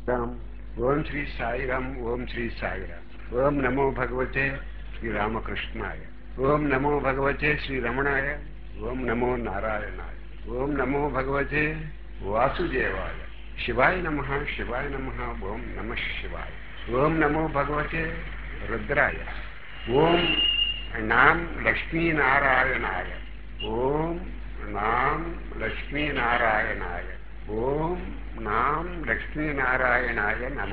రామ్ ఓం శ్రీ సాయిరామ్ ఓం శ్రీ సాయిరామ్ ఓం నమో భగవతే శ్రీ రామకృష్ణాయ ఓం నమో భగవతే శ్రీ రమణాయ ఓం నమో నారాయణాయ ఓం నమో భగవతే వాసుదేవాయ శివాయ నమ శివాయ నమ ఓం నమ శివాయ ఓం నమో భగవతే రుద్రాయ ఓం నాం లక్ష్మీనారాయణాయ ఓం నాం లక్ష్మీనారాయణాయ ఓం నాం లక్ష్మీనారాయణాయ నమ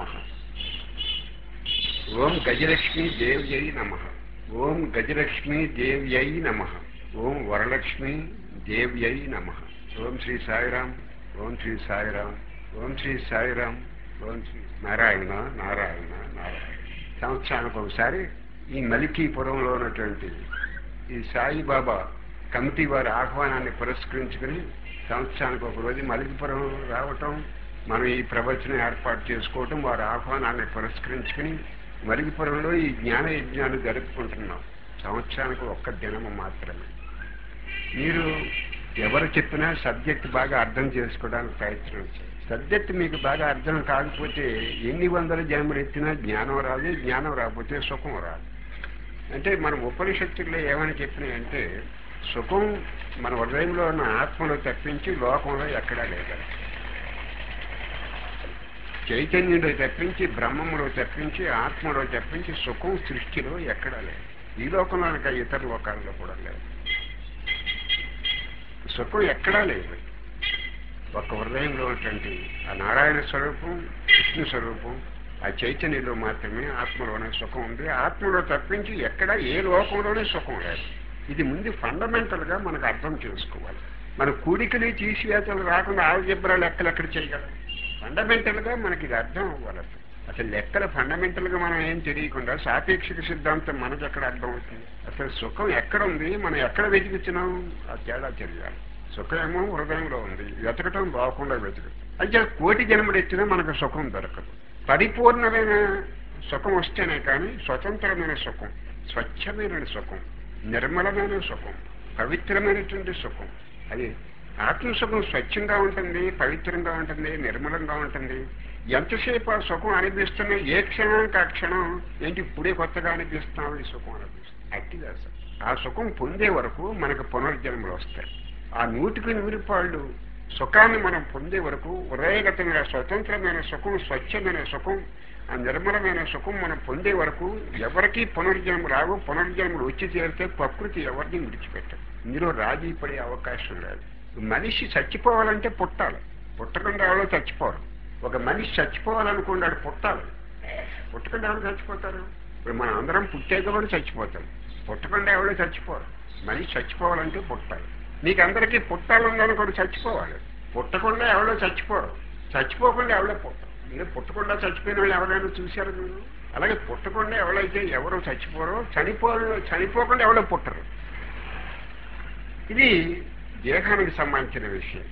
ఓం గజలక్ష్మీ దేవ్యై నమ ఓం గజలక్ష్మీ దేవ్యై నమ ఓం వరలక్ష్మీ దేవ్యై నమ ఓం శ్రీ సాయిరామ్ ఓం శ్రీ సాయిరామ్ ఓం శ్రీ సాయిరామ్ ఓం శ్రీ నారాయణ నారాయణ నారాయణ సంవత్సరానికి ఒకసారి ఈ మలికీపురంలో ఉన్నటువంటి ఈ సాయిబాబా కమిటీ వారి ఆహ్వానాన్ని పురస్కరించుకుని సంవత్సరానికి ఒక రోజు మలికిపురం రావటం మనం ఈ ప్రవచనం ఏర్పాటు చేసుకోవటం వారి ఆహ్వానాన్ని పురస్కరించుకుని మలికిపురంలో ఈ జ్ఞాన యజ్ఞాన్ని జరుపుకుంటున్నాం సంవత్సరానికి ఒక్క దినము మాత్రమే మీరు ఎవరు చెప్పినా సబ్జెక్ట్ బాగా అర్థం చేసుకోవడానికి ప్రయత్నం చేయండి సబ్జెక్ట్ మీకు బాగా అర్థం కాకపోతే ఎన్ని వందల జన్మలు ఎత్తినా జ్ఞానం రాదు జ్ఞానం రాకపోతే సుఖం రాదు అంటే మన ఉపనిషత్తుల్లో ఏమని చెప్పినాయంటే సుఖం మన హృదయంలో ఉన్న ఆత్మలో తప్పించి లోకంలో ఎక్కడా లేదు చైతన్యంలో తప్పించి బ్రహ్మములో తప్పించి ఆత్మలో తప్పించి సుఖం సృష్టిలో ఎక్కడా లేదు ఈ లోకంలో అనక ఇతర లోకాల్లో కూడా లేదు సుఖం ఎక్కడా లేదు ఒక హృదయంలో ఉన్నటువంటి ఆ నారాయణ స్వరూపం విష్ణు స్వరూపం ఆ చైతన్యంలో మాత్రమే ఆత్మలోనే సుఖం ఉంది ఆత్మలో తప్పించి ఎక్కడ ఏ లోకంలోనే సుఖం లేదు ఇది ముందు ఫండమెంటల్గా మనకు అర్థం చేసుకోవాలి మన కూడికలు తీసివేతలు రాకుండా ఆల్జబ్రా లెక్కలు ఎక్కడ చేయగలం ఫండమెంటల్గా మనకి ఇది అర్థం అవ్వాలి అసలు. అసలు లెక్కలు ఫండమెంటల్గా మనం ఏం తెలియకుండా సాపేక్షిక సిద్ధాంతం మనకు ఎక్కడ అర్థం అవుతుంది అసలు సుఖం ఎక్కడ ఉంది మనం ఎక్కడ వెతుకుతున్నాం ఆ తేడా తెలియాలి సుఖమేమో హృదయంలో ఉంది వెతకటం బాగుండా వెతకటం అయితే కోటి జన్మలు ఎత్తినా మనకు సుఖం దొరకదు పరిపూర్ణమైన సుఖం వస్తేనే కానీ స్వతంత్రమైన సుఖం స్వచ్ఛమైన సుఖం నిర్మలమైన సుఖం పవిత్రమైనటువంటి సుఖం అది ఆత్మసుఖం స్వచ్ఛంగా ఉంటుంది పవిత్రంగా ఉంటుంది నిర్మలంగా ఉంటుంది ఎంతసేపు ఆ సుఖం అనిపిస్తున్నా ఏ క్షణానికి ఆ క్షణం ఏంటి ఇప్పుడే కొత్తగా అనిపిస్తున్నాం ఈ సుఖం అనిపిస్తుంది అట్టిది అసలు ఆ సుఖం పొందే వరకు మనకు పునర్జన్మలు వస్తాయి ఆ నూటికి నూరు పాళ్ళు సుఖాన్ని మనం పొందే వరకు ఉదయగతమైన స్వతంత్రమైన సుఖం స్వచ్ఛమైన సుఖం ఆ నిర్మలమైన సుఖం మనం పొందే వరకు ఎవరికీ పునర్జన్మ రావు పునర్జన్మలు వచ్చి చేరితే ప్రకృతి ఎవరిని విడిచిపెట్టదు ఇందులో రాజీ పడే అవకాశం లేదు మనిషి చచ్చిపోవాలంటే పుట్టాలి పుట్టకుండా ఎవరో చచ్చిపోరు ఒక మనిషి చచ్చిపోవాలనుకున్నాడు పుట్టాలి పుట్టకుండా ఎవరు చచ్చిపోతారు ఇప్పుడు మనం అందరం పుట్టాక కూడా చచ్చిపోతాం పుట్టకుండా ఎవరో చచ్చిపోరు మనిషి చచ్చిపోవాలంటే పుట్టాలి నీకు అందరికీ పుట్టాలని కూడా చచ్చిపోవాలి పుట్టకుండా ఎవరో చచ్చిపోరు చచ్చిపోకుండా ఎవరో పుట్టరు మీరు పుట్టకుండా చచ్చిపోయిన వాళ్ళు ఎవరైనా చూశారు మీరు అలాగే పుట్టకుండా ఎవరైతే ఎవరో చచ్చిపోరో చనిపో చనిపోకుండా ఎవరో పుట్టరు ఇది దేహానికి సంబంధించిన విషయం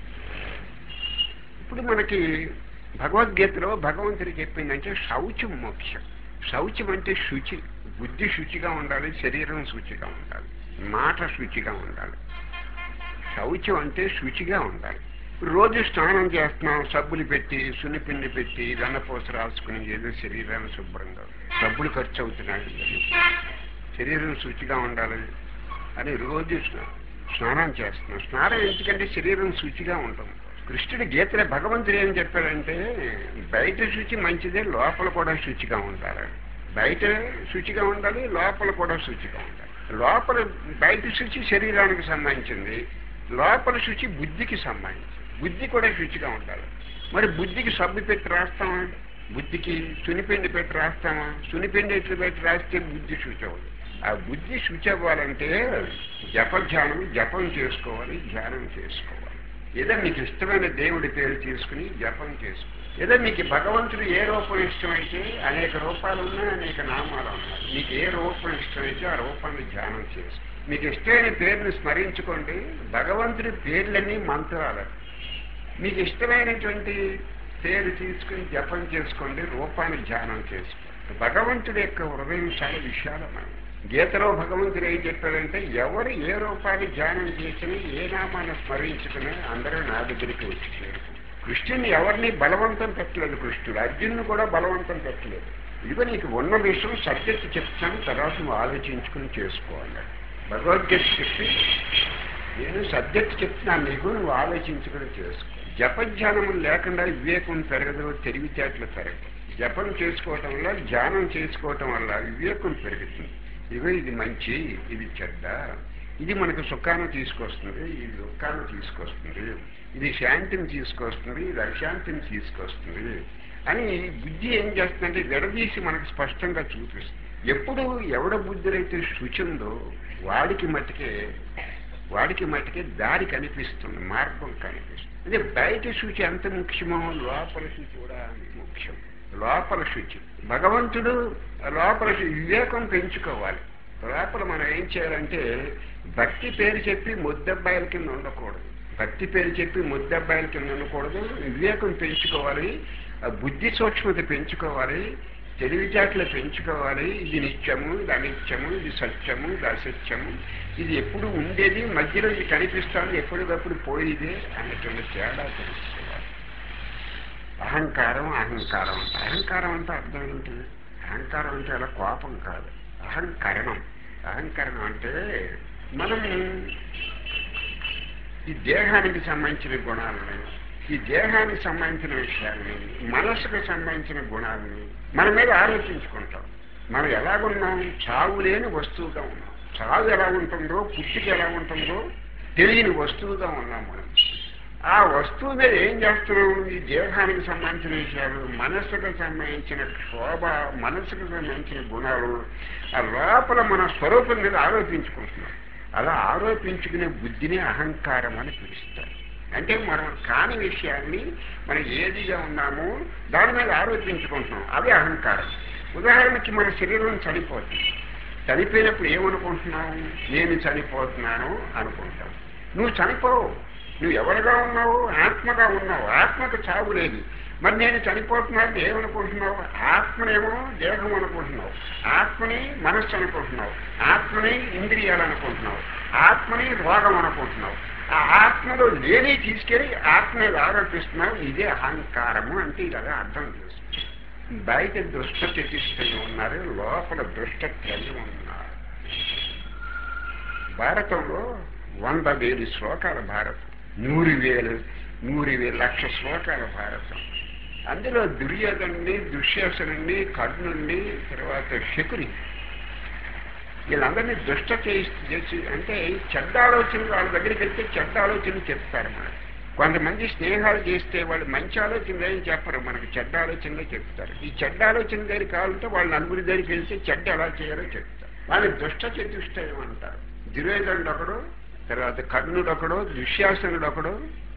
ఇప్పుడు మనకి భగవద్గీతలో భగవంతుడు చెప్పిందంటే శౌచం మోక్షం శౌచం అంటే శుచి బుద్ధి శుచిగా ఉండాలి శరీరం శుచిగా ఉండాలి మాట శుచిగా ఉండాలి శౌచం అంటే శుచిగా ఉండాలి రోజు స్నానం చేస్తున్నాం సబ్బులు పెట్టి సున్నిపిండి పెట్టి వెన్నపూస రాసుకుని ఏదో శరీరాన్ని శుభ్రంగా డబ్బులు ఖర్చు అవుతున్నాయి శరీరం శుచిగా ఉండాలి అని రోజు స్నా- స్నానం చేస్తున్నాం స్నానం ఎందుకంటే శరీరం శుచిగా ఉంటుంది కృష్ణుడి గీతలో భగవంతుడు ఏం చెప్పాడంటే బయట శుచి మంచిదే లోపల కూడా శుచిగా ఉండాలి బయట శుచిగా ఉండాలి లోపల కూడా శుచిగా ఉండాలి లోపల బయట శుచి శరీరానికి సంబంధించింది లోపల శుచి బుద్ధికి సంబంధించింది బుద్ధి కూడా శుచిగా ఉండాలి మరి బుద్ధికి సబ్బు పెట్టి రాస్తామా బుద్ధికి సునిపిండి పెట్టి రాస్తామా సునిపిండి ఎట్లు పెట్టి రాస్తే బుద్ధి శుచి అవ్వదు ఆ బుద్ధి శుచి అవ్వాలంటే జపధ్యానం జపం చేసుకోవాలి ధ్యానం చేసుకోవాలి ఏదో మీకు ఇష్టమైన దేవుడి పేరు తీసుకుని జపం చేసుకో ఏదో మీకు భగవంతుడు ఏ రూపం ఇష్టమైతే అనేక రూపాలు ఉన్నాయి అనేక నామాలు ఉన్నాయి మీకు ఏ రూపం ఇష్టమైతే ఆ రూపాన్ని ధ్యానం చేసుకో మీకు ఇష్టమైన పేరుని స్మరించుకోండి భగవంతుడి పేర్లన్నీ మంత్రాలు మీకు ఇష్టమైనటువంటి పేరు తీసుకుని జపం చేసుకోండి రూపాన్ని ధ్యానం చేసుకోండి భగవంతుడి యొక్క హృదయం చాలా విశాలమైనది గీతలో భగవంతుడు ఏం చెప్పాడంటే ఎవరు ఏ రూపాన్ని ధ్యానం చేసినా ఏ నామాన్ని స్మరించుకుని అందరూ నా దగ్గరికి వచ్చి చేరుకుంటారు కృష్ణుని ఎవరిని బలవంతం పెట్టలేదు కృష్ణుడు అర్జునుని కూడా బలవంతం పెట్టలేదు ఇదిగో నీకు ఉన్న విషయం సబ్జెక్ట్ చెప్తాను తర్వాత నువ్వు ఆలోచించుకుని చేసుకోవాలి భగవద్గీత చెప్పి నేను సబ్జెక్ట్ చెప్తున్నాను నీకు నువ్వు ఆలోచించుకుని చేసుకో జపధ్యానం లేకుండా వివేకం పెరగదు తెలివితేటలు పెరగదు జపం చేసుకోవటం వల్ల ధ్యానం చేసుకోవటం వల్ల వివేకం పెరుగుతుంది ఇదిగో ఇది మంచి ఇది చెడ్డ ఇది మనకు సుఖాన్ని తీసుకొస్తుంది ఇది దుఃఖాన్ని తీసుకొస్తుంది ఇది శాంతిని తీసుకొస్తుంది ఇది అశాంతిని తీసుకొస్తుంది అని బుద్ధి ఏం చేస్తుందంటే విడదీసి మనకు స్పష్టంగా చూపిస్తుంది ఎప్పుడు ఎవడ బుద్ధులైతే శుచి ఉందో వాడికి మట్టుకే వాడికి మట్టుకే దారి కనిపిస్తుంది మార్గం కనిపిస్తుంది అంటే బయట శుచి ఎంత ముఖ్యమో లోపల శుచి కూడా అంత ముఖ్యం లోపల శుచి భగవంతుడు లోపల శుచి వివేకం పెంచుకోవాలి లోపల మనం ఏం చేయాలంటే భక్తి పేరు చెప్పి ముద్దబ్బాయిల కింద ఉండకూడదు భక్తి పేరు చెప్పి ముద్దబ్బాయిల కింద ఉండకూడదు వివేకం పెంచుకోవాలి ఆ బుద్ధి సూక్ష్మత పెంచుకోవాలి తెలివితేటలు పెంచుకోవాలి ఇది నిత్యము ఇది అనిత్యము ఇది సత్యము ఇది అసత్యము ఇది ఎప్పుడు ఉండేది మధ్యలో ఇది కనిపిస్తుంది ఎప్పటికప్పుడు పోయేది అన్నటువంటి తేడా తెలుసుకోవాలి అహంకారం అహంకారం అంటే అహంకారం అంటే అర్థం ఏంటి అహంకారం అంటే అలా కోపం కాదు అహంకరణం అహంకరణం అంటే మనం ఈ దేహానికి సంబంధించిన గుణాలని ఈ దేహానికి సంబంధించిన విషయాల్ని మనసుకు సంబంధించిన గుణాలని మన మీద ఆలోచించుకుంటాం మనం ఎలాగున్నాం చావు లేని వస్తువుగా ఉన్నాం చావు ఎలా ఉంటుందో పుట్టిక ఎలా ఉంటుందో తెలియని వస్తువుగా ఉన్నాం మనం ఆ వస్తువు మీద ఏం చేస్తున్నాం ఈ దేహానికి సంబంధించిన విషయాలు మనస్సుకు సంబంధించిన శోభ మనస్సుకు సంబంధించిన గుణాలు ఆ లోపల మన స్వరూపం మీద ఆరోపించుకుంటున్నాం అలా ఆరోపించుకునే బుద్ధిని అహంకారం అని పిలుస్తారు అంటే మనం కాని విషయాన్ని మనం ఏదిగా ఉన్నామో దాని మీద ఆరోపించుకుంటున్నాం అదే అహంకారం ఉదాహరణకి మన శరీరం చనిపోతుంది చనిపోయినప్పుడు ఏమనుకుంటున్నావు నేను చనిపోతున్నాను అనుకుంటావు నువ్వు చనిపోవు నువ్వు ఎవరుగా ఉన్నావు ఆత్మగా ఉన్నావు ఆత్మకు చావు లేదు మరి నేను చనిపోతున్నాను ఏమనుకుంటున్నావు ఆత్మనేమో దేహం అనుకుంటున్నావు ఆత్మని మనస్సు అనుకుంటున్నావు ఆత్మని ఇంద్రియాలు అనుకుంటున్నావు ఆత్మని రోగం అనుకుంటున్నావు ఆ ఆత్మలో లేని తీసుకెళ్ళి ఆత్మ మీద ఆరోపిస్తున్నావు ఇదే అహంకారము అంటే ఇది అర్థం చేస్తుంది బయట దుష్ట చతిష్టలు ఉన్నారు లోపల దుష్ట త్రయం ఉన్నారు భారతంలో వంద వేలు శ్లోకాల భారతం నూరు వేలు నూరు వేలు లక్ష శ్లోకాల భారతం అందులో దుర్యోధనుని దుశ్శాసనుని కర్ణుణ్ణి తర్వాత శకుని వీళ్ళందరినీ దుష్ట చేసి అంటే చెడ్డ ఆలోచనలు వాళ్ళ దగ్గరికి వెళ్తే చెడ్డ ఆలోచనలు చెప్తారు మనకి కొంతమంది స్నేహాలు చేస్తే వాళ్ళు మంచి ఆలోచనలు ఏం చెప్పరు మనకి చెడ్డ ఆలోచనలే చెప్తారు ఈ చెడ్డ ఆలోచన దగ్గర కావాలంటే వాళ్ళు నలుగురి దగ్గరికి వెళ్తే చెడ్డ ఎలా చేయాలో చెప్తారు వాళ్ళు దుష్ట చతుష్టయం అంటారు దుర్యోధనుడు ఒకడు తర్వాత కర్ణుడు ఒకడు దుశ్శాసనుడు ఒకడు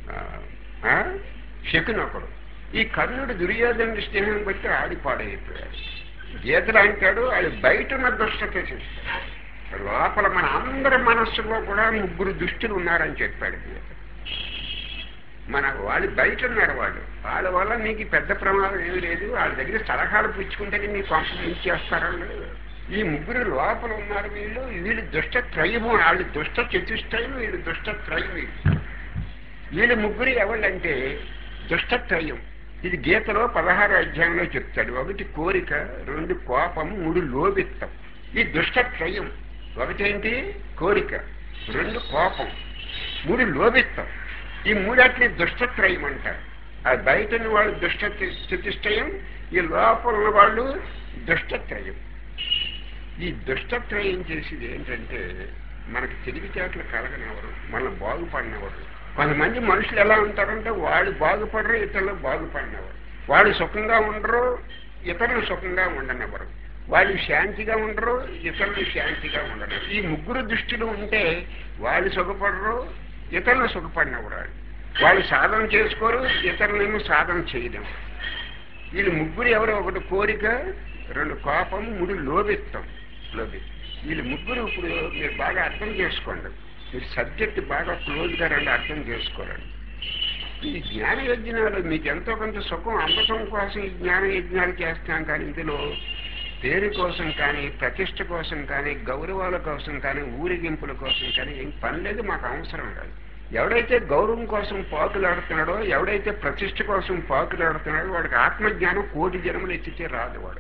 శకుని ఒకడు ఈ కర్ణుడు దుర్యోధనుడి స్నేహం బట్టి ఆడిపాడైపోయాడు గీతలు అంటాడు అది బయట ఉన్న దుష్టత చూస్తాడు లోపల మన అందరి మనస్సులో కూడా ముగ్గురు దుష్టులు ఉన్నారని చెప్పాడు గీత మన వాళ్ళు బయట ఉన్నారు వాళ్ళు వాళ్ళ వల్ల నీకు పెద్ద ప్రమాదం ఏమీ లేదు వాళ్ళ దగ్గర సలహాలు పుచ్చుకుంటే నీ కొంప చేస్తారండి ఈ ముగ్గురు లోపల ఉన్నారు వీళ్ళు వీళ్ళు దుష్ట త్రయము వాళ్ళు దుష్ట చతుష్టయం వీళ్ళు దుష్ట త్రయం వీళ్ళు వీళ్ళు ముగ్గురు ఎవళ్ళంటే దుష్టత్రయం ఇది గీతలో పదహారు అధ్యాయంలో చెప్తాడు ఒకటి కోరిక రెండు కోపం మూడు లోభిత్తం ఈ దుష్టత్రయం ఒకటేంటి కోరిక రెండు కోపం మూడు లోభిత్తం ఈ మూడట్ని దుష్టత్రయం అంటారు ఆ బయట వాళ్ళు దుష్ట చతుష్టయం ఈ లోపల ఉన్న వాళ్ళు దుష్టత్రయం ఈ దుష్టత్రయం చేసేది ఏంటంటే మనకి తెలివితేటలు కలగనివ్వరు మనం బాగుపడినవారు కొంతమంది మనుషులు ఎలా ఉంటారంటే వాళ్ళు బాగుపడరు ఇతరులు బాగుపడినవారు వాళ్ళు సుఖంగా ఉండరు ఇతరులు సుఖంగా ఉండనివ్వరు వాళ్ళు శాంతిగా ఉండరు ఇతరులు శాంతిగా ఉండరు ఈ ముగ్గురు దృష్టిలో ఉంటే వాళ్ళు సుఖపడరు ఇతరులు సుఖపడినవారు వాళ్ళు సాధన చేసుకోరు ఇతరులేమో సాధన చేయలేము వీళ్ళు ముగ్గురు ఎవరో ఒకటి కోరిక రెండు కోపం మూడు లోభిత్తం లోభి వీళ్ళు ముగ్గురు ఇప్పుడు మీరు బాగా అర్థం చేసుకోండి మీరు సబ్జెక్ట్ బాగా క్లోజ్గా రండి అర్థం చేసుకోరండి ఈ జ్ఞాన యజ్ఞాలు మీకు ఎంతో కొంత సుఖం అమృతం కోసం ఈ జ్ఞాన యజ్ఞాలు చేస్తాం కానీ ఇందులో పేరు కోసం కానీ ప్రతిష్ట కోసం కానీ గౌరవాల కోసం కానీ ఊరేగింపుల కోసం కానీ ఏం పని లేదు మాకు అవసరం కాదు ఎవడైతే గౌరవం కోసం పాకులాడుతున్నాడో ఎవడైతే ప్రతిష్ట కోసం పాకులాడుతున్నాడో వాడికి ఆత్మజ్ఞానం కోటి జన్మలు ఎత్తితే రాదు వాడు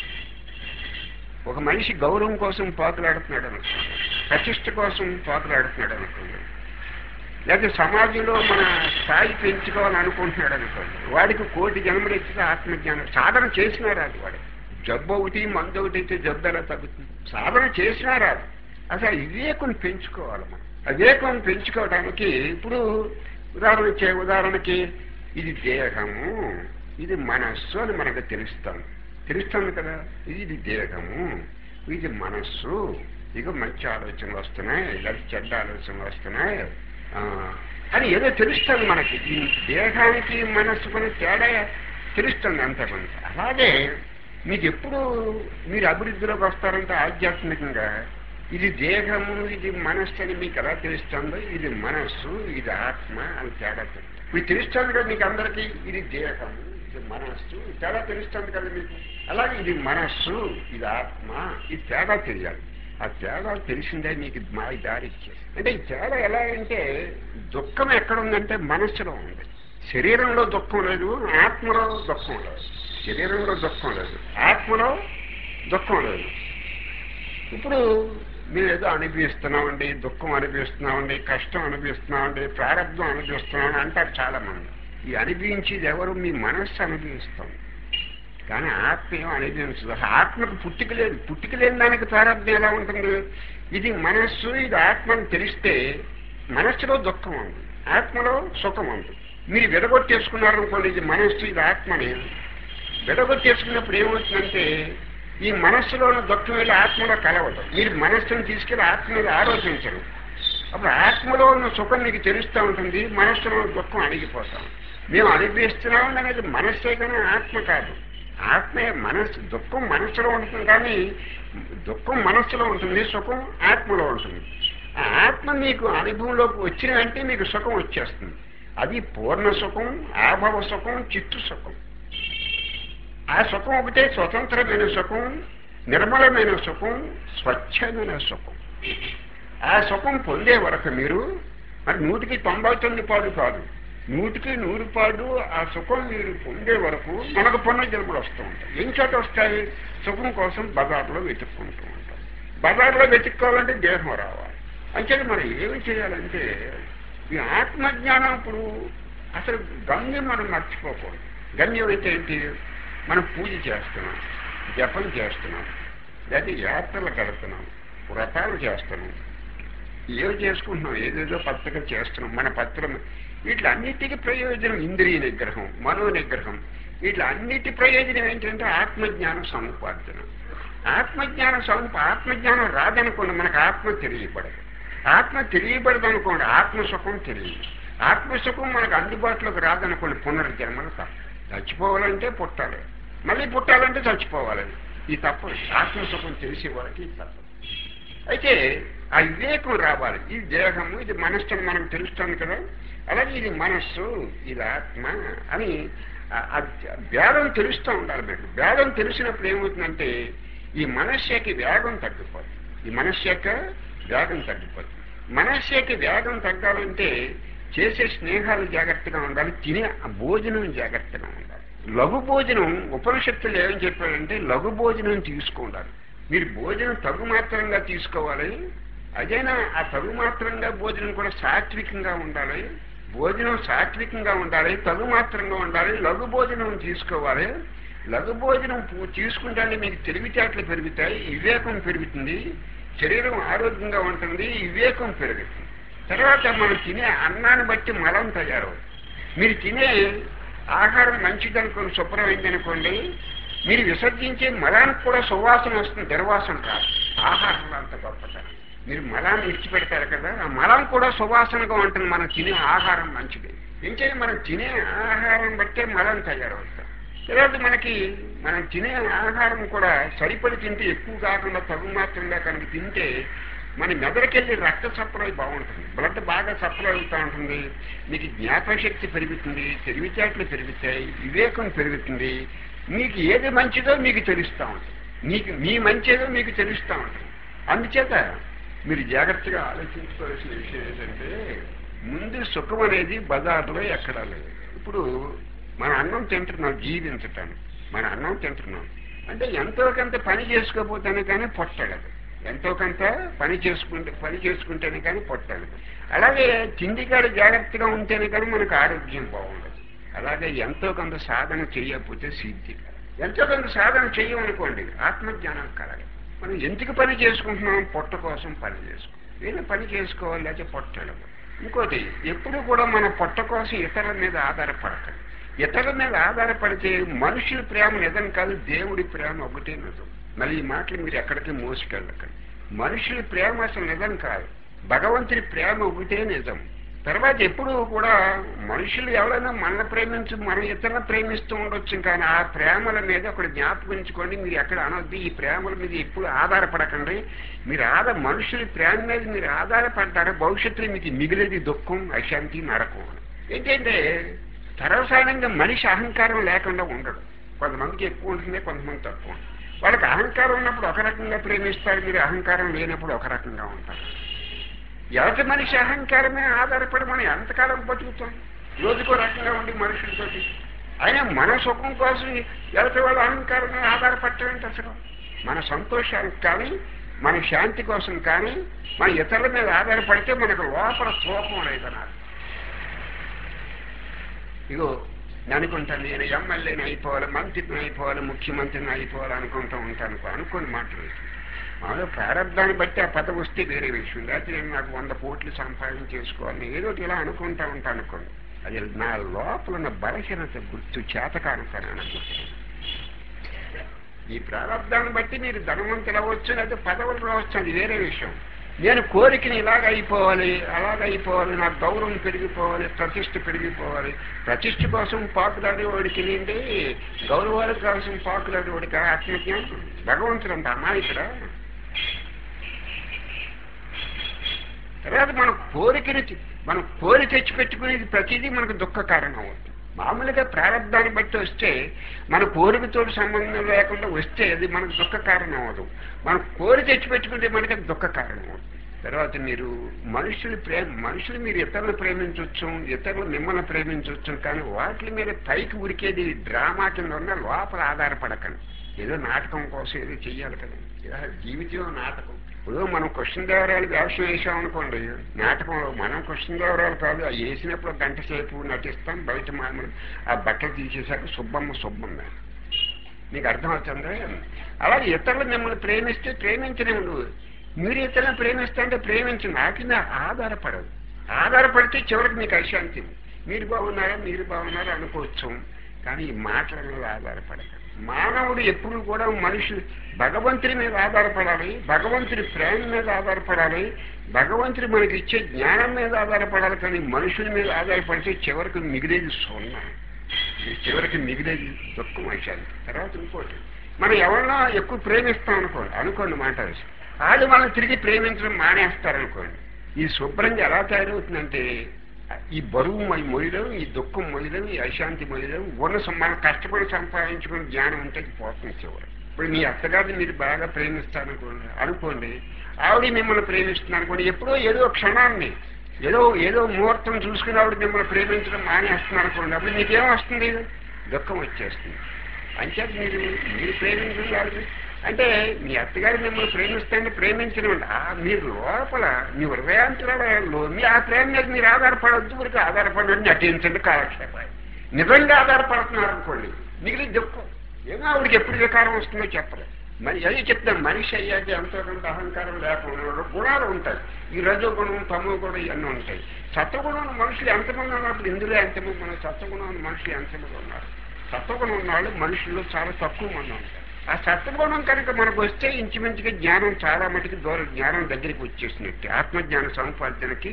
ఒక మనిషి గౌరవం కోసం పాకులాడుతున్నాడు అనుకోండి ప్రతిష్ట కోసం పాకులాడుతున్నాడు అనుకోండి లేకపోతే సమాజంలో మన స్థాయి పెంచుకోవాలని అనుకుంటున్నాడు అనుకోండి వాడికి కోటి జన్మలు ఎత్తితే ఆత్మజ్ఞానం సాధన చేసినా రాదు వాడు జబ్బు ఒకటి మందు ఒకటి అయితే జబ్బు ఎలా తగ్గుతుంది సాధన చేసినా రాదు అసలు ఆ వివేకం పెంచుకోవాలి మనం ఆ వివేకం పెంచుకోవడానికి ఇప్పుడు ఉదాహరణ చే ఉదాహరణకి ఇది దేహము ఇది మనస్సు అని మనకు తెలుస్తాను తెలుస్తుంది కదా ఇది దేహము ఇది మనస్సు ఇక మంచి ఆలోచనలు వస్తున్నాయి లేదా చెడ్డ ఆలోచనలు వస్తున్నాయి ఆ, అని ఏదో తెలుస్తుంది మనకి ఈ దేహానికి మనస్సుకుని తేడా తెలుస్తుంది అంతే కొంత అలాగే మీకు ఎప్పుడు మీరు అభివృద్ధిలోకి వస్తారంటే ఆధ్యాత్మికంగా ఇది దేహము ఇది మనస్సు అని మీకు ఎలా తెలుస్తుందో ఇది మనస్సు ఇది ఆత్మ అని తేడా తెలుస్తుంది మీకు తెలుస్తుంది కదా మీకు అందరికీ ఇది దేహము ఇది మనస్సు ఈ తేడా తెలుస్తుంది కదా మీకు అలాగే ఇది మనస్సు ఇది ఆత్మ ఈ తేడా తెలియాలి ఆ తేడా తెలిసిందే మీకు మా దారి ఇచ్చేది అంటే ఈ తేడా ఎలా అంటే దుఃఖం ఎక్కడ ఉందంటే మనస్సులో ఉంది శరీరంలో దుఃఖం లేదు ఆత్మలో దుఃఖం లేదు శరీరంలో దుఃఖం లేదు ఆత్మలో దుఃఖం లేదు ఇప్పుడు మేము ఏదో అనుభవిస్తున్నామండి దుఃఖం అనుభవిస్తున్నామండి కష్టం అనుభవిస్తున్నామండి ప్రారంభం అనుభవిస్తున్నామని అంటారు చాలా మంది ఈ అనుభవించేది ఎవరు మీ మనస్సు అనుభవిస్తాం కానీ ఆత్మ ఏమో అనుభవించదు అసలు ఆత్మకు పుట్టిక లేదు పుట్టిక లేని దానికి ప్రారంభం ఎలా ఉంటుంది ఇది మనస్సు ఇది ఆత్మని తెలిస్తే మనస్సులో దుఃఖం ఉంది ఆత్మలో సుఖం ఉంది మీరు విడగొట్టేసుకున్నారనుకోండి ఇది మనస్సు ఇది ఆత్మని విడగొట్టేసుకున్నప్పుడు ఏమవుతుందంటే ఈ మనస్సులో ఉన్న దుఃఖం వెళ్ళి ఆత్మలో కలవదు మీరు మనస్సును తీసుకెళ్ళి ఆత్మ మీద ఆలోచించరు అప్పుడు ఆత్మలో ఉన్న సుఖం మీకు తెలుస్తూ ఉంటుంది మనస్సులో ఉన్న దుఃఖం అణిగిపోతాం మేము అనుభవిస్తున్నాం అనేది మనస్సే కానీ ఆత్మ కాదు ఆత్మే మనస్సు దుఃఖం మనస్సులో ఉంటుంది కానీ దుఃఖం మనస్సులో ఉంటుంది సుఖం ఆత్మలో ఉంటుంది ఆ ఆత్మ మీకు అనుభవంలోకి వచ్చిన అంటే మీకు సుఖం వచ్చేస్తుంది అది పూర్ణ సుఖం ఆభవ సుఖం చిత్తు సుఖం ఆ సుఖం ఒకటే స్వతంత్రమైన సుఖం నిర్మలమైన సుఖం స్వచ్ఛమైన సుఖం ఆ సుఖం పొందే వరకు మీరు మరి నూటికి తొంభై తొమ్మిది పాడు కాదు నూటికి నూరు పాడు ఆ సుఖం మీరు పొందే వరకు మనకు పునర్జన్మలు వస్తూ ఉంటాయి ఏం చోట వస్తాయి సుఖం కోసం బజార్లో వెతుక్కుంటూ ఉంటాం బజార్లో వెతుక్కోవాలంటే దేహం రావాలి అంచేది మనం ఏమి చేయాలంటే ఈ ఆత్మజ్ఞానం ఇప్పుడు అసలు గమ్యం మనం మర్చిపోకూడదు గమ్యం అయితే ఏంటి మనం పూజ చేస్తున్నాం జపం చేస్తున్నాం లేదా యాత్రలు కడుతున్నాం వ్రతాలు చేస్తున్నాం ఏవి చేసుకుంటున్నాం ఏదేదో పత్రిక చేస్తున్నాం మన పత్రం వీటిలన్నిటికీ ప్రయోజనం ఇంద్రియ నిగ్రహం మనో నిగ్రహం వీటిలన్నిటి ప్రయోజనం ఏంటంటే ఆత్మజ్ఞానం సముపార్జన ఆత్మజ్ఞానం సముప ఆత్మజ్ఞానం రాదనుకోండి మనకు ఆత్మ తెలియబడదు ఆత్మ తెలియబడదు అనుకోండి ఆత్మసుఖం తెలియదు ఆత్మసుఖం మనకు అందుబాటులోకి రాదనుకోండి పునర్జన్మలు తప్ప చచ్చిపోవాలంటే పుట్టాలి మళ్ళీ పుట్టాలంటే చచ్చిపోవాలి ఈ తప్పు ఆత్మసుఖం తెలిసే వరకు ఈ తప్పు అయితే ఆ వివేకం రావాలి ఈ దేహము ఇది మనస్సు అని మనకు తెలుస్తుంది కదా అలాగే ఇది మనస్సు ఇది ఆత్మ అని ఆ- ఆ భేదం తెలుస్తూ ఉండాలి మీకు భేదం తెలిసినప్పుడు ఏమవుతుందంటే ఈ మనస్సు యొక్క వేగం తగ్గిపోతుంది ఈ మనస్సు యొక్క వేగం తగ్గిపోతుంది మనస్సు యొక్క వేగం తగ్గాలంటే చేసే స్నేహాలు జాగ్రత్తగా ఉండాలి తినే ఆ భోజనం జాగ్రత్తగా ఉండాలి లఘు భోజనం ఉపనిషత్తులు ఏమని చెప్పాడంటే లఘు భోజనం తీసుకోండాలి మీరు భోజనం తగు మాత్రంగా తీసుకోవాలి అదైనా ఆ తగు మాత్రంగా భోజనం కూడా సాత్వికంగా ఉండాలి భోజనం సాత్వికంగా ఉండాలి తగు మాత్రంగా ఉండాలి లఘు భోజనం తీసుకోవాలి లఘు భోజనం పూ- తీసుకుంటే మీకు తెలివితేటలు పెరుగుతాయి వివేకం పెరుగుతుంది శరీరం ఆరోగ్యంగా ఉంటుంది వివేకం పెరుగుతుంది తర్వాత మనం తినే అన్నాన్ని బట్టి మలం తయారవుతుంది మీరు తినే ఆహారం మంచిదనుకోండి శుభ్రమైంది అనుకోండి మీరు విసర్జించే మలానికి కూడా సువాసన వస్తుంది దుర్వాసన రాదు ఆహారంలో అంత గొప్పతనం మీరు మలాన్ని విడిచిపెడతారు కదా ఆ మలం కూడా సువాసనగా ఉంటుంది మనం తినే ఆహారం మంచిది ఏం చేయాలి మనం తినే ఆహారం బట్టే మలం తయారవుతాం తర్వాత మనకి మనం తినే ఆహారం కూడా సరిపడి తింటే ఎక్కువ కాకుండా తగు మాత్రంగా కనుక తింటే మన మెదడుకెళ్ళి రక్త సప్లై బాగుంటుంది బ్లడ్ బాగా సప్లై అవుతూ ఉంటుంది మీకు జ్ఞాపకశక్తి పెరుగుతుంది తెలివితేటలు పెరుగుతాయి వివేకం పెరుగుతుంది మీకు ఏది మంచిదో మీకు తెలుస్తూ ఉంటుంది మీకు మీ మంచిదో మీకు తెలుస్తూ ఉంటుంది అందుచేత మీరు జాగ్రత్తగా ఆలోచించుకోవాల్సిన విషయం ఏంటంటే ముందు సుఖం అనేది బజార్లో ఎక్కడా లేదు ఇప్పుడు మన అన్నం తింటున్నాం జీవించటానికి మన అన్నం తింటున్నాం అంటే ఎంతో కొంత పని చేసుకోపోతేనే కానీ పొట్టలేదు ఎంతో కొంత పని చేసుకుంటే పని చేసుకుంటేనే కానీ పొట్టలేదు అలాగే తిండికాడ జాగ్రత్తగా ఉంటేనే కానీ మనకు ఆరోగ్యం బాగుండదు అలాగే ఎంతో కొంత సాధన చేయకపోతే సిద్ధి కలగదు. ఎంతో కొంత సాధన చేయమనుకోండి ఆత్మజ్ఞానం కలగదు మనం ఎందుకు పని చేసుకుంటున్నాం పొట్ట కోసం పని చేసుకుంటాం ఏదో పని చేసుకోవాలి లేకపోతే పొట్టలేదు ఇంకోటి ఎప్పుడు కూడా మన పొట్ట కోసం ఇతరుల మీద ఆధారపడకండి ఇతరుల మీద ఆధారపడితే మనుషుల ప్రేమ నిజం కాదు దేవుడి ప్రేమ ఒకటే నిజం మళ్ళీ ఈ మాటలు మీరు ఎక్కడికి మోసుకెళ్ళకండి మనుషుల ప్రేమ అసలు నిజం కాదు భగవంతుడి ప్రేమ ఒకటే నిజం తర్వాత ఎప్పుడు కూడా మనుషులు ఎవరైనా మనల్ని ప్రేమించు మనం ఇతరులను ప్రేమిస్తూ ఉండొచ్చు కానీ ఆ ప్రేమల మీద ఒకటి జ్ఞాపకించుకోండి మీరు ఎక్కడ అనొద్దు ఈ ప్రేమల మీద ఎప్పుడు ఆధారపడకండి మీరు ఆధార మనుషుల ప్రేమ మీద మీరు ఆధారపడ్డారు భవిష్యత్తులో మీకు మిగిలేది దుఃఖం అశాంతి నరకం ఏంటంటే సర్వసాధారణంగా మనిషి అహంకారం లేకుండా ఉండడు కొంతమందికి ఎక్కువ ఉంటుంది కొంతమంది తక్కువ ఉంటుంది. వాళ్ళకి అహంకారం ఉన్నప్పుడు ఒక రకంగా ప్రేమిస్తారు మీరు అహంకారం లేనప్పుడు ఒక రకంగా ఉంటారు ఎవరి మనిషి అహంకారమే ఆధారపడి మనం ఎంతకాలం బతుకుతాం రోజుకో రకంగా ఉండి మనుషులతోటి అయినా మన సుఖం కోసం ఎవరి వాళ్ళ అహంకారమే ఆధారపడటం ఏంటి అసలు మన సంతోషానికి కానీ మన శాంతి కోసం కానీ మన ఇతరుల మీద ఆధారపడితే మనకు లోపల తూపం లేదన్నారు ఇగో నేను అనుకుంటాను నేను ఎమ్మెల్యేని అయిపోవాలి మంత్రిని అయిపోవాలి ముఖ్యమంత్రిని అయిపోవాలి అనుకుంటూ ఉంటాను అనుకోని మాటలు మామూలుగా ప్రారంభాన్ని బట్టి ఆ పదవి వస్తే వేరే విషయం లేకపోతే నేను నాకు వంద కోట్లు సంపాదన చేసుకోవాలి ఏదో ఒకటి ఇలా అనుకుంటా ఉంటాను అనుకోండి అది నా లోపల ఉన్న బలహీనత గుర్తు చేతకానుతానని గుర్తు ఈ ప్రారంభాన్ని బట్టి మీరు ధనవంతులు అవ్వచ్చు లేకపోతే పదవులు రావచ్చు అది వేరే విషయం నేను కోరికని ఇలాగ అయిపోవాలి అలాగ అయిపోవాలి నాకు గౌరవం పెరిగిపోవాలి ప్రతిష్ట పెరిగిపోవాలి ప్రతిష్ట కోసం పాకులాడే వాడికి నిండి గౌరవాల కోసం పాకులాడే వాడికి ఆత్మజ్ఞానం భగవంతుడు అంత అమాయకుడా తర్వాత మన కోరికని తె- మనం కోరి తెచ్చిపెట్టుకునేది ప్రతిదీ మనకు దుఃఖ కారణం అవుతుంది మామూలుగా ప్రారంభాన్ని బట్టి వస్తే మన కోరికతో సంబంధం లేకుండా వస్తే అది మనకు దుఃఖ కారణం అవ్వదు మనం కోరి తెచ్చిపెట్టుకుంటే మనకి అది దుఃఖ కారణం అవుతుంది తర్వాత మీరు మనుషులు ప్రేమ మనుషులు మీరు ఇతరులను ప్రేమించవచ్చు ఇతరులు మిమ్మల్ని ప్రేమించవచ్చు కానీ వాటి మీద పైకి ఉరికేది డ్రామా కింద ఉన్న లోపల ఆధారపడకండి ఏదో నాటకం కోసం ఏదో చెయ్యాలి కదా ఇలా జీవితం నాటకం ఇప్పుడు మనం కృష్ణదేవరాయలు వేషం వేసామనుకోండి నాటకంలో మనం కృష్ణదేవరాయలు కాదు ఆ వేసినప్పుడు గంట సేపు నటిస్తాం బయట మామూలు ఆ బట్టలు తీసేశాక సుబ్బమ్మ సుబ్బమ్మ మీకు అర్థమవుతుందా అలాగే ఇతరులు మిమ్మల్ని ప్రేమిస్తే ప్రేమించలేము మీరు ఇతరులను ప్రేమిస్తే అంటే ప్రేమించు నాకు మీద ఆధారపడదు ఆధారపడితే చివరికి మీకు అశాంతి మీరు బాగున్నారా మీరు బాగున్నారా అనుకోవచ్చు కానీ ఈ మాటల మీద ఆధారపడదు మానవుడు ఎప్పుడు కూడా మనిషి భగవంతుడి మీద ఆధారపడాలి భగవంతుడి ప్రేమ మీద ఆధారపడాలి భగవంతుడి మనకి ఇచ్చే జ్ఞానం మీద ఆధారపడాలి కానీ మనుషుల మీద ఆధారపడితే చివరికి మిగిలేది సున్నా ఈ చివరికి మిగిలేది దుఃఖం అశాంతి తర్వాత ఇంకోటి మనం ఎవరినో ఎక్కువ ప్రేమిస్తాం అనుకోండి అనుకోండి మాట వేసి. వాళ్ళు మనం తిరిగి ప్రేమించడం మానేస్తారనుకోండి ఈ శుభ్రంగా ఎలా తయారవుతుందంటే ఈ బరువు మరి మొయ్యడం ఈ దుఃఖం మొయ్యడం ఈ అశాంతి మొయ్యడం ఉన్న సం- మనం కష్టపడి సంపాదించుకుని జ్ఞానం ఉంటే అది పోతుంది చివరి ఇప్పుడు మీ అత్తగారిని మీరు బాగా ప్రేమిస్తారనుకోండి అనుకోండి ఆవిడ మిమ్మల్ని ప్రేమిస్తున్నారు అనుకోండి ఎప్పుడో ఏదో క్షణాన్ని ఏదో ఏదో ముహూర్తం చూసుకుని ఆవిడ మిమ్మల్ని ప్రేమించడం మానేస్తున్నారు అనుకోండి అప్పుడు మీకేం వస్తుంది దుఃఖం వచ్చేస్తుంది అంచేత మీరు మీరు ప్రేమించండి ఆవిడ అంటే మీ అత్తగారు మిమ్మల్ని ప్రేమిస్తాన్ని ప్రేమించడం మీరు లోపల మీ హృదయాంతరాలలో మీ ఆ ప్రేమ మీద మీరు ఆధారపడద్దు ఊరికి ఆధారపడండి నటించండి కాలక్షేపాలు నిజంగా ఆధారపడుతున్నారు అనుకోండి మిగిలి దుఃఖం ఏమో ఆవిడకి ఎప్పుడు వికారం వస్తుందో చెప్పరు మరి అది చెప్తాం మనిషి అయ్యాక ఎంతో కొంత అహంకారం లేకుండా గుణాలు ఉంటాయి ఈ రజో గుణం తమో గుణం ఇవన్నీ ఉంటాయి సత్వగుణం ఉన్న మనుషులు ఎంతమంది ఉన్నప్పుడు ఇందులో ఎంతమంది ఉన్నారు సత్వగుణం ఉన్న మనుషులు ఎంతమంది ఉన్నారు సత్వగుణం ఉన్న వాళ్ళు మనుషుల్లో చాలా తక్కువ మంది ఉంటారు ఆ సత్వగుణం కనుక మనకు వస్తే ఇంచుమించుగా జ్ఞానం చాలా మటుకు దూరం జ్ఞానం దగ్గరికి వచ్చేసినట్టు ఆత్మజ్ఞాన సముపార్జనకి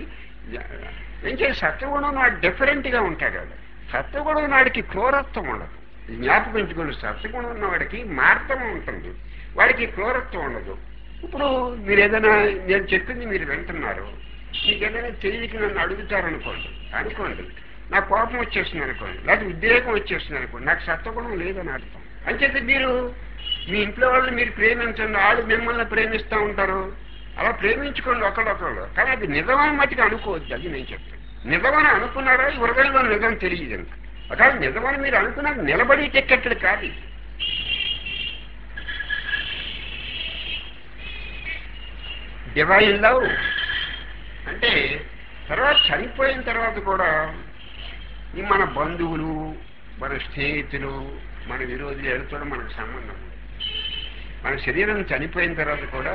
ఏం చేసి సత్వగుణం నాడు డిఫరెంట్గా ఉంటాడు వాడు సత్వగుణం నాడికి క్రూరత్వం ఉండదు జ్ఞాపకించుకోండి సత్వగుణం ఉన్నవాడికి మార్గం ఉంటుంది వాడికి క్రూరత్వం ఉండదు ఇప్పుడు మీరు ఏదైనా నేను చెప్పింది మీరు వింటున్నారు మీకు ఏదైనా తెలియక నన్ను అడుగుతారనుకోండి అనుకోండి నాకు కోపం వచ్చేస్తుంది అనుకోండి లేకపోతే ఉద్రేకం వచ్చేస్తుంది అనుకోండి నాకు సత్వగుణం లేదని అర్థం అంచేత మీరు మీ ఇంట్లో వాళ్ళని మీరు ప్రేమించండి వాళ్ళు మిమ్మల్ని ప్రేమిస్తూ ఉంటారు అలా ప్రేమించుకోండి ఒకళ్ళొకళ్ళు కానీ అది నిజమైన మట్టుకు అనుకోవద్దు అది నేను చెప్పాను నిజమని అనుకున్నారా ఈ హృదయంలో నిజం తెలియదు ఇంకా ఒకవేళ నిజమని మీరు అనుకున్నారు నిలబడి టిక్కెట్లు కాదు ఇది. డివైన్ లవ్ అంటే తర్వాత చనిపోయిన తర్వాత కూడా ఈ మన బంధువులు మన స్నేహితులు మన విరోధులు ఎవరితో మనకు సంబంధం ఉంది మన శరీరం చనిపోయిన తర్వాత కూడా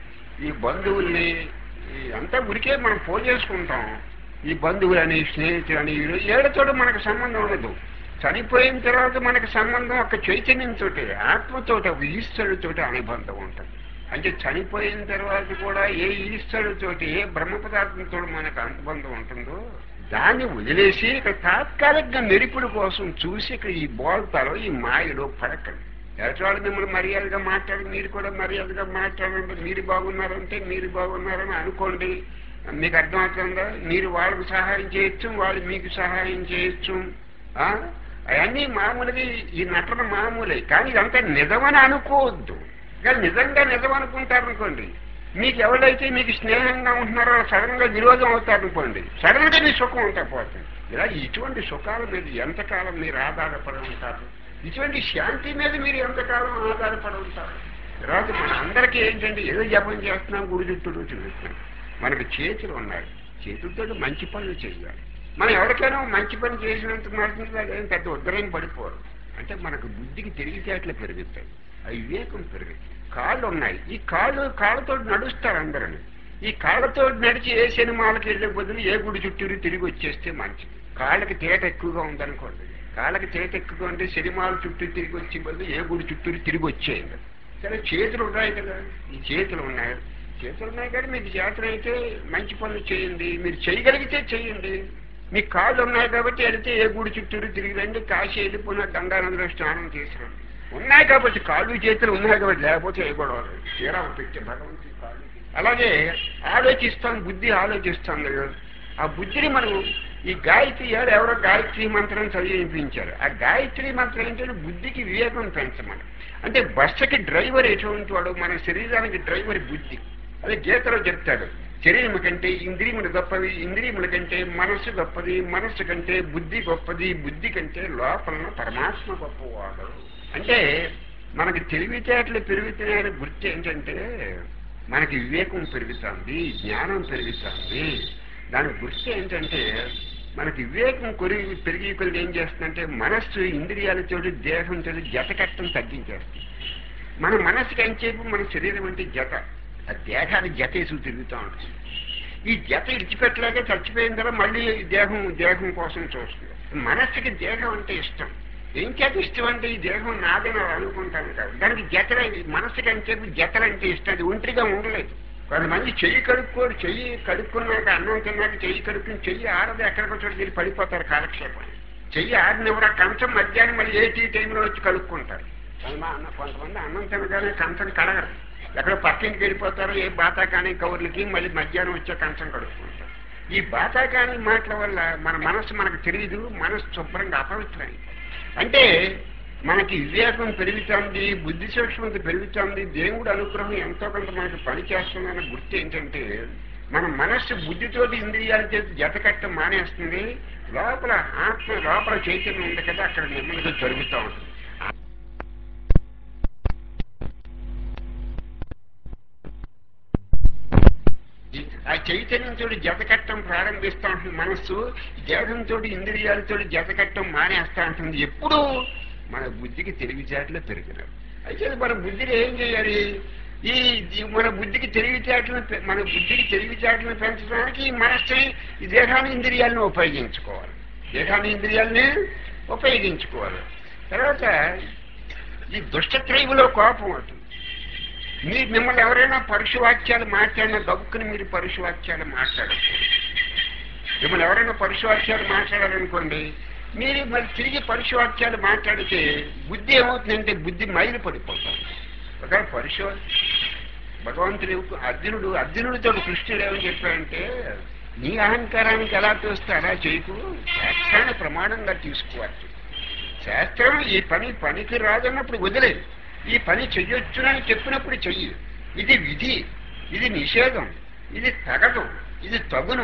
ఈ బంధువుల్ని ఈ అంతా ఉరికే మనం పోల్ చేసుకుంటాం ఈ బంధువులని స్నేహితులని ఏడతో మనకు సంబంధం ఉండదు చనిపోయిన తర్వాత మనకు సంబంధం ఒక చైతన్యంతో ఆత్మతోటి ఒక ఈశ్వరుడితోటి అనుబంధం ఉంటుంది అంటే చనిపోయిన తర్వాత కూడా ఏ ఈశ్వరుడితోటి ఏ బ్రహ్మ పదార్థంతో మనకు అనుబంధం ఉంటుందో దాన్ని వదిలేసి ఇక్కడ తాత్కాలికంగా మెరుపుడు కోసం చూసి ఇక్కడ ఈ బోల్తాలో ఈ మాయలో పడకండి ఎటువంటి మిమ్మల్ని మర్యాదగా మాట్లాడి మీరు కూడా మర్యాదగా మాట్లాడండి మీరు బాగున్నారంటే మీరు బాగున్నారని అనుకోండి మీకు అర్థమవుతుందా మీరు వాళ్ళకు సహాయం చేయొచ్చు వాళ్ళు మీకు సహాయం చేయొచ్చు ఆ? అవన్నీ మామూలుగా ఈ నటన మామూలే కానీ ఇదంతా నిజమని అనుకోవద్దు కానీ నిజంగా నిజం అనుకుంటారనుకోండి మీకు ఎవరైతే మీకు స్నేహంగా ఉంటున్నారో సడన్ గా విరోధం అవుతారనుకోండి సడన్ గా మీ సుఖం ఉంటా పోతుంది ఇలా ఇటువంటి సుఖాల మీద ఎంతకాలం మీరు ఆధారపడి ఉంటారు ఇటువంటి శాంతి మీద మీరు ఎంతకాలం ఆధారపడి ఉంటారు తర్వాత మన అందరికీ ఏంటంటే ఏదో జపం చేస్తున్నాం గుడి చుట్టూ తిరుగుతున్నాం మనకు చేతులు ఉన్నాయి చేతులతో మంచి పనులు చేయాలి మనం ఎవరికైనా మంచి పని చేసినంత మాత్రం ఏం పెద్ద ఉద్దరైన పడిపోరు అంటే మనకు బుద్ధికి తెలివితేటలు పెరుగుతాయి ఆ వివేకం పెరుగుతుంది కాళ్ళు ఉన్నాయి ఈ కాళ్ళు కాళ్ళతో నడుస్తారు అందరని ఈ కాళ్ళతో నడిచి ఏ సినిమాలకు వెళ్ళే బదులు ఏ గుడి చుట్టూరు తిరిగి వచ్చేస్తే మంచిది కాళ్ళకి తేట ఎక్కువగా ఉందనుకోండి కాళ్ళకి తేట ఎక్కువగా ఉంటే సినిమాల చుట్టూ తిరిగి వచ్చే బదులు ఏ గుడి చుట్టూరు తిరిగి వచ్చేయండి సరే చేతులు ఉన్నాయి కదా ఈ చేతులు ఉన్నాయి చేతులు ఉన్నాయి కానీ మీకు చేతులైతే మంచి పనులు చేయండి మీరు చేయగలిగితే చేయండి మీ కాళ్ళు ఉన్నాయి కాబట్టి వెళితే ఏ గుడి చుట్టూరు తిరిగి రండి కాశీ వెళ్ళిపోయిన గంగానందలో స్నానం చేసిరండి ఉన్నాయి కాబట్టి కాళ్ళు చేతులు ఉన్నాయి కాబట్టి లేకపోతే ఏ గొడవ లేదు. తీరా పెట్టే భగవంతుడి కాళ్ళు చేతులు. అలాగే ఆలోచిస్తాం బుద్ధి ఆలోచిస్తాం కదా ఆ బుద్ధిని మనం ఈ గాయత్రి ఎవరు ఎవరో గాయత్రి మంత్రం చదివించారు ఆ గాయత్రి మంత్రం ఏంటంటే బుద్ధికి వివేకం పెంచమని అంటే బస్సుకి డ్రైవర్ ఎటువంటి వాడు మన శరీరానికి డ్రైవర్ బుద్ధి అదే గీతలో చెప్తాడు శరీరము కంటే ఇంద్రియములు గొప్పవి ఇంద్రియముల కంటే మనస్సు గొప్పది మనస్సు కంటే బుద్ధి గొప్పది బుద్ధి కంటే లోపల పరమాత్మ గొప్పవాడు అంటే మనకి తెలివితేటలు పెరుగుతున్నాయని గుర్తు ఏంటంటే మనకి వివేకం పెరుగుతుంది జ్ఞానం పెరుగుతుంది దాని గుర్తు ఏంటంటే మనకి వివేకం కొరిగి పెరిగి కొరిగి ఏం చేస్తుందంటే మనస్సు ఇంద్రియాలతో దేహంతో జతకట్టం తగ్గించేస్తుంది మన మనసుకి ఎంతసేపు మన శరీరం అంటే జత ఆ దేహాన్ని జతేసి తిరుగుతూ ఉంటుంది ఈ జత ఇడిచిపెట్టలేక చచ్చిపోయిన తర్వాత మళ్ళీ ఈ దేహం దేహం కోసం చూస్తుంది మనస్సుకి దేహం అంటే ఇష్టం ఏం చేత ఇష్టం అంటే ఈ దేహం నాదని అనుకుంటాను కాదు దానికి జతల మనస్సుకి ఎంతసేపు జతలంటే ఇష్టం అది ఒంటరిగా ఉండలేదు కొంతమంది చెయ్యి కడుక్కోరు చెయ్యి కడుక్కున్నాక అన్నం తిన్నాక చెయ్యి కడుక్కుని చెయ్యి ఆడదు ఎక్కడికో చోటు తిరిగి పడిపోతారు కాలక్షేపం చెయ్యి ఆడినప్పుడు ఆ కంచం మధ్యాహ్నం మళ్ళీ ఏ టీ టైంలో వచ్చి కడుక్కుంటారు కొంతమంది అన్న కొంతమంది అన్నం తినగానే కంచం కడగరు ఎక్కడ పక్కింటికి వెళ్ళిపోతారు ఏ బాతాకాని కవర్లకి మళ్ళీ మధ్యాహ్నం వచ్చే కంచం కడుక్కుంటారు ఈ బాతాకాని మాటల వల్ల మన మనస్సు మనకు తెలియదు మనస్సు శుభ్రంగా అపవిత్రమైంది అంటే మనకి వివేకం పెరుగుతుంది బుద్ధి సూక్ష్మత పెరుగుతుంది దేవుడు అనుగ్రహం ఎంతో కొంత మనకు పని చేస్తుందన్న గుర్తు ఏంటంటే మన మనస్సు బుద్ధితోటి ఇంద్రియాల చేతి జతకట్ట మానేస్తుంది లోపల ఆత్మ లోపల చైతన్యం ఉంది కదా అక్కడ నెమ్మదిగా జరుగుతూ ఉంటుంది ఆ చైతన్యంతో జతకట్టం ప్రారంభిస్తూ ఉంటుంది మనస్సు దేహంతో ఇంద్రియాలతో జతకట్టం మానేస్తూ ఉంటుంది ఎప్పుడు మన బుద్ధికి తెలివితేటలు పెరిగినారు అయితే మన బుద్ధిని ఏం చేయాలి ఈ ఈ మన బుద్ధికి తెలివితేటలను పె- మన బుద్ధికి తెలివితేటలను పెంచడానికి ఈ మనస్సుని ఈ దేహాన్ని ఇంద్రియాలను ఉపయోగించుకోవాలి దేహాన్ని ఇంద్రియాలని ఉపయోగించుకోవాలి తర్వాత ఈ దుష్టత్రయములో కోపం అవుతుంది మీ మిమ్మల్ని ఎవరైనా పరుషవాక్యాలు మాట్లాడినా గబుక్కుని మీరు పరుషవాక్యాలు మాట్లాడచ్చు మిమ్మల్ని ఎవరైనా పరుషవాక్యాలు మాట్లాడారనుకోండి మీరు మరి తిరిగి పరుషవాక్యాలు మాట్లాడితే బుద్ధి ఏమవుతుందంటే బుద్ధి మైలు పడిపోతుంది ఒక పరుష భగవంతుడు అర్జునుడు అర్జునుడితో కృష్ణుడు ఏమని చెప్పాడంటే నీ అహంకారానికి ఎలా తోస్తే అలా చేయకు శాస్త్రాన్ని ప్రమాణంగా తీసుకోవచ్చు శాస్త్రం ఈ పని పనికి రాదన్నప్పుడు వదిలేదు ఈ పని చెయ్యొచ్చునని చెప్పినప్పుడు చెయ్యి ఇది విధి ఇది నిషేధం ఇది తగదు ఇది తగును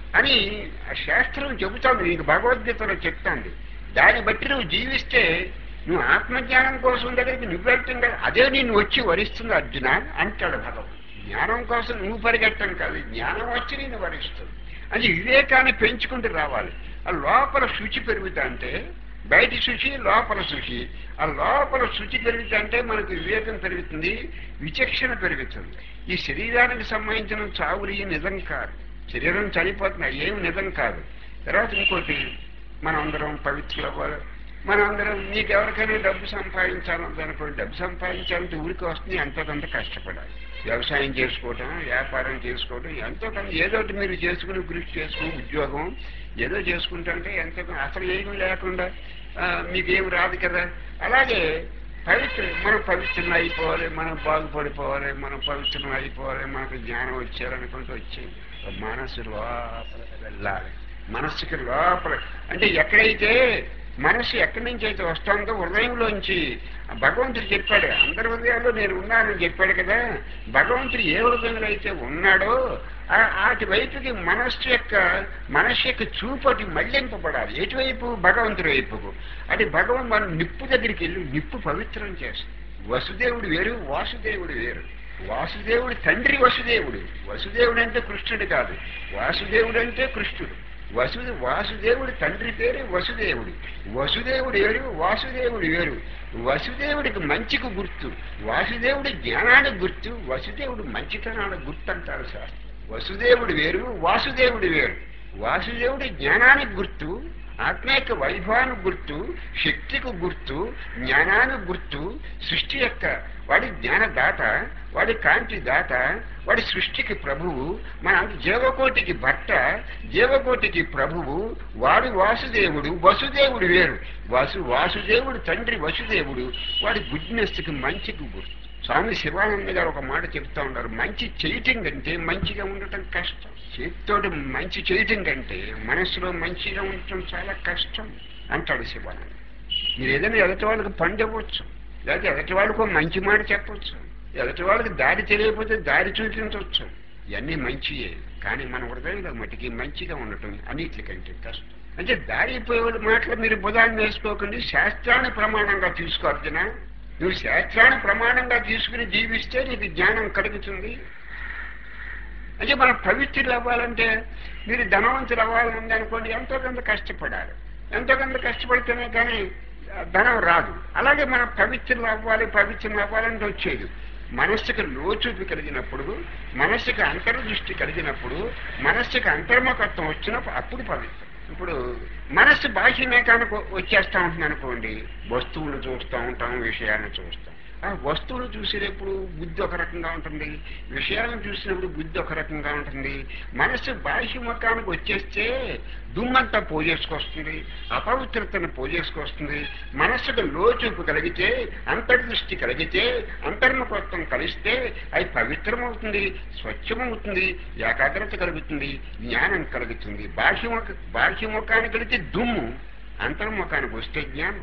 అని ఆ శాస్త్రం చెబుతోంది నీకు భగవద్గీతలో చెప్తాంది దాన్ని బట్టి నువ్వు జీవిస్తే నువ్వు ఆత్మజ్ఞానం కోసం దగ్గరికి నువ్వు వెళ్తాం కదా అదే నిన్ను వచ్చి వరిస్తుంది అర్జున అంటాడు భగవాన్ జ్ఞానం కోసం నువ్వు పరిగెట్టం కాదు జ్ఞానం వచ్చి నిన్ను వరిస్తుంది అది వివేకాన్ని పెంచుకుంటూ రావాలి ఆ లోపల శుచి పెరుగుతా అంటే బయట శుచి లోపల శుచి ఆ లోపల శుచి పెరుగుతా అంటే మనకు వివేకం పెరుగుతుంది విచక్షణ పెరుగుతుంది ఈ శరీరానికి సంబంధించిన చావులు ఈ నిజం కాదు శరీరం చనిపోతుంది ఏమి నిజం కాదు తర్వాత ఇంకోటి మనందరం పవిత్రులు అవ్వాలి మనందరం నీకు ఎవరికైనా డబ్బు సంపాదించాలని అనుకోండి డబ్బు సంపాదించాలంటే ఊరికి వస్తుంది ఎంతో కొంత కష్టపడాలి వ్యవసాయం చేసుకోవటం వ్యాపారం చేసుకోవటం ఎంతో కొంత ఏదో ఒకటి మీరు చేసుకుని కృషి చేసుకుని ఉద్యోగం ఏదో చేసుకుంటుంటే ఎంతో కొంత అసలు ఏమీ లేకుండా ఆ, మీకు ఏమి రాదు కదా అలాగే పవిత్ర మనం పవిత్రం అయిపోవాలి మనం బాగుపడిపోవాలి మనం పవిత్రం అయిపోవాలి మనకు జ్ఞానం వచ్చేయాలనుకుంటూ వచ్చేది మనసు లోపల వెళ్ళాలి మనస్సుకి లోపల అంటే ఎక్కడైతే మనసు ఎక్కడి నుంచి అయితే వస్తుందో హృదయంలోంచి భగవంతుడు చెప్పాడు అందరి హృదయాల్లో నేను ఉన్నానని చెప్పాడు కదా భగవంతుడు ఏ హృదయంలో అయితే ఉన్నాడో ఆ- అటు వైపుకి మనస్సు యొక్క మనస్సు యొక్క చూపటి మళ్లింపబడాలి ఎటువైపు భగవంతుడి వైపుకు అది భగవంతు మనం నిప్పు దగ్గరికి వెళ్ళి నిప్పు పవిత్రం చేస్తుంది వసుదేవుడు వేరు వాసుదేవుడు వేరు వాసుదేవుడు తండ్రి వసుదేవుడు వసుదేవుడు అంటే కృష్ణుడు కాదు వాసుదేవుడు అంటే కృష్ణుడు వసు వాసుదేవుడి తండ్రి పేరు వసుదేవుడు వసుదేవుడు వేరు వాసుదేవుడు వేరు వసుదేవుడికి మంచికి గుర్తు వాసుదేవుడి జ్ఞానానికి గుర్తు వసుదేవుడు మంచితనానికి గుర్తు అంటారు శాస్త్రం వసుదేవుడు వేరు వాసుదేవుడు వేరు వాసుదేవుడి జ్ఞానానికి గుర్తు ఆత్మీయక వైభవానికి గుర్తు శక్తికి గుర్తు జ్ఞానానికి గుర్తు సృష్టి యొక్క వాడి జ్ఞానదాత వాడి కాంతి దాత వాడి సృష్టికి ప్రభువు మన జీవకోటికి భర్త జీవకోటికి ప్రభువు వాడి వాసుదేవుడు వసుదేవుడు వేరు వాసు వాసుదేవుడు తండ్రి వసుదేవుడు వాడి గుడ్నెస్కి మంచికి గుర్తు స్వామి శివానంద గారు ఒక మాట చెప్తా ఉన్నారు మంచి చేయటం కంటే మంచిగా ఉండటం కష్టం చేతితోటి మంచి చేయటం కంటే మనసులో మంచిగా ఉండటం చాలా కష్టం అంటాడు శివానంద మీరు ఏదైనా ఎదుటి వాళ్ళకి పండు ఇవ్వచ్చు లేకపోతే ఎదుటి వాళ్ళకు ఒక మంచి మాట చెప్పవచ్చు ఎదుటి వాళ్ళకి దారి తెలియకపోతే దారి చూపించవచ్చు ఇవన్నీ మంచియే కానీ మన హృదయంలో మటుకి మంచిగా ఉండటం అన్నిటికంటే కష్టం అంటే దారిపోయే వాళ్ళ మాటలు మీరు బుధాన్ని వేసుకోకండి శాస్త్రాన్ని ప్రమాణంగా తీసుకో అర్జున నువ్వు శాస్త్రాన్ని ప్రమాణంగా తీసుకుని జీవిస్తే నీకు జ్ఞానం కలుగుతుంది అంటే మనం పవిత్రులు అవ్వాలంటే మీరు ధనవంతులు అవ్వాలని అనుకోండి ఎంతో కొంత కష్టపడాలి ఎంతో కొంత కష్టపడితేనే కానీ ఆ, ధనం రాదు అలాగే మనం పవిత్రులు అవ్వాలి పవిత్రులు అవ్వాలంటే వచ్చేది మనస్సుకి లోచూపు కలిగినప్పుడు మనస్సుకి అంతర్దృష్టి కలిగినప్పుడు మనస్సుకి అంతర్ముఖత్వం వచ్చినప్పుడు అప్పుడు పవిత్రం ఇప్పుడు మనస్సు బాహ్యమేకానికి వచ్చేస్తా ఉంటుంది అనుకోండి వస్తువులు చూస్తూ ఉంటాం విషయాలను చూస్తాం ఆ వస్తువులు చూసేటప్పుడు బుద్ధి ఒక రకంగా ఉంటుంది విషయాలను చూసినప్పుడు బుద్ధి ఒక రకంగా ఉంటుంది మనస్సు బాహ్యముఖానికి వచ్చేస్తే దుమ్మంతా పోజేసుకొస్తుంది అపవిత్రతను పోజేసుకొస్తుంది మనస్సుకు లోచూపు కలిగితే అంతర్దృష్టి కలిగితే అంతర్ముఖత్వం కలిస్తే అది పవిత్రమవుతుంది స్వచ్ఛమవుతుంది ఏకాగ్రత కలుగుతుంది జ్ఞానం కలుగుతుంది బాహ్యముఖ బాహ్యముఖానికి కలిగితే దుమ్ము అంతర్ముఖానికి వస్తే జ్ఞానం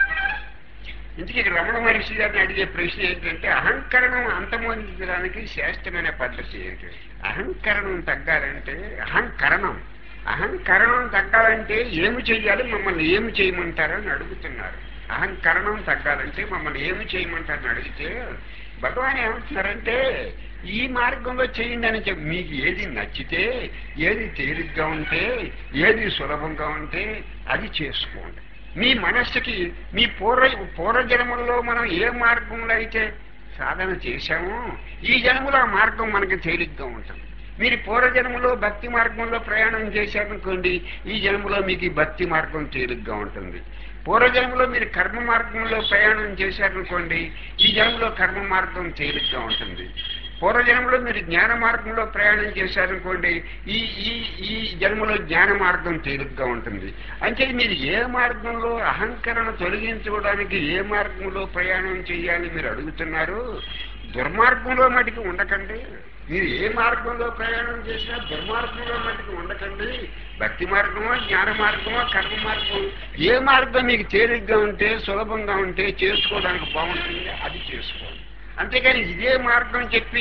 ఇందుకే ఇక్కడ రమణ మహర్షి గారిని అడిగే ప్రశ్న ఏంటంటే అహంకరణం అంతమొందించడానికి శ్రేష్టమైన పద్ధతి ఏంటి అహంకరణం తగ్గాలంటే అహంకరణం అహంకరణం తగ్గాలంటే ఏమి చెయ్యాలి మమ్మల్ని ఏమి చేయమంటారని అడుగుతున్నారు అహంకరణం తగ్గాలంటే మమ్మల్ని ఏమి చేయమంటారని అడిగితే భగవాన్ ఏమంటున్నారంటే ఈ మార్గంలో చేయండి అని చెప్పి మీకు ఏది నచ్చితే ఏది తేలిగ్గా ఉంటే ఏది సులభంగా ఉంటే అది చేసుకోండి మీ మనస్సుకి మీ పూర్వ పూర్వజన్మల్లో మనం ఏ మార్గంలో అయితే సాధన చేశామో ఈ జన్మలో ఆ మార్గం మనకి తేలిగ్గా ఉంటుంది మీరు పూర్వజన్మలో భక్తి మార్గంలో ప్రయాణం చేశారనుకోండి ఈ జన్మలో మీకు ఈ భక్తి మార్గం తేలిగ్గా ఉంటుంది పూర్వజన్మలో మీరు కర్మ మార్గంలో ప్రయాణం చేశారనుకోండి ఈ జన్మలో కర్మ మార్గం తేలిగ్గా ఉంటుంది పూర్వజన్మలో మీరు జ్ఞాన మార్గంలో ప్రయాణం చేశారనుకోండి ఈ ఈ ఈ జన్మలో జ్ఞాన మార్గం తేలిగ్గా ఉంటుంది అంటే మీరు ఏ మార్గంలో అహంకరణ తొలగించుకోవడానికి ఏ మార్గంలో ప్రయాణం చేయాలి మీరు అడుగుతున్నారు దుర్మార్గంలో మటుకు ఉండకండి మీరు ఏ మార్గంలో ప్రయాణం చేసినా దుర్మార్గంలో మటుకు ఉండకండి భక్తి మార్గమో జ్ఞాన మార్గమో కర్మ మార్గం ఏ మార్గం మీకు తేలిగ్గా ఉంటే సులభంగా ఉంటే చేసుకోవడానికి బాగుంటుంది అది చేసుకోండి అంతేగాని ఇదే మార్గం చెప్పి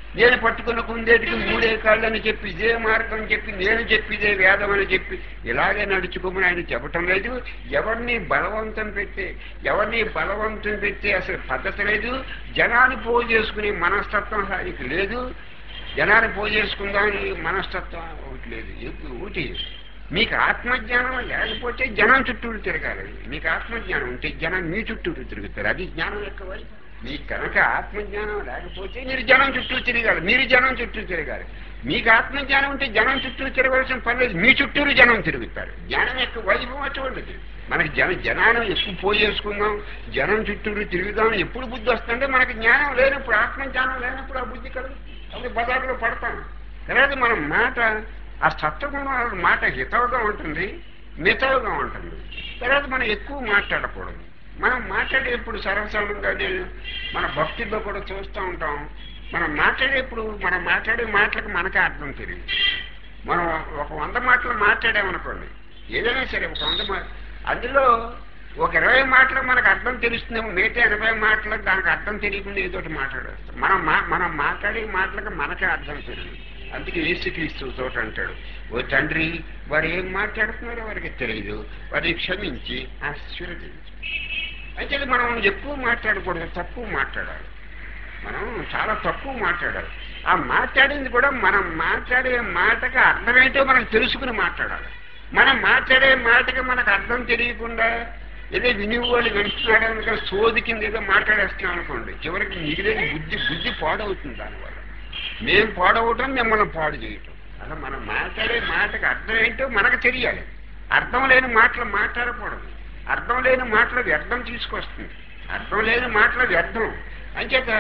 నేను పట్టుకున్న కుందేటికి మూడే కాళ్ళు అని చెప్పి ఇదే మార్గం అని చెప్పి నేను చెప్పి ఇదే వేదం అని చెప్పి ఇలాగే నడుచుకోమని ఆయన చెప్పటం లేదు ఎవరిని బలవంతం పెట్టి ఎవరిని బలవంతం పెట్టి అసలు పద్ధతి లేదు జనాన్ని పోగు చేసుకునే మనస్తత్వం ఆయనకి లేదు జనాన్ని పోగు చేసుకుందామని మనస్తత్వం ఒకటి లేదు ఎప్పుడు ఒకటి మీకు ఆత్మజ్ఞానం లేకపోతే జనం చుట్టూరు తిరగాలి మీకు ఆత్మజ్ఞానం ఉంటే జనం మీ చుట్టూరు తిరుగుతారు అది జ్ఞానం యొక్క వైపు మీకు కనుక ఆత్మజ్ఞానం లేకపోతే మీరు జనం చుట్టూ తిరగాలి మీరు జనం చుట్టూ తిరగాలి మీకు ఆత్మజ్ఞానం ఉంటే జనం చుట్టూ తిరగవలసిన పని లేదు మీ చుట్టూరు జనం తిరుగుతారు జ్ఞానం యొక్క వైభవం అటువంటిది మనకి జన జనాన్ని ఎక్కువ పోయేసుకుందాం జనం చుట్టూరు తిరుగుదాం ఎప్పుడు బుద్ధి వస్తుంటే మనకి జ్ఞానం లేనప్పుడు ఆత్మజ్ఞానం లేనప్పుడు ఆ బుద్ధి కలుగుతుంది అప్పుడు బజార్లో పడతాం తర్వాత మనం మాట ఆ సత్వగుణం మాట హితవుగా ఉంటుంది మితవుగా ఉంటుంది తర్వాత మనం ఎక్కువ మాట్లాడకూడదు మనం మాట్లాడేప్పుడు సర్వసాధారణంగా నేను మన భక్తిలో కూడా చూస్తూ ఉంటాం మనం మాట్లాడేప్పుడు మనం మాట్లాడే మాటలకు మనకే అర్థం తెలియదు మనం ఒక వంద మాటలు మాట్లాడామనుకోండి ఏదైనా సరే ఒక వంద మా అందులో ఒక ఇరవై మాటలు మనకు అర్థం తెలుస్తుందేమో మిగతా ఎనభై మాటలకు దానికి అర్థం తెలియకుండా ఏదో ఒకటి మాట్లాడేస్తాం మనం మా మనం మాట్లాడే మాటలకు మనకే అర్థం తెలియదు అందుకే యేసుక్రీస్తు తోట అంటాడు ఓ తండ్రి వారు ఏం మాట్లాడుతున్నారో వారికి తెలియదు వారిని క్షమించి ఆశీర్వదించు అయితే మనం ఎక్కువ మాట్లాడకూడదు తక్కువ మాట్లాడాలి మనం చాలా తక్కువ మాట్లాడాలి ఆ మాట్లాడింది కూడా మనం మాట్లాడే మాటకి అర్థమేంటో మనకు తెలుసుకుని మాట్లాడాలి మనం మాట్లాడే మాటకి మనకు అర్థం తెలియకుండా ఏదో వినివాళ్ళు వింటున్నాడు అనుకో సోది కింద ఏదో మాట్లాడేస్తున్నాం అనుకోండి చివరికి మిగిలిన బుద్ధి బుద్ధి పాడవుతుంది దానివల్ల మేము పాడవటం మిమ్మల్ని పాడు చేయటం అసలు మనం మాట్లాడే మాటకి అర్థం ఏంటో మనకు తెలియాలి అర్థం లేని మాటలు మాట్లాడకూడదు అర్థం లేని మాటలు వ్యర్థం తీసుకొస్తుంది అర్థం లేని మాటలు వ్యర్థం అంచేత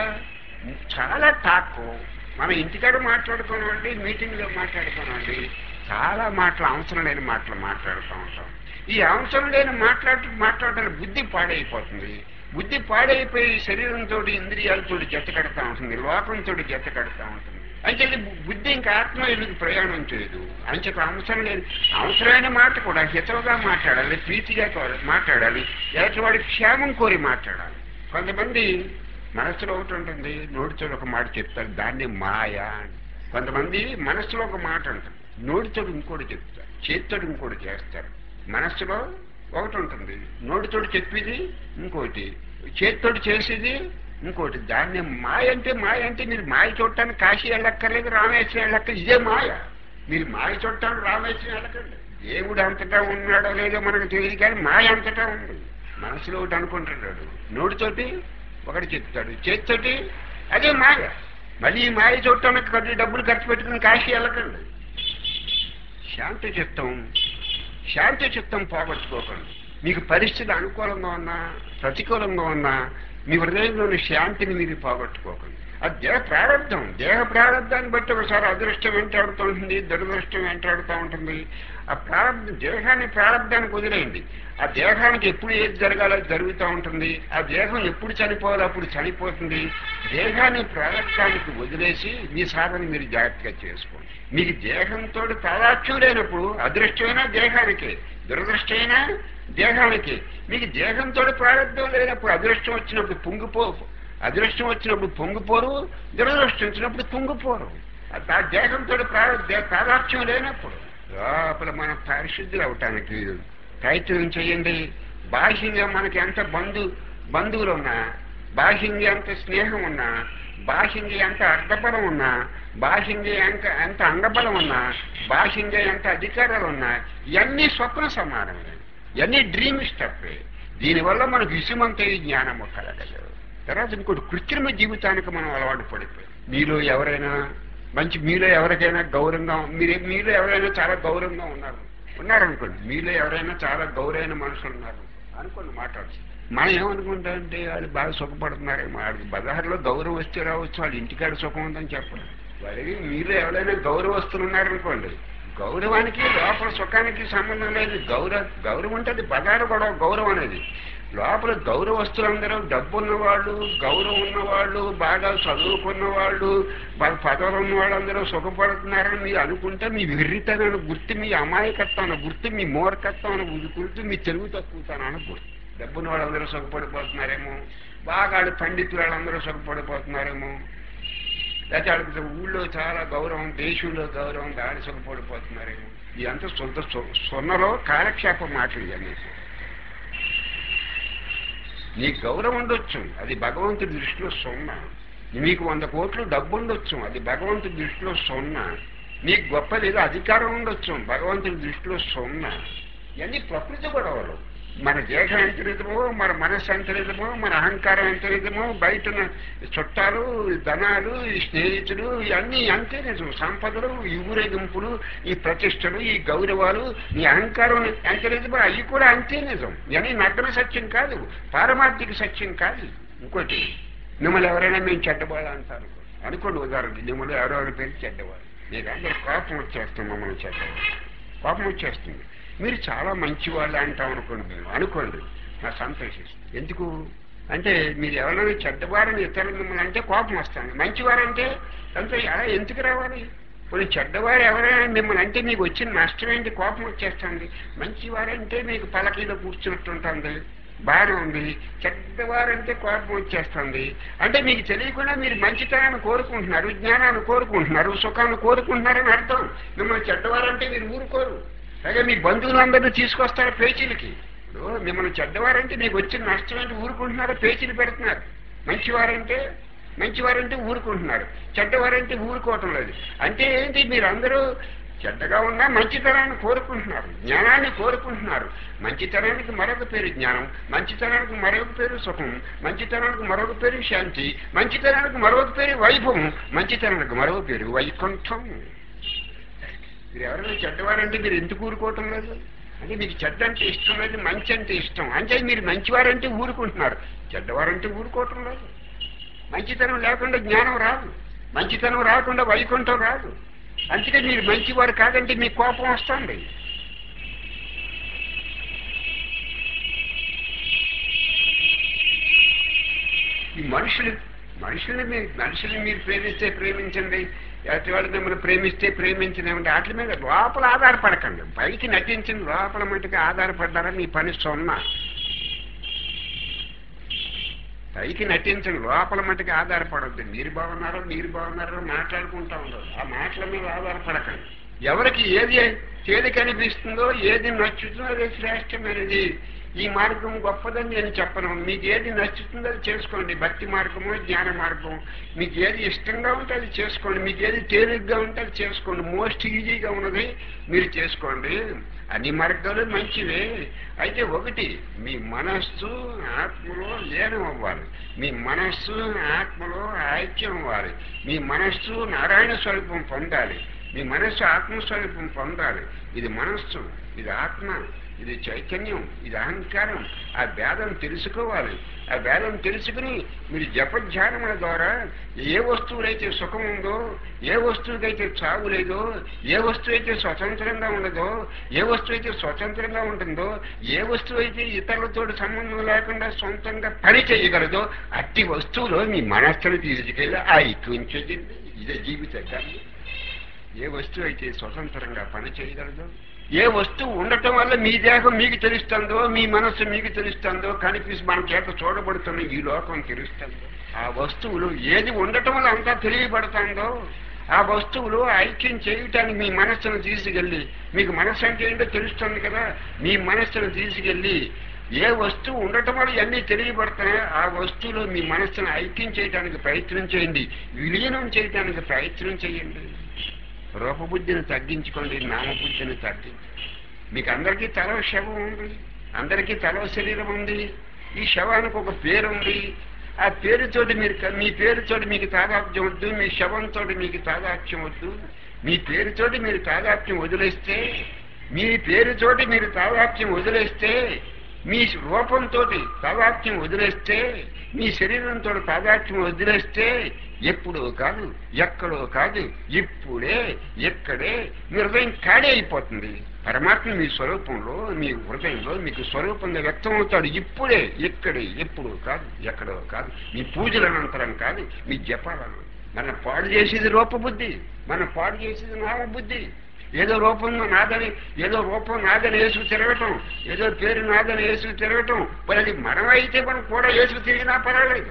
చాలా టాక్ మన ఇంటికాడ మాట్లాడుకోనండి మీటింగ్లో మాట్లాడుకోనండి చాలా మాటలు అవసరం లేని మాటలు మాట్లాడుతూ ఉంటాం ఈ అవసరం లేని మాట్లాడు మాట్లాడటం బుద్ధి పాడైపోతుంది బుద్ధి పాడైపోయి శరీరంతో ఇంద్రియాలతో జత కడతా ఉంటుంది లోకంతో జత కడతా ఉంటుంది అంటే బుద్ధి ఇంకా ఆత్మ ఎదుగు ప్రయాణం చేయదు అంచేత అవసరం లేదు అవసరమైన మాట కూడా హితవుగా మాట్లాడాలి ప్రీతిగా కో- మాట్లాడాలి ఎలాంటి వాడి క్షేమం కోరి మాట్లాడాలి కొంతమంది మనసులో ఒకటి ఉంటుంది నోటితో ఒక మాట చెప్తారు దాన్ని మాయ అని కొంతమంది మనసులో ఒక మాట ఉంటుంది నోటితో ఇంకోటి చెప్తారు చేతితో ఇంకోటి చేస్తారు మనస్సులో ఒకటి ఉంటుంది నోటితోటి చెప్పేది ఇంకోటి చేతితోటి చేసేది ఇంకోటి దాన్ని మాయ అంటే మాయ అంటే మీరు మాయ చూడటానికి కాశీ వెళ్ళక్కర్లేదు రామేశ్వరం వెళ్ళక్కర్లేదు ఇదే మాయ మీరు మాయ చూడటానికి రామేశ్వరం వెళ్ళకండి దేవుడు అంతటా ఉన్నాడో లేదో మనకు తెలియదు కానీ మాయ అంతటా ఉంది మనసులో ఒకటి అనుకుంటున్నాడు నోటితోటి ఒకటి చెప్తాడు చేతితోటి అదే మాయ మళ్ళీ ఈ మాయ చూడటానికి కొద్ది డబ్బులు ఖర్చు పెట్టుకుని కాశీ వెళ్ళకండి శాంతి చిత్తం శాంతి చిత్తం పోగొట్టుకోకండి మీకు పరిస్థితి అనుకూలంగా ఉన్నా ప్రతికూలంగా ఉన్నా మీ హృదయంలోని శాంతిని మీరు పోగొట్టుకోకండి అది దేహ ప్రారంధం దేహ ప్రారంధాన్ని బట్టి ఒకసారి అదృష్టం వెంటాడుతూ ఉంటుంది దురదృష్టం వెంటాడుతూ ఉంటుంది ఆ ప్రారంభం దేహాన్ని ప్రారంధానికి వదిలేయండి ఆ దేహానికి ఎప్పుడు ఏది జరగాలో అది జరుగుతూ ఉంటుంది ఆ దేహం ఎప్పుడు చనిపోవాలో అప్పుడు చనిపోతుంది దేహాన్ని ప్రారంభానికి వదిలేసి మీ సాధన మీరు జాగ్రత్తగా చేసుకోండి మీకు దేహంతో తాదాత్యం లేనప్పుడు అదృష్టమైనా దేహానికే దురదృష్టమైనా దేహానికి మీకు దేహంతో ప్రారంభం లేనప్పుడు అదృష్టం వచ్చినప్పుడు పొంగిపో అదృష్టం వచ్చినప్పుడు పొంగిపోరు దురదృష్టం వచ్చినప్పుడు పొంగిపోరు ఆ దేహంతో ప్రారంభ తాదాత్యం లేనప్పుడు లోపల మన పరిశుద్ధులు అవటానికి ప్రయత్నం చేయండి బాహ్యంగా మనకి ఎంత బంధు బంధువులు ఉన్నా బాహ్యంగా ఎంత స్నేహం ఉన్నా బాహ్యంగా ఎంత అర్ధబలం ఉన్నా బాహ్యంగా ఎంత ఎంత అంగబలం ఉన్నా బాహ్యంగా ఎంత అధికారాలు ఉన్నా ఇవన్నీ స్వప్న సమానమే ఇవన్నీ డ్రీమ్ స్టెప్పే దీనివల్ల మనకు విషమంతో ఈ జ్ఞానము కలగదు తర్వాత ఇంకోటి కృత్రిమ జీవితానికి మనం అలవాటు పడిపోయి మీలో ఎవరైనా మంచి మీలో ఎవరికైనా గౌరవంగా మీరే మీలో ఎవరైనా చాలా గౌరవంగా ఉన్నారు ఉన్నారనుకోండి మీలో ఎవరైనా చాలా గౌరవైన మనుషులు ఉన్నారు అనుకోండి మాట్లాడు మనం ఏమనుకుంటామంటే వాళ్ళు బాగా సుఖపడుతున్నారేమో వాళ్ళకి బజార్లో గౌరవం వస్తే రావచ్చు వాళ్ళ ఇంటికాడ సుఖం ఉందని చెప్పండి వాళ్ళకి మీలో ఎవరైనా గౌరవస్తులు ఉన్నారనుకోండి గౌరవానికి లోపల సుఖానికి సంబంధం లేదు గౌరవ గౌరవం అంటే అది బజారు కూడా గౌరవం అనేది లోపల గౌరవస్తులందరూ డబ్బు ఉన్నవాళ్ళు గౌరవం ఉన్నవాళ్ళు బాగా చదువుకున్న వాళ్ళు బాగా పదవులు ఉన్న వాళ్ళందరూ సుఖపడుతున్నారని మీరు అనుకుంటే మీ విర్రితనాన్ని గుర్తు మీ అమాయకత్వాన్ని గుర్తు మీ మూర్ఖత్వాన్ని గుర్తు మీ తెలుగు తక్కువతనాన్ని గుర్తు డబ్బున్న వాళ్ళందరూ సుఖపడిపోతున్నారేమో బాగా వాళ్ళు పండితులు వాళ్ళందరూ సుఖపడిపోతున్నారేమో లేకపోతే వాళ్ళకి ఊళ్ళో చాలా గౌరవం దేశంలో గౌరవం దాడి సుఖపడిపోతున్నారేమో ఇదంతా సొంత సొ- సొన్నలో కాలక్షేప మాటలు ఇవన్నీ నీకు గౌరవం ఉండొచ్చు అది భగవంతుడి దృష్టిలో సున్నా మీకు వంద కోట్లు డబ్బు ఉండొచ్చు అది భగవంతుడి దృష్టిలో సున్నా నీకు గొప్ప లేదా అధికారం ఉండొచ్చు భగవంతుడి దృష్టిలో సున్నా ఇవన్నీ ప్రకృతి గొడవలు మన దేహం ఎంత నిజమో మన మనస్సు ఎంత నిజమో మన అహంకారం ఎంత నిజమో బయట ఉన్న చుట్టాలు ఈ ధనాలు ఈ స్నేహితులు ఇవన్నీ అంతే నిజం సంపదలు ఈ ఊరేగింపులు ఈ ప్రతిష్టలు ఈ గౌరవాలు ఈ అహంకారం ఎంత నిజమో అవి కూడా అంతే నిజం ఇవన్నీ నగ్న సత్యం కాదు పారమార్థిక సత్యం కాదు ఇంకోటి మిమ్మల్ని ఎవరైనా మేము చెడ్డవాళ్ళు అంటారు అనుకోండి ఉదాహరణ మిమ్మల్ని ఎవరెవరి పేరు చెడ్డవాళ్ళు మీకు అందరు కోపం వచ్చేస్తుంది మమ్మల్ని చెడ్డవాళ్ళు కోపం వచ్చేస్తుంది మీరు చాలా మంచివాళ్ళు అంటాం అనుకోండి మేము అనుకోండి నా సంతోషిస్తుంది ఎందుకు అంటే మీరు ఎవరైనా చెడ్డవారని ఇతరులు మిమ్మల్ని అంటే కోపం వస్తుంది మంచివారంటే అంతే అలా ఎందుకు రావాలి ఇప్పుడు చెడ్డవారు ఎవరైనా మిమ్మల్ని అంటే మీకు వచ్చిన నష్టం ఏంటి కోపం వచ్చేస్తుంది మంచివారంటే మీకు పలకీలో కూర్చున్నట్టుంటుంది బాగానే ఉంది చెడ్డవారంటే కోపం వచ్చేస్తుంది అంటే మీకు తెలియకుండా మీరు మంచితనాన్ని కోరుకుంటున్నారు జ్ఞానాన్ని కోరుకుంటున్నారు సుఖాన్ని కోరుకుంటున్నారని అర్థం మిమ్మల్ని చెడ్డవారంటే మీరు ఊరుకోరు అలాగే మీ బంధువులందరినీ తీసుకొస్తారు పేచీలకి ఇప్పుడు మిమ్మల్ని చెడ్డవారంటే మీకు వచ్చిన నష్టం ఏంటి ఊరుకుంటున్నారు పేచీలు పెడుతున్నారు మంచివారంటే మంచివారంటే ఊరుకుంటున్నారు చెడ్డవారంటే ఊరుకోవటం లేదు అంటే ఏంటి మీరందరూ చెడ్డగా ఉన్నా మంచితనాన్ని కోరుకుంటున్నారు జ్ఞానాన్ని కోరుకుంటున్నారు మంచితనానికి మరొక పేరు జ్ఞానం మంచితనానికి మరొక పేరు సుఖం మంచితనానికి మరొక పేరు శాంతి మంచితనానికి మరొక పేరు వైభవం మంచితనానికి మరొక పేరు వైకుంఠం మీరు ఎవరైనా చెడ్డవారంటే మీరు ఎందుకు ఊరుకోవటం లేదు అంటే మీకు చెడ్డ అంటే ఇష్టం లేదు మంచి అంటే ఇష్టం అంటే మీరు మంచివారంటే ఊరుకుంటున్నారు చెడ్డవారంటే ఊరుకోవటం లేదు మంచితనం లేకుండా జ్ఞానం రాదు మంచితనం రాకుండా వైకుంఠం రాదు అందుకే మీరు మంచివారు కాదంటే మీకు కోపం వస్తుంది ఈ మనుషులు మనుషుల్ని మీరు మనుషుల్ని మీరు ప్రేమిస్తే ప్రేమించండి ఎలాంటి వాళ్ళు మిమ్మల్ని ప్రేమిస్తే ప్రేమించనివ్వండి వాటి మీద లోపల ఆధారపడకండి పైకి నటించిన లోపల మటుకు ఆధారపడ్డారా మీ పని సొన్నా పైకి నటించండి లోపల మటుకు ఆధారపడద్దు మీరు బాగున్నారో మీరు బాగున్నారో మాట్లాడుకుంటా ఉండదు ఆ మాటల మీద ఆధారపడకండి ఎవరికి ఏది తేలిక అనిపిస్తుందో ఏది నచ్చుతుందో అదే శ్రేష్టమైనది ఈ మార్గం గొప్పదని నేను చెప్పను మీకు ఏది నచ్చుతుందో అది చేసుకోండి భక్తి మార్గము జ్ఞాన మార్గం మీకు ఏది ఇష్టంగా ఉంటే అది చేసుకోండి మీకు ఏది తేలిగ్గా ఉంటే అది చేసుకోండి మోస్ట్ ఈజీగా ఉన్నది మీరు చేసుకోండి అన్ని మార్గాలు మంచివే అయితే ఒకటి మీ మనస్సు ఆత్మలో లీనం అవ్వాలి మీ మనస్సు ఆత్మలో ఐక్యం అవ్వాలి మీ మనస్సు నారాయణ స్వరూపం పొందాలి మీ మనస్సు ఆత్మస్వరూపం పొందాలి ఇది మనస్సు ఇది ఆత్మ ఇది చైతన్యం ఇది అహంకారం ఆ భేదం తెలుసుకోవాలి ఆ భేదం తెలుసుకుని మీరు జపధ్యానముల ద్వారా ఏ వస్తువులైతే సుఖం ఉందో ఏ వస్తువుకైతే చావు లేదో ఏ వస్తువు అయితే స్వతంత్రంగా ఉండదో ఏ వస్తువు అయితే స్వతంత్రంగా ఉంటుందో ఏ వస్తువు అయితే ఇతరులతో సంబంధం లేకుండా సొంతంగా పని చేయగలదో అట్టి వస్తువులో మీ మనస్సును తీసుకెళ్ళి ఆ ఇటువంటి ఇదే జీవితం ఏ వస్తువు అయితే స్వతంత్రంగా పని చేయగలదో ఏ వస్తువు ఉండటం వల్ల మీ దేహం మీకు తెలుస్తుందో మీ మనస్సు మీకు తెలుస్తుందో కనిపిసి మన చేత చూడబడుతున్న ఈ లోకం తెలుస్తుందో ఆ వస్తువులు ఏది ఉండటం వల్ల అంతా తెలియబడుతుందో ఆ వస్తువులు ఐక్యం చేయటానికి మీ మనస్సును తీసుకెళ్ళి మీకు మనస్సు అంటే ఏంటో తెలుస్తుంది కదా మీ మనస్సును తీసుకెళ్ళి ఏ వస్తువు ఉండటం వల్ల ఇవన్నీ తెలియబడతాయో ఆ వస్తువులో మీ మనస్సును ఐక్యం చేయడానికి ప్రయత్నం చేయండి విలీనం చేయడానికి ప్రయత్నం చేయండి రూపబుద్ధిని తగ్గించుకోండి నామబుద్ధిని తగ్గించండి మీకు అందరికీ తల శవం ఉంది అందరికీ తల శరీరం ఉంది ఈ శవానికి ఒక పేరు ఉంది ఆ పేరుతోటి మీరు మీ పేరుతోటి మీకు తాదాప్యం వద్దు మీ శవంతో మీకు తాదాప్యం వద్దు మీ పేరుతోటి మీరు తాదాప్యం వదిలేస్తే మీ పేరుతోటి మీరు తాదాప్యం వదిలేస్తే మీ రూపంతో తాదాత్మ్యం వదిలేస్తే మీ శరీరంతో తాదాత్మ్యం వదిలేస్తే ఎప్పుడో కాదు ఎక్కడో కాదు ఇప్పుడే ఎక్కడే మీ హృదయం ఖాళీ అయిపోతుంది పరమాత్మ మీ స్వరూపంలో మీ హృదయంలో మీకు స్వరూపంగా వ్యక్తం అవుతాడు ఇప్పుడే ఇక్కడే ఎప్పుడో కాదు ఎక్కడో కాదు మీ పూజల అనంతరం కాదు మీ జపాలను మన పాడు చేసేది రూపబుద్ధి మన పాడు చేసేది నామబుద్ధి ఏదో రూపం నాదని ఏదో రూపం నాదని వేసుకు తిరగటం ఏదో పేరు నాదని వేసుకు తిరగటం మరి అది మనం అయితే మనం కూడా వేసుకు తిరిగినా పర్వాలేదు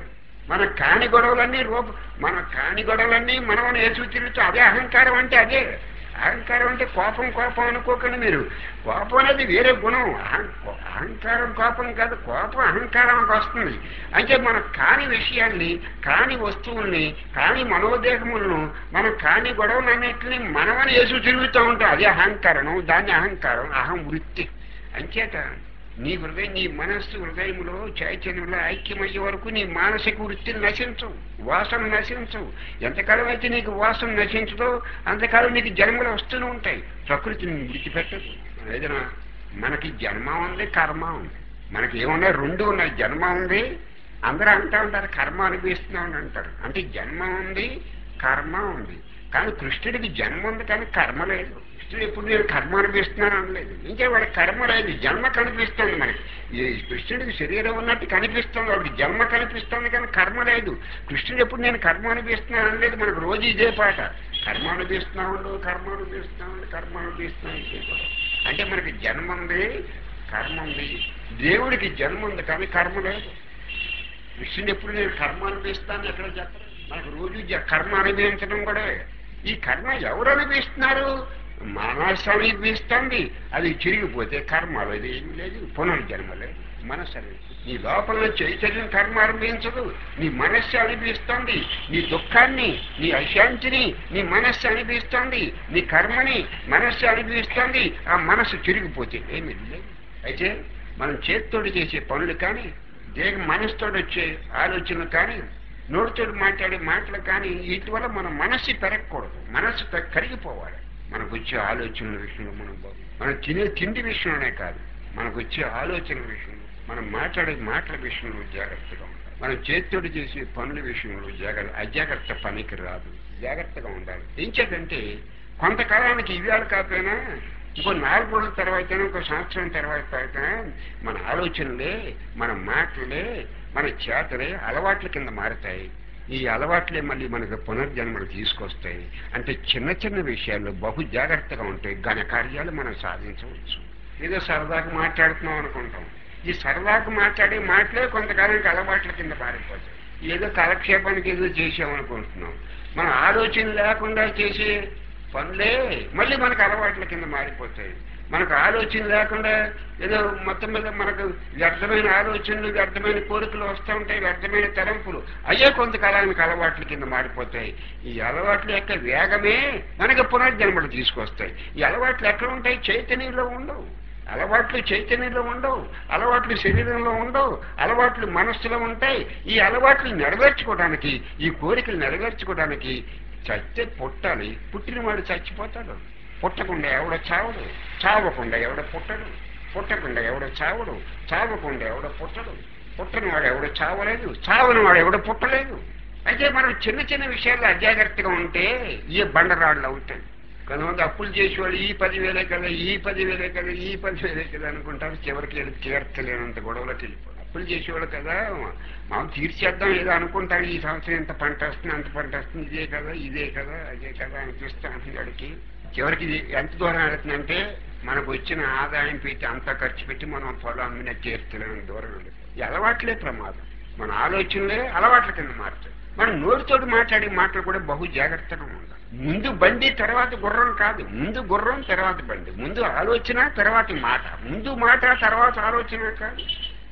మన కాని గొడవలన్నీ రూప మన కాని గొడవలన్నీ మనం వేసి తిరుగుతూ అదే అహంకారం అంటే అదే అహంకారం అంటే కోపం కోపం అనుకోకండి మీరు కోపం అనేది వేరే గుణం అహం- అహంకారం కోపం కాదు కోపం అహంకారానికి వస్తుంది అంటే మనం కాని విషయాల్ని కాని వస్తువుల్ని కాని మనోదేహములను మనం కాని గొడవలన్నింటినీ మనమని వేసి తిరుగుతూ ఉంటాం అదే అహంకారం దాన్ని అహంకారం అహం వృత్తి అంచేత నీ హృదయం నీ మనస్సు హృదయంలో చైతన్యంలో ఐక్యమయ్యే వరకు నీ మానసిక వృత్తిని నశించవు వాసన నశించవు ఎంతకాలం అయితే నీకు వాసన నశించదో అంతకాలం నీకు జన్మలు వస్తూనే ఉంటాయి ప్రకృతిని విడిచిపెట్టదు ఏదైనా మనకి జన్మ ఉంది కర్మ ఉంది మనకి ఏమున్నాయి రెండు ఉన్నాయి జన్మ ఉంది అందరూ అంటూ ఉంటారు కర్మ అనుభవిస్తున్నాం అని అంటారు అంటే జన్మ ఉంది కర్మ ఉంది కానీ కృష్ణుడికి జన్మ ఉంది కానీ కర్మ లేదు కృష్ణుడు ఎప్పుడు నేను కర్మ అనిపిస్తున్నాను అనలేదు ఇంకా వాడి కర్మ లేదు జన్మ కనిపిస్తుంది మనకి ఈ కృష్ణుడికి శరీరం ఉన్నట్టు కనిపిస్తుంది వాడికి జన్మ కనిపిస్తుంది కానీ కర్మ లేదు కృష్ణుడు ఎప్పుడు నేను కర్మ అనిపిస్తున్నాను అనలేదు మనకు రోజు ఇదే పాట కర్మ అనిపిస్తున్నాడు కర్మ అనిపిస్తున్నాడు కర్మ అనిపిస్తున్నాడు ఇదే కూడా. అంటే మనకి జన్మ ఉంది కర్మ ఉంది దేవుడికి జన్మ ఉంది కానీ కర్మ లేదు కృష్ణుడు ఎప్పుడు నేను కర్మ అనుభవిస్తాను ఎక్కడ చెప్పరు మనకు రోజు జ- కర్మ అనుభవించడం కూడా ఈ కర్మ ఎవరు అనుభవిస్తున్నారు మనస్సు అనుభవిస్తుంది అది చిరిగిపోతే కర్మ లేదు ఏమీ లేదు పునర్జన్మ లేదు మనస్సు అనేది నీ లోపల చైతన్యం కర్మ అనుభవించదు నీ మనస్సు అనుభవిస్తుంది నీ దుఃఖాన్ని నీ అశాంతిని నీ మనస్సు అనుభవిస్తుంది నీ కర్మని మనస్సు అనుభవిస్తుంది ఆ మనస్సు చిరిగిపోతే ఏమీ లేదు అయితే మనం చేత్తోటి చేసే పనులు కానీ దేహ మనసుతోటి వచ్చే ఆలోచనలు కానీ నోటితోటి మాట్లాడే మాటలు కానీ వీటి వల్ల మన మనస్సు పెరగకూడదు మనస్సు పె- కరిగిపోవాలి మనకు వచ్చే ఆలోచనల విషయంలో మనం బాగు మనం తినే తిండి విషయంలోనే కాదు మనకు వచ్చే ఆలోచనల విషయంలో మనం మాట్లాడే మాటల విషయంలో జాగ్రత్తగా ఉండాలి మనం చేతితోటి చేసే పనుల విషయంలో జాగ్రత్త అజాగ్రత్త పనికి రాదు జాగ్రత్తగా ఉండాలి ఏం చేద్దంటే కొంతకాలానికి ఇవాళ కాకపోయినా ఇంకో నాలుగు రోజుల తర్వాత ఇంకో సంవత్సరం తర్వాత అయినా మన ఆలోచనలే మన మాటలే మన చేతలే అలవాట్ల కింద మారుతాయి ఈ అలవాట్లే మళ్ళీ మనకు పునర్జన్మలు తీసుకొస్తాయి అంటే చిన్న చిన్న విషయాల్లో బహు జాగ్రత్తగా ఉంటాయి ఘన కార్యాలు మనం సాధించవచ్చు ఏదో సరదాగా మాట్లాడుతున్నాం అనుకుంటాం ఈ సరదాగా మాట్లాడే మాటలే కొంతకాలానికి అలవాట్ల కింద మారిపోతాయి ఏదో కాలక్షేపానికి ఏదో చేసామనుకుంటున్నాం మన ఆలోచన లేకుండా చేసే పనులే మళ్ళీ మనకు అలవాట్ల కింద మారిపోతాయి మనకు ఆలోచన లేకుండా ఏదో మొత్తం మీద మనకు వ్యర్థమైన ఆలోచనలు వ్యర్థమైన కోరికలు వస్తూ ఉంటాయి వ్యర్థమైన తలంపులు అయ్యే కొంతకాలానికి అలవాట్ల కింద మారిపోతాయి ఈ అలవాట్ల యొక్క వేగమే మనకు పునర్జన్మలు తీసుకొస్తాయి ఈ అలవాట్లు ఎక్కడ ఉంటాయి చైతన్యంలో ఉండవు అలవాట్లు చైతన్యంలో ఉండవు అలవాట్లు శరీరంలో ఉండవు అలవాట్లు మనస్సులో ఉంటాయి ఈ అలవాట్లు నెరవేర్చుకోవడానికి ఈ కోరికలు నెరవేర్చుకోవడానికి చస్తే పుట్టాలి పుట్టినవాడు చచ్చిపోతాడు పుట్టకుండా ఎవడ చావడు చావకుండా ఎవడ పుట్టడు పుట్టకుండా ఎవడ చావడు చావకుండా ఎవడ పుట్టడు పుట్టని వాడు ఎవడ చావలేదు చావని వాడు ఎవడ పుట్టలేదు అయితే మనం చిన్న చిన్న విషయాల్లో అజాగ్రత్తగా ఉంటే ఈ బండరాళ్ళు అవుతాయి కొంతమంది అప్పులు చేసేవాళ్ళు ఈ పదివేలే కదా ఈ పదివేలే కదా ఈ పదివేలే కదా అనుకుంటారు చివరికి వెళ్ళి తీర్చలేనంత గొడవలోకి వెళ్ళిపోతారు అప్పులు చేసేవాళ్ళు కదా మనం తీర్చేద్దాం ఏదో అనుకుంటారు ఈ సంవత్సరం ఎంత పంట వస్తుంది అంత పంట వస్తుంది ఇదే కదా ఇదే కదా అదే కదా అనిపిస్తా అంటున్నాడికి చివరికి ఇది ఎంత దూరం వెళుతుందంటే మనకు వచ్చిన ఆదాయం పెట్టి అంతా ఖర్చు పెట్టి మనం పొలం అమ్మిన తీర్చలేని దూరం వెళ్ళిపోతాం ఈ అలవాట్లే ప్రమాదం మన ఆలోచనలే అలవాట్ల కింద మారుతాయి మనం నోటితోటి మాట్లాడే మాటలు కూడా బహు జాగ్రత్తగా ఉండాలి ముందు బండి తర్వాత గుర్రం కాదు ముందు గుర్రం తర్వాత బండి ముందు ఆలోచన తర్వాత మాట ముందు మాట తర్వాత ఆలోచన కాదు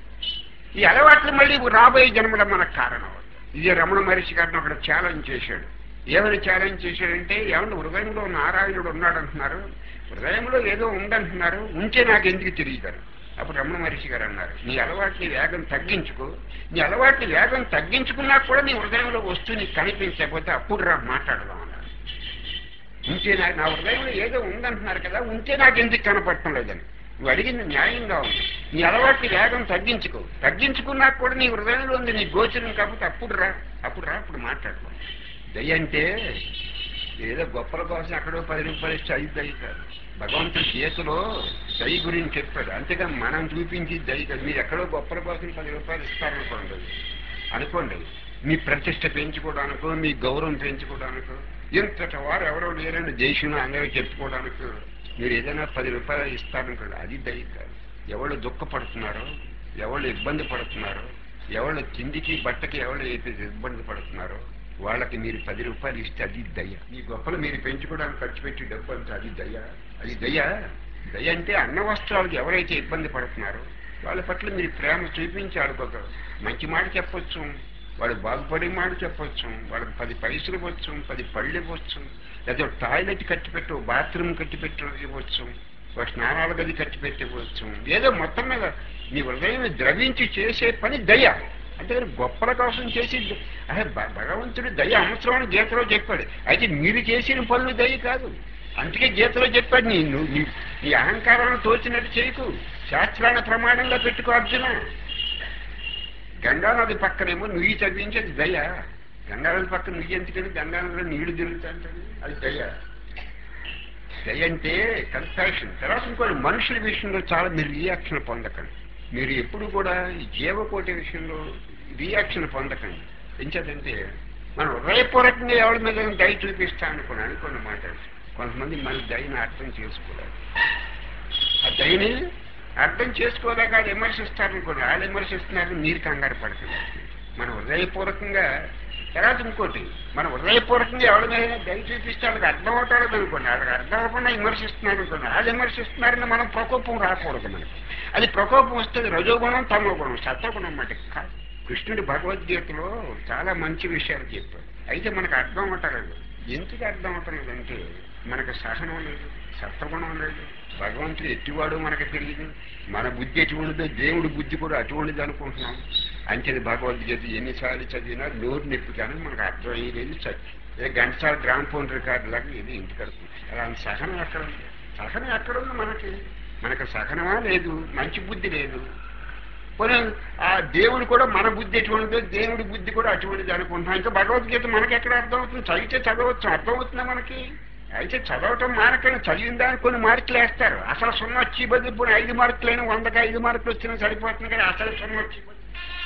ఈ అలవాట్లు మళ్ళీ రాబోయే జన్మల మనకు కారణం అవుతాయి. ఇది రమణ మహర్షి గారిని ఒకటి ఛాలెంజ్ చేశాడు ఏమని ఛాలెంజ్ చేశాడంటే ఏమన్నా హృదయంలో నారాయణుడు ఉన్నాడు అంటున్నారు హృదయంలో ఏదో ఉందంటున్నారు ఉంటే నాకు ఎందుకు తెలియదు అప్పుడు రమణ మహర్షి గారు అన్నారు నీ అలవాట్ని వేగం తగ్గించుకో నీ అలవాట్ని వేగం తగ్గించుకున్నా కూడా నీ హృదయంలో వస్తువు నీకు కనిపించకపోతే అప్పుడు రా మాట్లాడదాం అన్నారు ఉంటే నాకు నా హృదయంలో ఏదో ఉందంటున్నారు కదా ఉంటే నాకు ఎందుకు కనపడటం లేదని నువ్వు అడిగింది న్యాయంగా ఉంది నీ అలవాట్ని వేగం తగ్గించుకో తగ్గించుకున్నా కూడా నీ హృదయంలో ఉంది నీ గోచరం కాకపోతే అప్పుడు రా అప్పుడు రా అప్పుడు మాట్లాడుకో దయ అంటే ఏదో గొప్పల కోసం ఎక్కడో పది రూపాయలు ఇస్తే ఐదు దయ కాదు భగవంతుడి చేతిలో దయ గురించి చెప్పాడు అంతేగా మనం చూపించి దయ కాదు మీరు ఎక్కడో గొప్పల కోసం పది రూపాయలు ఇస్తారనుకోండి అనుకోండి మీ ప్రతిష్ట పెంచుకోవడానికో మీ గౌరవం పెంచుకోవడానికో ఇంతటి వారు ఎవరో లేరని దేశంలో అందరూ చెప్పుకోవడానికి మీరు ఏదైనా పది రూపాయలు ఇస్తారనుకోండి అది దయ కాదు ఎవరు దుఃఖపడుతున్నారో ఎవరు ఇబ్బంది పడుతున్నారో ఎవరు తిండికి బట్టకి ఎవరు అయితే ఇబ్బంది పడుతున్నారో వాళ్ళకి మీరు పది రూపాయలు ఇస్తే అది దయ మీ గొప్పలు మీరు పెంచుకోవడానికి ఖర్చు పెట్టి డబ్బు అంతా అది దయ అది దయ దయ అంటే అన్న వస్త్రాలకు ఎవరైతే ఇబ్బంది పడుతున్నారో వాళ్ళ పట్ల మీరు ప్రేమ చూపించి ఆడుకోక మంచి మాట చెప్పొచ్చు వాడు బాగుపడే మాట చెప్పొచ్చు వాళ్ళకి పది పైసలు ఇవ్వచ్చు పది పళ్ళు ఇవ్వచ్చు లేదా ఒక టాయిలెట్ కట్టి పెట్టు బాత్రూమ్ కట్టి పెట్టు ఇవ్వచ్చు ఒక స్నానాల గది కట్టి పెట్టి ఇవ్వచ్చు ఏదో మొత్తం మీద నీ హృదయం ద్రవించి చేసే పని దయ అంటే గొప్పల కోసం చేసి అదే భ- భగవంతుడు దయ అవసరం అని గీతలో చెప్పాడు అయితే మీరు చేసిన పనులు దయ కాదు అందుకే గీతలో చెప్పాడు నీ నువ్వు నీ నీ అహంకారాన్ని తోచినట్టు చేయకు శాస్త్రాన్ని ప్రమాణంగా పెట్టుకో అర్జున గంగానది పక్కనేమో నుయ్యి చదివించేది దయ గంగానది పక్కన నుయ్యి ఎందుకని గంగానదిలో నీళ్లు తిరుగుతుంటది అది దయ దయ అంటే కంపాషన్ తర్వాత ఇంకోటి మనుషుల విషయంలో చాలా మీరు రియాక్షన్ పొందకండి మీరు ఎప్పుడు కూడా ఈ జీవకోటి విషయంలో రియాక్షన్ పొందకండి ఎంచేదంటే మనం హృదయపూర్వకంగా ఎవరి మీద దయ చూపిస్తా అనుకున్నాను కొన్ని మాటలు కొంతమంది మన దయని అర్థం చేసుకోలేదు ఆ దయని అర్థం చేసుకోలేక అది విమర్శిస్తారనుకోండి వాళ్ళు విమర్శిస్తున్నారు మీరు కంగారు పడుతుంది మనం హృదయపూర్వకంగా తర్వాత ఇంకోటి మనం హృదయపూర్వకంగా ఎవరి మీద దయ చూపిస్తే వాళ్ళకి అర్థం అవుతాడు అనుకోండి వాళ్ళకి అర్థం అవ్వకుండా విమర్శిస్తున్నారు అనుకోండి వాళ్ళు విమర్శిస్తున్నారని మనం ప్రకోపం రాకూడదు మనకి అది ప్రకోపం వస్తుంది రజోగుణం తమో గుణం సత్వగుణం మటుకు కాదు కృష్ణుడు భగవద్గీతలో చాలా మంచి విషయాలు చెప్పాడు అయితే మనకు అర్థం అవ్వటలేదు ఎందుకు అర్థం అవ్వటలేదు అంటే మనకు సహనం లేదు సత్వగుణం లేదు భగవంతుడు ఎట్టివాడు మనకు తెలియదు మన బుద్ధి ఎటువంటిదో దేవుడి బుద్ధి కూడా అటువంటిది అనుకుంటున్నాం అంచేది భగవద్గీత ఎన్నిసార్లు చదివినా నోరు నొప్పి కానీ మనకు అర్థం అయ్యేది చదివి ఏ గంటసాల గ్రామ్ ఫోన్ రికార్డు లాగా ఇది ఇంటికి కడుతుంది అలా సహనం ఎక్కడ ఉంది సహనం ఎక్కడుంది మనకి మనకు సహనమా లేదు మంచి బుద్ధి లేదు పోనీ ఆ దేవుడు కూడా మన బుద్ధి ఎటువంటిదో దేవుడి బుద్ధి కూడా అటువంటిది అనుకుంటున్నాం ఇంకా భగవద్గీత మనకి ఎక్కడ అర్థం అవుతుంది చదివితే చదవచ్చు అర్థం అవుతుందా మనకి అయితే చదవటం మానకని చదివిన దానికి కొన్ని మార్కులు వేస్తారు అసలు సున్నా వచ్చి బదులు ఇప్పుడు ఐదు మార్కులైనా వందకి ఐదు మార్కులు వచ్చినా సరిపోతుంది కానీ అసలు సున్నా వచ్చి బదులు.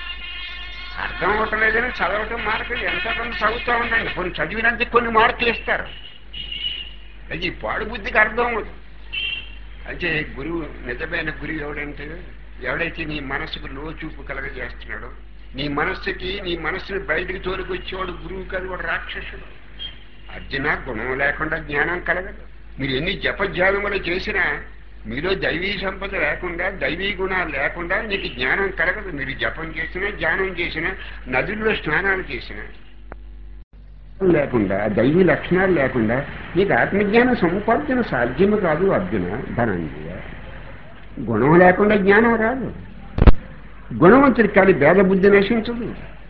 అర్థం అవ్వట్లేదని చదవటం మార్కులు ఎంత కొంత చదువుతూ ఉండండి కొన్ని చదివినందుకు కొన్ని మార్కులు ఇస్తారు అది ఈ పాడు బుద్ధికి అర్థం అవ్వదు అయితే గురువు నిజమైన గురువు ఎవడంటే ఎవడైతే నీ మనసుకు లోచూపు కలగజేస్తున్నాడో నీ మనస్సుకి నీ మనస్సుని బయటికి తోలుకొచ్చేవాడు గురువు కాదు వాడు రాక్షసుడు అర్జున గుణం లేకుండా జ్ఞానం కలగదు మీరు ఎన్ని జపధ్యానములు చేసినా మీలో దైవీ సంపద లేకుండా దైవీ గుణాలు లేకుండా నీకు జ్ఞానం కలగదు మీరు జపం చేసినా ధ్యానం చేసినా నదుల్లో స్నానాలు చేసినా లేకుండా దైవీ లక్షణాలు లేకుండా నీకు ఆత్మజ్ఞానం సముపార్జన సాధ్యము కాదు అర్జున ధనంజయ గుణం లేకుండా జ్ఞానం రాదు గుణవంతుడికి కానీ భేద బుద్ధి నశించదు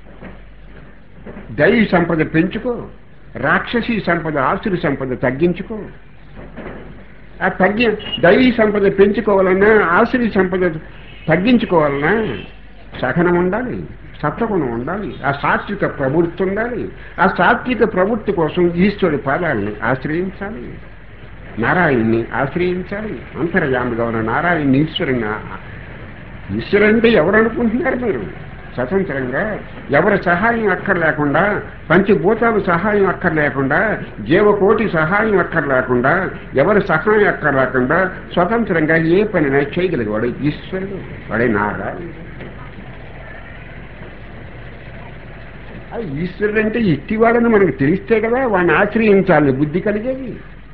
దైవీ సంపద పెంచుకో రాక్షసీ సంపద ఆసురి సంపద తగ్గించుకో ఆ తగ్గి దైవీ సంపద పెంచుకోవాలన్నా ఆసురి సంపద తగ్గించుకోవాలన్నా సహనం ఉండాలి సత్వగుణం ఉండాలి ఆ సాత్విక ప్రవృత్తి ఉండాలి ఆ సాత్విక ప్రవృత్తి కోసం ఈశ్వరుడి పాదాలని ఆశ్రయించాలి నారాయణ్ణి ఆశ్రయించాలి అంతర్యామిగా ఉన్న నారాయణ ఈశ్వరుని ఈశ్వరు అంటే ఎవరు అనుకుంటున్నారు మీరు స్వతంత్రంగా ఎవరి సహాయం అక్కర్లేకుండా పంచభూతాలు సహాయం అక్కర్లేకుండా జీవకోటి సహాయం అక్కర్లేకుండా ఎవరి సహాయం అక్కర్లేకుండా స్వతంత్రంగా ఏ పనినా చేయగలిగేవాడు ఈశ్వరుడు వాడే నారాయణ ఆ ఈశ్వరుడు అంటే ఇట్టివాడని మనకు తెలిస్తే కదా వాడిని ఆశ్రయించాలని బుద్ధి కలిగేది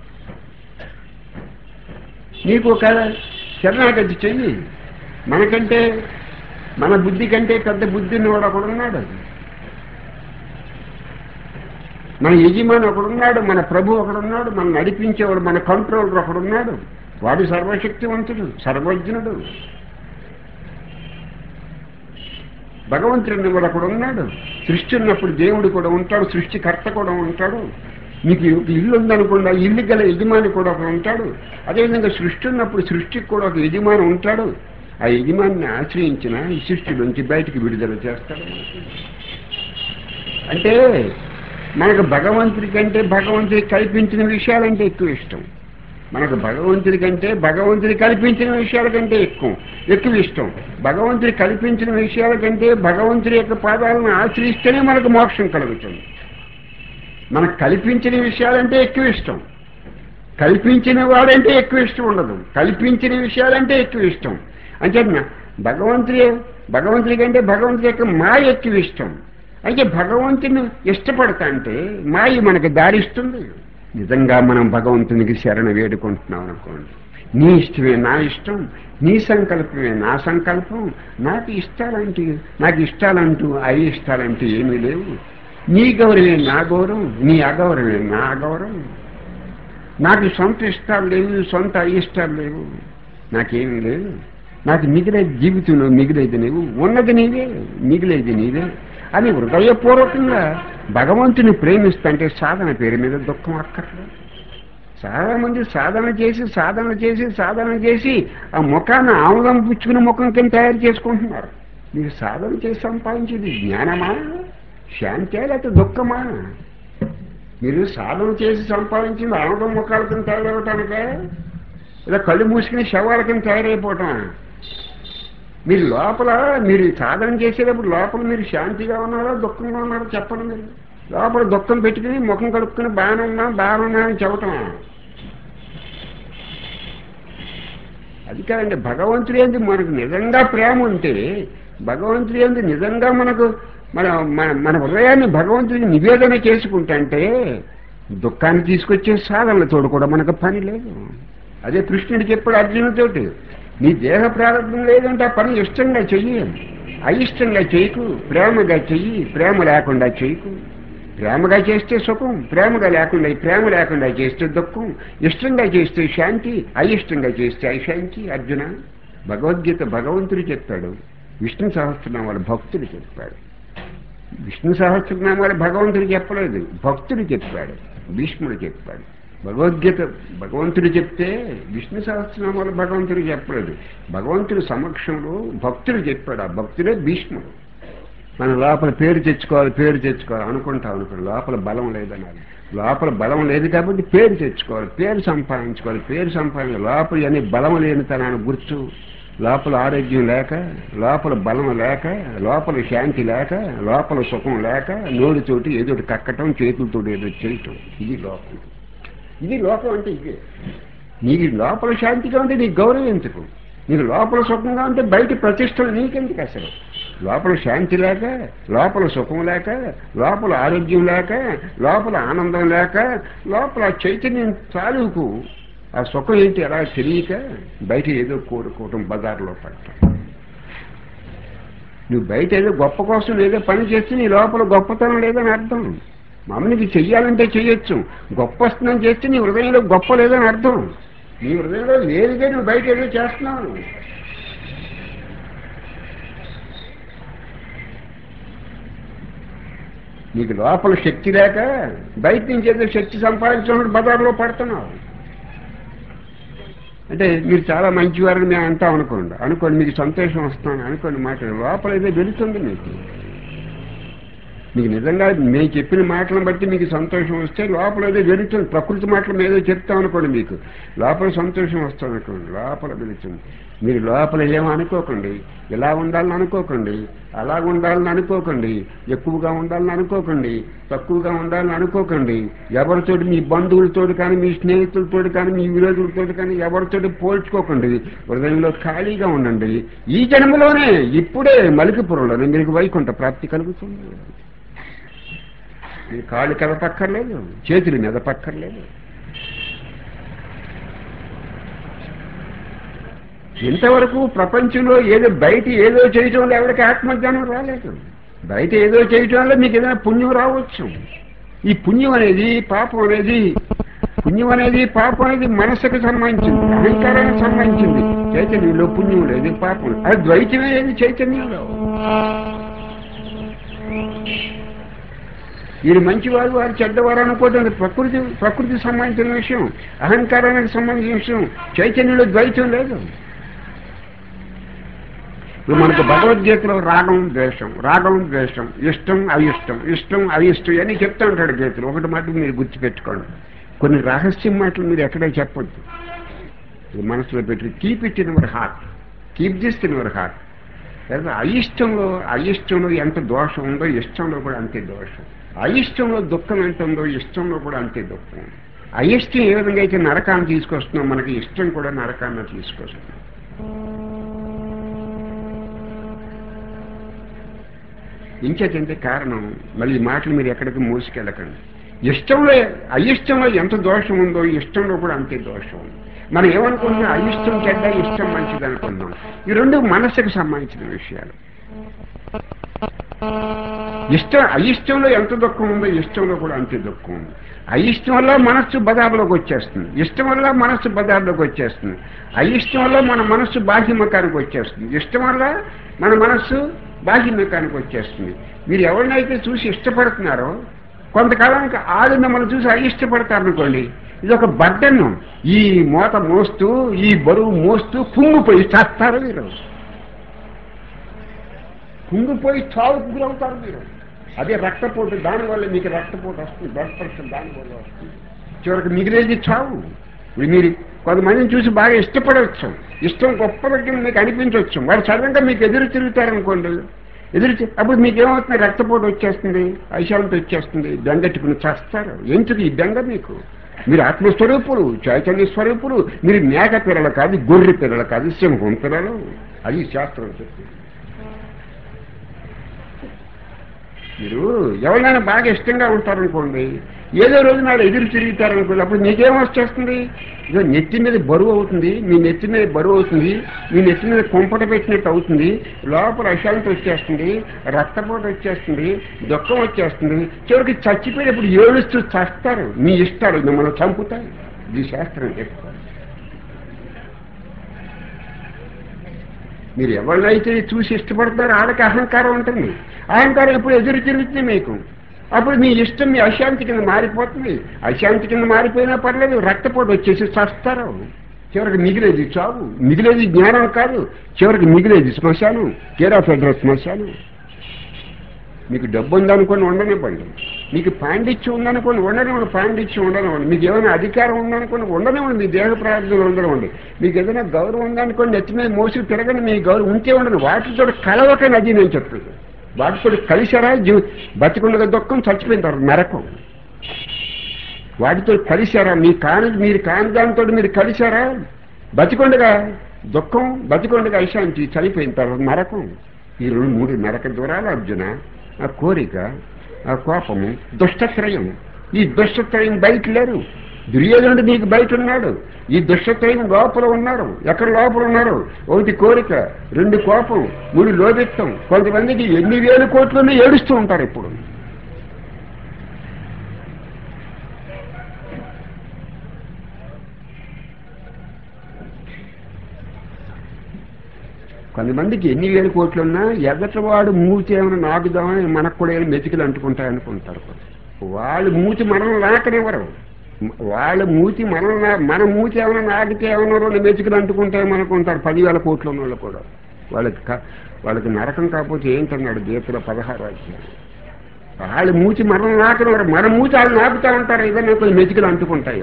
నీకు ఒక శరణాగతి చెయ్యి మనకంటే మన బుద్ధి కంటే పెద్ద బుద్ధి ఉన్నవాడు ఒకడున్నాడు మన యజమాని ఒకడున్నాడు మన ప్రభు ఒకడున్నాడు మన నడిపించేవాడు మన కంట్రోలర్ ఒకడున్నాడు వాడు సర్వశక్తివంతుడు సర్వజ్ఞుడు భగవంతుడిని కూడా ఒకడు ఉన్నాడు సృష్టి ఉన్నప్పుడు దేవుడు కూడా ఉంటాడు సృష్టికర్త కూడా ఉంటాడు నీకు ఒక ఇల్లు ఉందనుకుండా ఇల్లు గల యజమాని కూడా ఒకడు ఉంటాడు అదేవిధంగా సృష్టి ఉన్నప్పుడు సృష్టికి కూడా ఒక యజమాని ఉంటాడు ఆ యజమానిని ఆశ్రయించిన ఈ సృష్టి నుంచి బయటికి విడుదల చేస్తాడు మనకి. అంటే మనకు భగవంతుడి కంటే భగవంతుడి కల్పించిన విషయాలంటే ఎక్కువ ఇష్టం మనకు భగవంతుడి కంటే భగవంతుడి కల్పించిన విషయాల కంటే ఎక్కువ ఎక్కువ ఇష్టం భగవంతుడి కల్పించిన విషయాల కంటే భగవంతుడి యొక్క పాదాలను ఆశ్రయిస్తేనే మనకు మోక్షం కలుగుతుంది మనకు కల్పించిన విషయాలంటే ఎక్కువ ఇష్టం కల్పించిన వాడంటే ఎక్కువ ఇష్టం ఉండదు కల్పించిన విషయాలంటే ఎక్కువ ఇష్టం అంటే భగవంతుడి భగవంతుడి కంటే భగవంతుడి యొక్క మాయ ఎక్కువ ఇష్టం అయితే భగవంతుని ఇష్టపడతా అంటే మాయ మనకు దారిస్తుంది నిజంగా మనం భగవంతునికి శరణ వేడుకుంటున్నాం అనుకోండి నీ ఇష్టమే నా ఇష్టం నీ సంకల్పమే నా సంకల్పం నాకు ఇష్టాలంటూ నాకు ఇష్టాలంటూ అవి ఇష్టాలంటూ ఏమీ లేవు నీ గౌరవమే నా గౌరవం నీ అగౌరవమే నా అగౌరవం నాకు సొంత ఇష్టాలు లేవు సొంత అయిష్టాలు లేవు నాకేమీ లేవు నాకు మిగిలే జీవితంలో మిగిలేది నీవు ఉన్నది నీవే మిగిలేది నీవే అని హృదయపూర్వకంగా భగవంతుని ప్రేమిస్తుంటే సాధన పేరు మీద దుఃఖం అక్కర్లేదు చాలా మంది సాధన చేసి సాధన చేసి సాధన చేసి ఆ ముఖాన్ని ఆముదం పుచ్చుకుని ముఖం కింద తయారు చేసుకుంటున్నారు మీరు సాధన చేసి సంపాదించేది జ్ఞానమా శాంతే లేకపోతే దుఃఖమా మీరు సాధన చేసి సంపాదించింది ఆముదం ముఖాల కింద తయారవటానికే ఇలా కళ్ళు మూసుకుని శవాల కింద తయారైపోవటం మీరు లోపల మీరు సాధన చేసేటప్పుడు లోపల మీరు శాంతిగా ఉన్నారా దుఃఖంగా ఉన్నారా చెప్పండి మీరు లోపల దుఃఖం పెట్టుకుని ముఖం కడుక్కుని బాగానే ఉన్నా బాగానే ఉన్నా అని చెప్పటం అది కాదండి భగవంతుడి ఏంది మనకు నిజంగా ప్రేమ ఉంటే భగవంతుడి ఏంది నిజంగా మనకు మన మన మన హృదయాన్ని భగవంతుడికి నివేదన చేసుకుంటే దుఃఖాన్ని తీసుకొచ్చే సాధనలతోడు కూడా మనకు పని లేదు అదే కృష్ణుడు చెప్పాడు అర్జునుడితోటి నీ దేహ ప్రారంభం లేదంటే ఆ పని ఇష్టంగా చెయ్యి అయిష్టంగా చేయకు ప్రేమగా చెయ్యి ప్రేమ లేకుండా చేయకు ప్రేమగా చేస్తే సుఖం ప్రేమగా లేకుండా ప్రేమ లేకుండా చేస్తే దుఃఖం ఇష్టంగా చేస్తే శాంతి అయిష్టంగా చేస్తే అశాంతి అర్జున భగవద్గీత భగవంతుడు చెప్పాడు విష్ణు సహస్రనామాలు భక్తుడు చెప్పాడు విష్ణు సహస్రనామాలు భగవంతుడు చెప్పలేదు భక్తుడు చెప్పాడు భీష్ముడు చెప్పాడు భగవద్గీత భగవంతుడు చెప్తే విష్ణు సహస్రనామాలు భగవంతుడు చెప్పలేదు భగవంతుడి సమక్షంలో భక్తుడు చెప్పాడు ఆ భక్తుడే భీష్ముడు మన లోపల పేరు తెచ్చుకోవాలి పేరు తెచ్చుకోవాలి అనుకుంటాం అనుకోండి లోపల బలం లేదన్నారు లోపల బలం లేదు కాబట్టి పేరు తెచ్చుకోవాలి పేరు సంపాదించుకోవాలి పేరు సంపాదించాలి లోపల అనే బలం లేనితనాన్ని గుర్తు లోపల ఆరోగ్యం లేక లోపల బలం లేక లోపల శాంతి లేక లోపల సుఖం లేక నోటితోటి ఏదో ఒకటి కక్కటం చేతులతోటి ఏదో చేయటం ఇది లోపం ఇది లోకం అంటే ఇదే నీకు లోపల శాంతిగా ఉంటే నీకు గౌరవం ఎందుకు నీకు లోపల సుఖంగా ఉంటే బయట ప్రతిష్టలు నీకెందుకు అసలు లోపల శాంతి లేక లోపల సుఖం లేక లోపల ఆరోగ్యం లేక లోపల ఆనందం లేక లోపల చైతన్యం తాలూకు ఆ సుఖం ఏంటి అలా తెలియక బయట ఏదో కోరుకోవటం బజార్లో పడటం నువ్వు బయట ఏదో గొప్ప కోసం ఏదో పని చేస్తే నీ లోపల గొప్పతనం లేదని అర్థం మామూలుగా చెయ్యాలంటే చెయ్యొచ్చు గొప్ప వస్తుందని చేస్తే నీ హృదయంలో గొప్ప లేదని అర్థం నీ హృదయంలో లేదుగా నువ్వు బయట ఏదో చేస్తున్నావు నీకు లోపల శక్తి లేక బయట నుంచి ఏదో శక్తి సంపాదించినప్పుడు బజార్లో పడుతున్నావు అంటే మీరు చాలా మంచివారని మేము అంటాం అనుకోండి అనుకోండి మీకు సంతోషం వస్తాను అనుకోండి మాట లోపల ఏదో వెళుతుంది మీకు మీకు నిజంగా మేము చెప్పిన మాటలను బట్టి మీకు సంతోషం వస్తే లోపల ఏదో వెళుతుంది ప్రకృతి మాటలు ఏదో చెప్తాం అనుకోండి మీకు లోపల సంతోషం వస్తుంది అనుకోండి లోపల వెళుతుంది మీరు లోపల ఏమో అనుకోకండి ఇలా ఉండాలని అనుకోకండి అలా ఉండాలని అనుకోకండి ఎక్కువగా ఉండాలని అనుకోకండి తక్కువగా ఉండాలని అనుకోకండి ఎవరితోటి మీ బంధువులతోటి కానీ మీ స్నేహితులతోటి కానీ మీ విరోధులతోటి కానీ ఎవరితోటి పోల్చుకోకండి హృదయంలో ఖాళీగా ఉండండి ఈ జన్మలోనే ఇప్పుడే మలికిపురంలోనే మీకు వైకుంఠ ప్రాప్తి కలుగుతుంది మీ కాళ్ళు కదపక్కర్లేదు చేతులు మెదపక్కర్లేదు ఇంతవరకు ప్రపంచంలో ఏదో బయట ఏదో చేయటం వల్ల ఎవరికి ఆత్మజ్ఞానం రాలేదు బయట ఏదో చేయటం వల్ల మీకు ఏదైనా పుణ్యం రావచ్చు ఈ పుణ్యం అనేది పాపం అనేది పుణ్యం అనేది పాపం అనేది మనసుకు సంబంధించింది అహంకారానికి సంబంధించింది చైతన్యంలో పుణ్యం లేదు పాపం లేదు. అది ద్వైతమే లేదు చైతన్యంలో వీరు మంచివారు వారు చెడ్డవారు అనుకోవడం ప్రకృతి ప్రకృతికి సంబంధించిన విషయం అహంకారానికి సంబంధించిన విషయం చైతన్యంలో ద్వైతం లేదు ఇప్పుడు మనకు భగవద్గీతలో రాగం ద్వేషం రాగం ద్వేషం ఇష్టం అయిష్టం ఇష్టం అయిష్టం ఇవన్నీ చెప్తా ఉంటాడు గీతలు ఒకటి మాట మీరు గుర్తుపెట్టుకోండి కొన్ని రహస్యం మాటలు మీరు ఎక్కడే చెప్పొద్దు ఇది మనసులో పెట్టి keep it in your heart keep this in your heart లేదా అయిష్టంలో అయిష్టంలో ఎంత దోషం ఉందో ఇష్టంలో కూడా అంతే దోషం అయిష్టంలో దుఃఖం ఎంత ఉందో ఇష్టంలో కూడా అంతే దుఃఖం అయిష్టం ఏ విధంగా అయితే నరకాన్ని తీసుకొస్తుందో మనకి ఇష్టం కూడా నరకాన్ని తీసుకొస్తుంది ఇంకేతంటే కారణం మళ్ళీ ఈ మాటలు మీరు ఎక్కడికి మోసుకెళ్ళకండి ఇష్టంలో అయిష్టంలో ఎంత దోషం ఉందో ఇష్టంలో కూడా అంతే దోషం ఉంది మనం ఏమనుకుంటున్నాం అయిష్టం చెడ్డ ఇష్టం మంచిది అనుకుందాం ఈ రెండు మనస్సుకు సంబంధించిన విషయాలు ఇష్టం అయిష్టంలో ఎంత దుఃఖం ఉందో ఇష్టంలో కూడా అంతే దుఃఖం ఉంది అయిష్టం వల్ల మనస్సు బదాబలోకి వచ్చేస్తుంది ఇష్టం వల్ల మనస్సు బదాబలోకి వచ్చేస్తుంది అయిష్టం వల్ల మన మనస్సు బాహ్యముఖానికి వచ్చేస్తుంది ఇష్టం వల్ల మన మనస్సు బాహ్యముఖానికి వచ్చేస్తుంది మీరు ఎవరినైతే చూసి ఇష్టపడుతున్నారో కొంతకాలానికి ఆది మిమ్మల్ని చూసి అయిష్టపడతారనుకోండి ఇది ఒక బడ్డను ఈ మోత మోస్తూ ఈ బరువు మోస్తూ కుంగిపోయి చేస్తారు మీరు కుంగిపోయి చావుకు గురవుతారు మీరు అదే రక్తపోటు దానివల్ల మీకు రక్తపోటు వస్తుంది బ్లడ్ ప్రెషర్ దానివల్ల వస్తుంది చివరికి మిగిలేది చావు ఇప్పుడు మీరు కొంతమందిని చూసి బాగా ఇష్టపడవచ్చు ఇష్టం గొప్ప దగ్గర మీకు అనిపించవచ్చు వాడు సడన్గా మీకు ఎదురు తిరుగుతారనుకోండి ఎదురు తి- అప్పుడు మీకు ఏమవుతుంది రక్తపోటు వచ్చేస్తుంది ఐశాంతి వచ్చేస్తుంది బెంగట్టుకుని చేస్తారు ఎందుకు ఈ బెంగ మీకు మీరు ఆత్మస్వరూపులు చైతన్య స్వరూపులు మీరు మేక పిల్లలు కాదు గొర్రె పిల్లలు కాదు సింహం పిల్లలు అది శాస్త్రం చెప్తుంది మీరు ఎవరైనా బాగా ఇష్టంగా ఉంటారనుకోండి ఏదో రోజు నాడు ఎదురు తిరుగుతారనుకోండి అప్పుడు మీకేం వచ్చేస్తుంది ఇదో నెత్తి మీద బరువు అవుతుంది మీ నెత్తి మీద బరువు అవుతుంది మీ నెత్తి మీద కుంపట పెట్టినట్టు అవుతుంది లోపల అశాంతి వచ్చేస్తుంది రక్తపోటు వచ్చేస్తుంది దుఃఖం వచ్చేస్తుంది చివరికి చచ్చిపోయినప్పుడు ఏడుస్తూ చస్తారు మీ ఇష్టాలు మిమ్మల్ని చంపుతాయి ఇది శాస్త్రం చెప్తారు మీరు ఎవరినైతే చూసి ఇష్టపడతారో వాళ్ళకి అహంకారం ఉంటుంది అహంకారం ఎప్పుడు ఎదురు తిరుగుతుంది మీకు అప్పుడు మీ ఇష్టం మీ అశాంతి కింద మారిపోతుంది అశాంతి కింద మారిపోయినా పర్లేదు రక్తపోటు వచ్చేసి చస్తారు చివరికి మిగిలేది చావు మిగిలేది జ్ఞానం కాదు చివరికి మిగిలేది శ్మశానం కేరా ఫెడరల్ శ్మశానం మీకు డబ్బు ఉందనుకొని ఉండనివ్వండి మీకు పాండిత్యం ఉందనుకోండి ఉండనివ్వండి పాండిత్యం ఉండనివ్వండి మీకు ఏమైనా అధికారం ఉందనుకోండి ఉండనివ్వండి మీ దేహ ప్రార్థనలు ఉండనివ్వండి మీకు ఏదైనా గౌరవం ఉందనుకోండి నెత్తి మీద మోసి తిరగని మీ గౌరవం ఉంటే ఉండదు వాటితో కలవకని అది నేను చెప్తుంది వాటితో కలిసారా జీవి బతికుండగా దుఃఖం చచ్చిపోయిన తర్వాత నరకం వాటితో కలిశారా మీ కాని మీరు కాని దానితో మీరు కలిశారా బతికొండగా దుఃఖం బతికొండగా అశాంతి చనిపోయిన తర్వాత నరకం ఈ రెండు మూడు నరక దూరాలు అర్జున ఆ కోరిక ఆ కోపము దుష్టత్రయం ఈ దుష్టత్రయం బయట లేరు దుర్యోధనుడు మీకు బయట ఉన్నాడు ఈ దుష్టత్రయం లోపల ఉన్నారు ఎక్కడ లోపల ఉన్నారు ఒకటి కోరిక రెండు కోపం మూడు లోభిత్వం కొంతమందికి ఎన్ని వేల కోట్లను ఏడుస్తూ ఉంటారు ఇప్పుడు కొంతమందికి ఎన్ని వేల కోట్లున్నా ఎదట వాడు మూతి ఏమైనా నాకుదామని మనకు కూడా ఏమైనా మెతికలు అంటుకుంటాయనుకుంటారు వాళ్ళు మూతి మనం నాకనివ్వరు వాళ్ళ మూతి మనం నా- మన మూతి ఏమైనా నాకితే ఏమైనా రెండు మెతుకులు అంటుకుంటాయమనుకుంటారు పదివేల కోట్లు ఉన్న వాళ్ళు కూడా వాళ్ళకి క- వాళ్ళకి నరకం కాకపోతే ఏంటన్నాడు గీతలో పదహారు అధ్యాయం వాళ్ళ మూతి మనం నాకనివ్వరు మన మూతి వాళ్ళు నాకుతా ఉంటారు ఏదైనా కొన్ని మెతుకులు అంటుకుంటాయి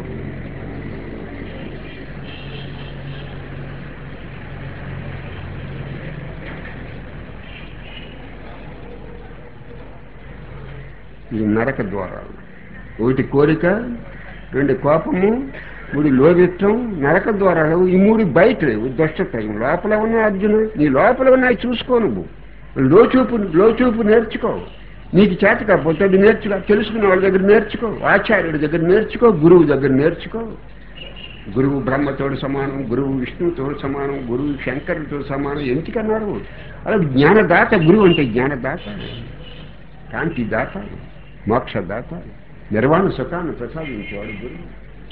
ఇది నరక ద్వారాలు ఒకటి కోరిక రెండు కోపము మూడు లోభిత్వం నరక ద్వారాలు ఈ మూడు బయట లేవు దుష్టత్వం లోపల ఉన్న అర్జును నీ లోపల ఉన్నాయి చూసుకో నువ్వు లోచూపు లోచూపు నేర్చుకో నీకు చేత కాకపోతే అది నేర్చుకో తెలుసుకున్న వాళ్ళ దగ్గర నేర్చుకో ఆచార్యుడి దగ్గర నేర్చుకో గురువు దగ్గర నేర్చుకో గురువు బ్రహ్మతోడు సమానం గురువు విష్ణువుతో సమానం గురువు శంకరుడితో సమానం ఎందుకన్నారు అలా జ్ఞానదాత గురువు అంటే జ్ఞానదాత కాంతి దాత మోక్షదాత నిర్వాణ సుఖాన్ని ప్రసాదించేవాడు గురువు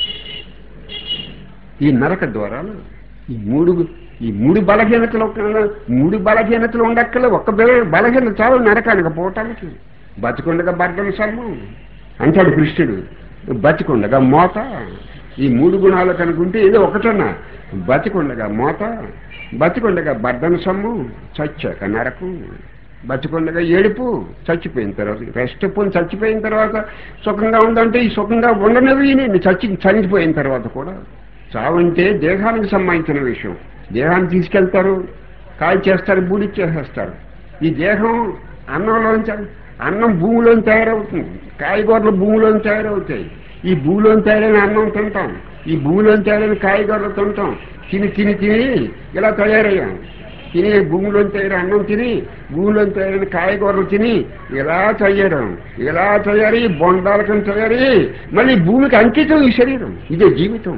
ఈ నరక ద్వారాలు ఈ మూడు ఈ మూడు బలహీనతలు ఒక- మూడు బలహీనతలు ఉండక్కల ఒక్క బల- బలహీనత చాలు నరకానికి పోవటానికి బతికుండగా బర్ధన సర్మం అంటాడు కృష్ణుడు బతికుండగా మోత ఈ మూడు గుణాలు కనుకుంటే ఏదో ఒకటన్నా బతికుండగా మోత బతికుండగా బర్ధన సొమ్ము చచ్చాక నరకం బతికుండగా ఏడుపు చచ్చిపోయిన తర్వాత రెస్ట్ పోని చచ్చిపోయిన తర్వాత సుఖంగా ఉందంటే ఈ సుఖంగా ఉండనివి నేను చచ్చి చనిపోయిన తర్వాత కూడా చావంటే దేహానికి సంబంధించిన విషయం దేహాన్ని తీసుకెళ్తారు కాల్ చేస్తారు బూడి చేసేస్తారు ఈ దేహం అన్నంలోంచి అన్నం భూమిలోని తయారవుతుంది కాయగూరలు భూమిలోని తయారవుతాయి ఈ భూమిలోని తయారైన అన్నం తింటాం ఈ భూమిలోని తయారైన కాయగూరలు తింటాం తిని తిని తిని ఇలా తయారయ్యాం తిని భూమిలో తయారు అన్నం తిని భూమిలో తయారైన కాయగూరలు తిని ఇలా తయారు ఇలా తయారీ బొండాలకం తయారీ మళ్ళీ భూమికి అంకితం ఈ శరీరం ఇదే జీవితం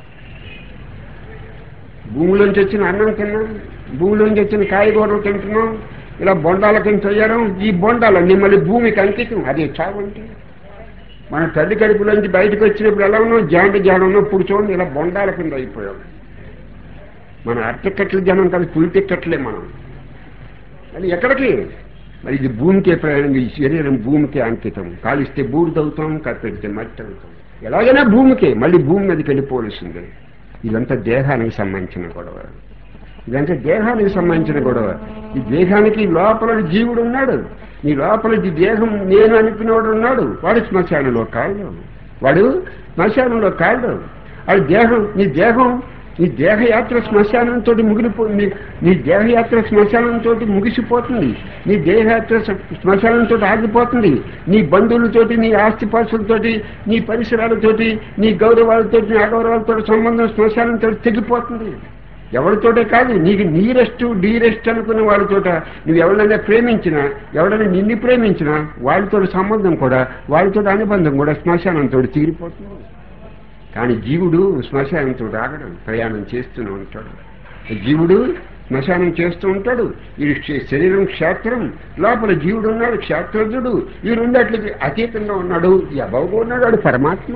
భూమిలోంచి వచ్చిన అన్నం తిన్నాం భూమిలోంచి వచ్చిన కాయగూరలు తింటున్నాం ఇలా బొండాల కింద తయారు ఈ బొండాలన్నీ మళ్ళీ భూమికి అంకితం అదే చావు అంటే మన తల్లి కడుపులోంచి బయటకు వచ్చినప్పుడు ఎలా ఉన్నాం జాండ జాడ ఉన్నప్పుడు చూడండి ఇలా బొండాల కింద అయిపోయాం మన అట్టకట్ల జనం కాదు పులి టిక్కట్లే మనం అది ఎక్కడికి మరి ఇది భూమికే ప్రయాణం ఈ శరీరం భూమికే అంకితం కాలిస్తే బూడిద అవుతాం కప్పెడితే మట్టి అవుతాం ఎలాగైనా భూమికే మళ్ళీ భూమి మీదకి వెళ్ళిపోవలసిందే ఇదంతా దేహానికి సంబంధించిన గొడవ ఇదంతా దేహానికి సంబంధించిన గొడవ ఈ దేహానికి లోపల జీవుడు ఉన్నాడు నీ లోపల ఈ దేహం నేను అనుకునేవాడు ఉన్నాడు వాడు శ్మశానంలో కాళ్ళు వాడు శ్మశానంలో కాళ్ళు వాడి దేహం నీ దేహం నీ దేహయాత్ర శ్మశానంతో ముగిలిపో నీ నీ దేహయాత్ర శ్మశానంతో ముగిసిపోతుంది నీ దేహయాత్ర శ్మశానంతో ఆగిపోతుంది నీ బంధువులతోటి నీ ఆస్తిపాస్తులతోటి నీ పరిసరాలతోటి నీ గౌరవాలతోటి నీ అగౌరవాలతో సంబంధం శ్మశానంతో తెగిపోతుంది ఎవరితోటే కాదు నీకు నీరెస్ట్ డీరెస్ట్ అనుకున్న వాళ్ళతోట నువ్వు ఎవరినైనా ప్రేమించినా ఎవరైనా నిన్ను ప్రేమించినా వాళ్ళతో సంబంధం కూడా వాళ్ళతో అనుబంధం కూడా శ్మశానంతో తీరిపోతుంది కానీ జీవుడు శ్మశానంతో ఆగడం ప్రయాణం చేస్తూనే ఉంటాడు జీవుడు శ్మశానం చేస్తూ ఉంటాడు ఈ శ- శరీరం క్షేత్రం లోపల జీవుడు ఉన్నాడు క్షేత్రజుడు ఈ రెండట్లకి అతీతంగా ఉన్నాడు ఈ అభవగా ఉన్నాడు వాడు పరమాత్మ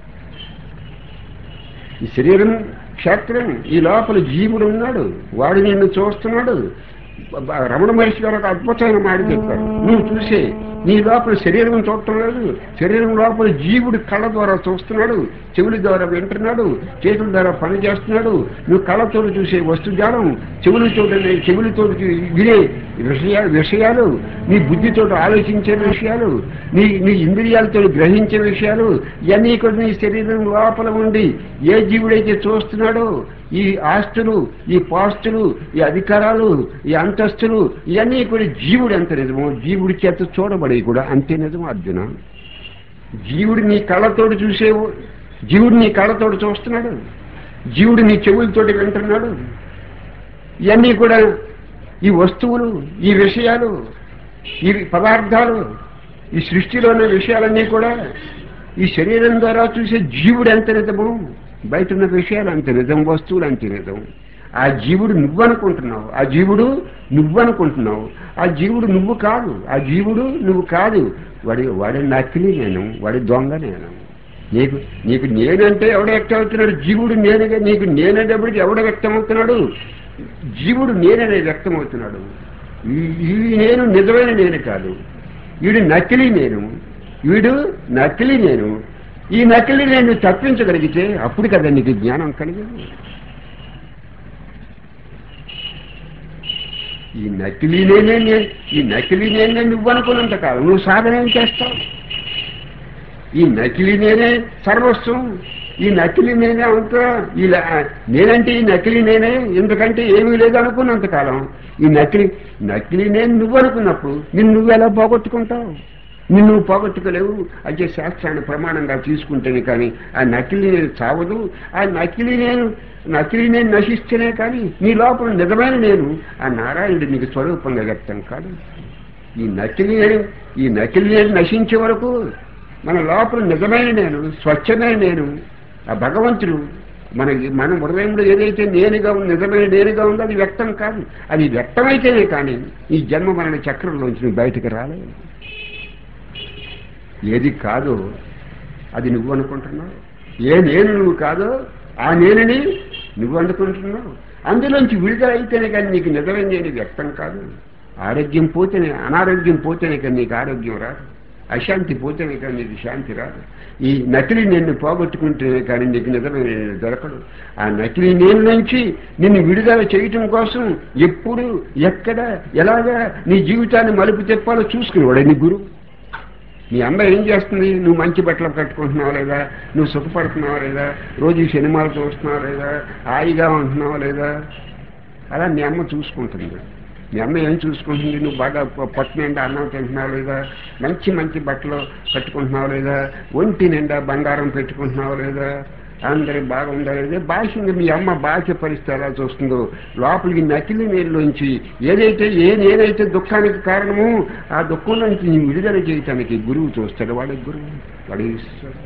ఈ శరీరం క్షేత్రం ఈ లోపల జీవుడు ఉన్నాడు వాడు నిన్ను చూస్తున్నాడు బ- రమణ మహర్షి గారు ఒక అద్భుతమైన మాట చెప్పారు నువ్వు చూసే నీ లోపల శరీరం చూడటం లేదు శరీరం లోపల జీవుడు కళ్ళ ద్వారా చూస్తున్నాడు చెవుల ద్వారా వింటున్నాడు చేతుల ద్వారా పని చేస్తున్నాడు నువ్వు కళ్ళతో చూసే వస్తుజాలం చెవులతో చెవులతో వినే విషయా విషయాలు నీ బుద్ధితో ఆలోచించే విషయాలు నీ నీ ఇంద్రియాలతో గ్రహించే విషయాలు ఇవన్నీ కూడా నీ శరీరం లోపల ఉండి ఏ జీవుడైతే చూస్తున్నాడో ఈ ఆస్తులు ఈ పాస్తులు ఈ అధికారాలు ఈ అంతస్తులు ఇవన్నీ కూడా జీవుడు ఎంత నిజమో జీవుడి చేత చూడబడి కూడా అంతే నిజం అర్జున జీవుడు నీ కళ్ళతోటి చూసేవు జీవుడు నీ కళ్ళతోటి చూస్తున్నాడు జీవుడు నీ చెవులతోటి వింటున్నాడు ఇవన్నీ కూడా ఈ వస్తువులు ఈ విషయాలు ఈ పదార్థాలు ఈ సృష్టిలోని విషయాలన్నీ కూడా ఈ శరీరం ద్వారా చూసే జీవుడు ఎంత నిజము బయట ఉన్న విషయాలు అంత నిజం వస్తువులు అంతే నిజం ఆ జీవుడు నువ్వు అనుకుంటున్నావు ఆ జీవుడు నువ్వు అనుకుంటున్నావు ఆ జీవుడు నువ్వు కాదు ఆ జీవుడు నువ్వు కాదు వాడి వాడి నకిలీ నేను వాడి దొంగ నేను నీకు నీకు నేనంటే ఎవడ వ్యక్తం అవుతున్నాడు జీవుడు నేనుగా నీకు నేనేటప్పటికి ఎవడ వ్యక్తం అవుతున్నాడు జీవుడు నేననే వ్యక్తం అవుతున్నాడు ఈ- ఈ నేను నిజమైన నేను కాదు వీడు నకిలీ నేను వీడు నకిలీ నేను ఈ నకిలీ నేను తప్పించగలిగితే అప్పుడు కదా నీకు జ్ఞానం కలిగేది ఈ నకిలీ నేనే నే- ఈ నకిలీ నేనే నువ్వు అనుకున్నంత కాలం నువ్వు సాధన ఏం చేస్తావు ఈ నకిలీ నేనే సర్వస్వం ఈ నకిలీ నేనే అంత ఇలా నేనంటే ఈ నకిలీ నేనే ఎందుకంటే ఏమీ లేదు అనుకున్నంత కాలం ఈ నకిలీ నకిలీ నేను నువ్వు అనుకున్నప్పుడు నిన్ను నువ్వు ఎలా పోగొట్టుకుంటావు నిన్ను నువ్వు పోగొట్టుకోలేవు అయితే శాస్త్రాన్ని ప్రమాణంగా తీసుకుంటేనే కానీ ఆ నకిలీ నేను చావదు ఆ నకిలీ నేను నకిలీ నేను నశిస్తేనే కానీ నీ లోపల నిజమైన నేను ఆ నారాయణుడు నీకు స్వరూపంగా వ్యక్తం కాదు ఈ నకిలీ నేను ఈ నకిలీ నేను నశించే వరకు మన లోపల నిజమైన నేను స్వచ్ఛమైన నేను ఆ భగవంతుడు మన మన హృదయంలో ఏదైతే నేనుగా ఉంది నిజమైన నేనుగా ఉందో అది వ్యక్తం కాదు అది వ్యక్తమైతేనే కానీ ఈ జన్మ మన చక్రంలోంచి నువ్వు బయటకు రాలేదు ఏది కాదో అది నువ్వు అనుకుంటున్నావు ఏ నేను నువ్వు కాదో ఆ నేనని నువ్వు అనుకుంటున్నావు అందులోంచి విడుదల అయితేనే కానీ నీకు నిజమైన నేను వ్యక్తం కాదు ఆరోగ్యం పోతేనే అనారోగ్యం పోతేనే కానీ నీకు ఆరోగ్యం రాదు అశాంతి పోతేనే కానీ నీకు శాంతి రాదు ఈ నకిలీ నిన్ను పోగొట్టుకుంటేనే కానీ నీకు నిజమైన నేను దొరకడు ఆ నకిలీ నేను నుంచి నిన్ను విడుదల చేయటం కోసం ఎప్పుడు ఎక్కడ ఎలాగా నీ జీవితాన్ని మలుపు తిప్పాలో చూసుకునేవాడే నీ గురువు మీ అమ్మ ఏం చేస్తుంది నువ్వు మంచి బట్టలు కట్టుకుంటున్నావు లేదా నువ్వు సుఖపడుతున్నావు లేదా రోజు ఈ సినిమాలు చూస్తున్నావు లేదా హాయిగా ఉంటున్నావు లేదా అలా మీ అమ్మ చూసుకుంటుంది మీ అమ్మ ఏం చూసుకుంటుంది నువ్వు బాగా ప- పట్టు నిండా అన్నం తింటున్నావు లేదా మంచి మంచి బట్టలు కట్టుకుంటున్నావు లేదా ఒంటి నిండా బంగారం పెట్టుకుంటున్నావు లేదా అందరికి బాగుందా లేదా భాష ఇంకా మీ అమ్మ భాష పరిస్థితి ఎలా చూస్తుందో లోపలికి నకిలీ నీళ్ళలోంచి ఏదైతే ఏ నేనైతే దుఃఖానికి కారణమో ఆ దుఃఖం నుంచి నీ విడుదల చేయటానికి గురువు చూస్తాడు వాడికి గురువు వాడు ఇస్తాడు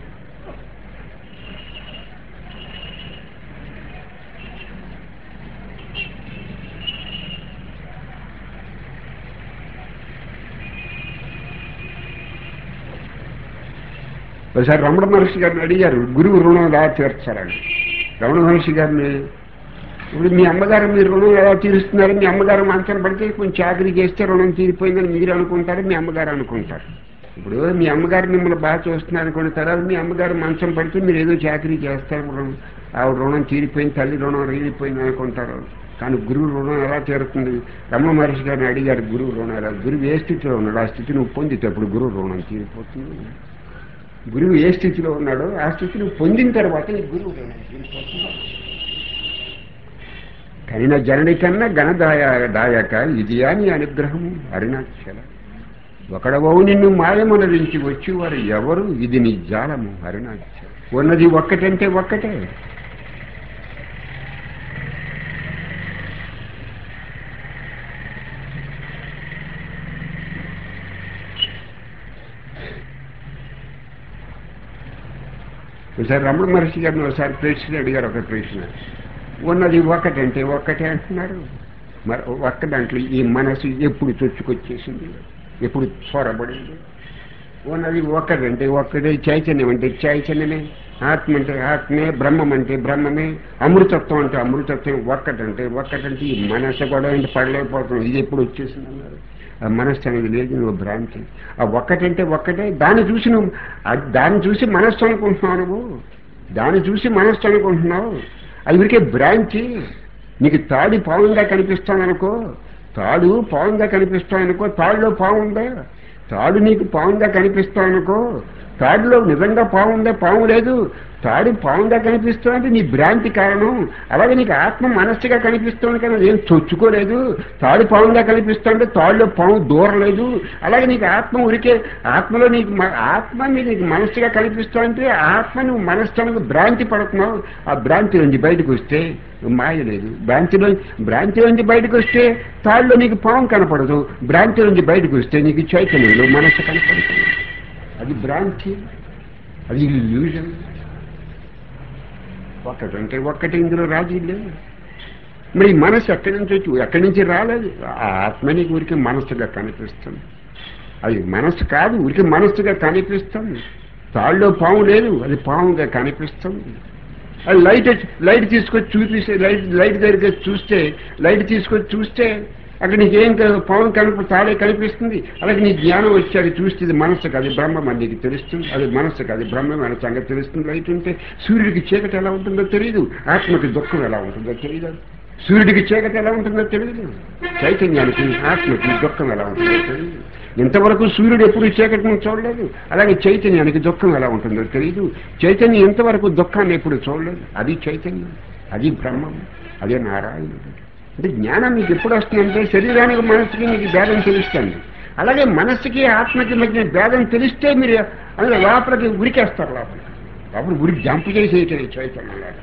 ఒకసారి రమణ మహర్షి గారిని అడిగారు గురువు రుణం ఎలా తీర్చాలని రమణ మహర్షి గారిని ఇప్పుడు మీ అమ్మగారు మీరు రుణం ఎలా తీరుస్తున్నారు మీ అమ్మగారు మంచం పడితే కొంచెం చాకరీ చేస్తే రుణం తీరిపోయిందని మీరు అనుకుంటారు మీ అమ్మగారు అనుకుంటారు ఇప్పుడు మీ అమ్మగారు మిమ్మల్ని బాగా చూస్తున్నారు అనుకున్న తర్వాత మీ అమ్మగారు మంచం పడితే మీరు ఏదో చాకరీ చేస్తారు రుణం ఆవిడ రుణం తీరిపోయింది తల్లి రుణం రీగిపోయింది అనుకుంటారు కానీ గురువు రుణం ఎలా తీరుతుంది రమణ మహర్షి గారిని అడిగారు గురువు రుణం ఎలా గురువు ఏ స్థితిలో ఉన్నాడు ఆ స్థితి నువ్వు పొందితేప్పుడు గురువు రుణం తీరిపోతుంది గురువు ఏ స్థితిలో ఉన్నాడో ఆ స్థితిని పొందిన తర్వాత నీ గురువు రుణం తీరిపోతుంది కనిన జనని కన్నా ఘనదాయ దాయక ఇది అని అనుగ్రహం అరుణాచల ఒకడవవు నిన్ను మాయమనరించి వచ్చేవారు ఎవరు ఇది నీ జాలము అరుణాచల ఉన్నది ఒక్కటంటే ఒక్కటే ఒకసారి రమణ మహర్షి గారిని ఒకసారి ప్రశ్న అడిగారు ఒక ప్రశ్న ఉన్నది ఒకటంటే ఒక్కటే అంటున్నారు మరి ఒక్క దాంట్లో ఈ మనసు ఎప్పుడు చొచ్చుకొచ్చేసింది ఎప్పుడు చొరబడింది ఉన్నది ఒక్కటంటే ఒక్కటే చైతన్యం అంటే చైతన్యమే ఆత్మ అంటే ఆత్మే బ్రహ్మం అంటే బ్రహ్మమే అమృతత్వం అంటే అమృతత్వం ఒక్కటంటే ఒక్కటంటే ఈ మనసు కూడా ఏంటి పడలేకపోతుంది ఇది ఎప్పుడు వచ్చేసింది అన్నారు ఆ మనస్సు అనేది లేదు నువ్వు భ్రాంతి ఆ ఒక్కటంటే ఒక్కటే దాన్ని చూసి నువ్వు ఆ- దాన్ని చూసి మనస్సు అనుకుంటున్నావు నువ్వు దాన్ని చూసి మనస్సు అనుకుంటున్నావు అది ఊరికే భ్రాంతి నీకు తాడి పావుగా కనిపిస్తాను అనుకో తాడు పావుగా కనిపిస్తాను అనుకో తాడులో పావు ఉందా తాడు నీకు పావుగా కనిపిస్తావు అనుకో తాడులో నిజంగా పావు ఉందా పాము లేదు తాడు పావుగా కనిపిస్తుంది నీ భ్రాంతి కారణం అలాగే నీకు ఆత్మ మనస్సుగా కనిపిస్తుంది కానీ అదేం చొచ్చుకోలేదు తాడు పావుగా కనిపిస్తుంటే తాడులో పాము దూరలేదు అలాగే నీకు ఆత్మ ఉరికే ఆత్మలో నీకు మ- ఆత్మ నీకు మనస్సుగా కనిపిస్తుంటే ఆత్మ నువ్వు మనస్సుకు భ్రాంతి పడుతున్నావు ఆ భ్రాంతి నుంచి బయటకు వస్తే మాయ లేదు భ్రాంతిలో భ్రాంతి నుంచి బయటకు వస్తే తాడులో నీకు పాము కనపడదు భ్రాంతి నుంచి బయటకు వస్తే నీకు చైతన్యంలో మనస్సు కనపడుతుంది అది భ్రాంతి అది ఇల్యూజన్ ఒక్కటంటే ఒక్కటి ఇందులో రాజీ లేదు మరి ఈ మనసు ఎక్కడి నుంచి వచ్చి ఎక్కడి నుంచి రాలేదు ఆ ఆత్మ నీకు ఊరికి మనస్సుగా కనిపిస్తుంది అది మనస్సు కాదు ఊరికి మనస్సుగా కనిపిస్తుంది తాళ్ళలో పాము లేదు అది పాముగా కనిపిస్తుంది అది లైట్ వచ్చి- లైట్ తీసుకొచ్చి చూపిస్తే లైట్ లైట్ దగ్గరికి వచ్చి చూస్తే లైట్ తీసుకొచ్చి చూస్తే అక్కడ నీకేం క- పాము కనిపి తాడే కనిపిస్తుంది అలాగే నీ జ్ఞానం వచ్చి అది చూస్తే ఇది మనస్సు కాదు బ్రహ్మం అని నీకు తెలుస్తుంది అది మనస్సు కాదు బ్రహ్మం అనే సంగతి తెలుస్తుంది లైట్ ఉంటే సూర్యుడికి చీకటి ఎలా ఉంటుందో తెలియదు ఆత్మకి దుఃఖం ఎలా ఉంటుందో తెలియదు సూర్యుడికి చీకటి ఎలా ఉంటుందో తెలియదు చైతన్యానికి ఆత్మకి దుఃఖం ఎలా ఉంటుందో తెలియదు ఇంతవరకు సూర్యుడు ఎప్పుడు చీకటిని చూడలేదు అలాగే చైతన్యానికి దుఃఖం ఎలా ఉంటుందో తెలియదు చైతన్యం ఇంతవరకు దుఃఖాన్ని ఎప్పుడు చూడలేదు అది చైతన్యం అది బ్రహ్మం అదే నారాయణుడు అంటే జ్ఞానం మీకు ఎప్పుడు వస్తుందంటే శరీరానికి మనస్సుకి మీకు భేదం తెలుస్తుంది అలాగే మనస్సుకి ఆత్మకి మధ్య భేదం తెలిస్తే మీరు అందులో లోపలికి ఉరికేస్తారు లోపలికి లోపల ఉరికి జంప్ చేసేయటం చైతన్యం లాగా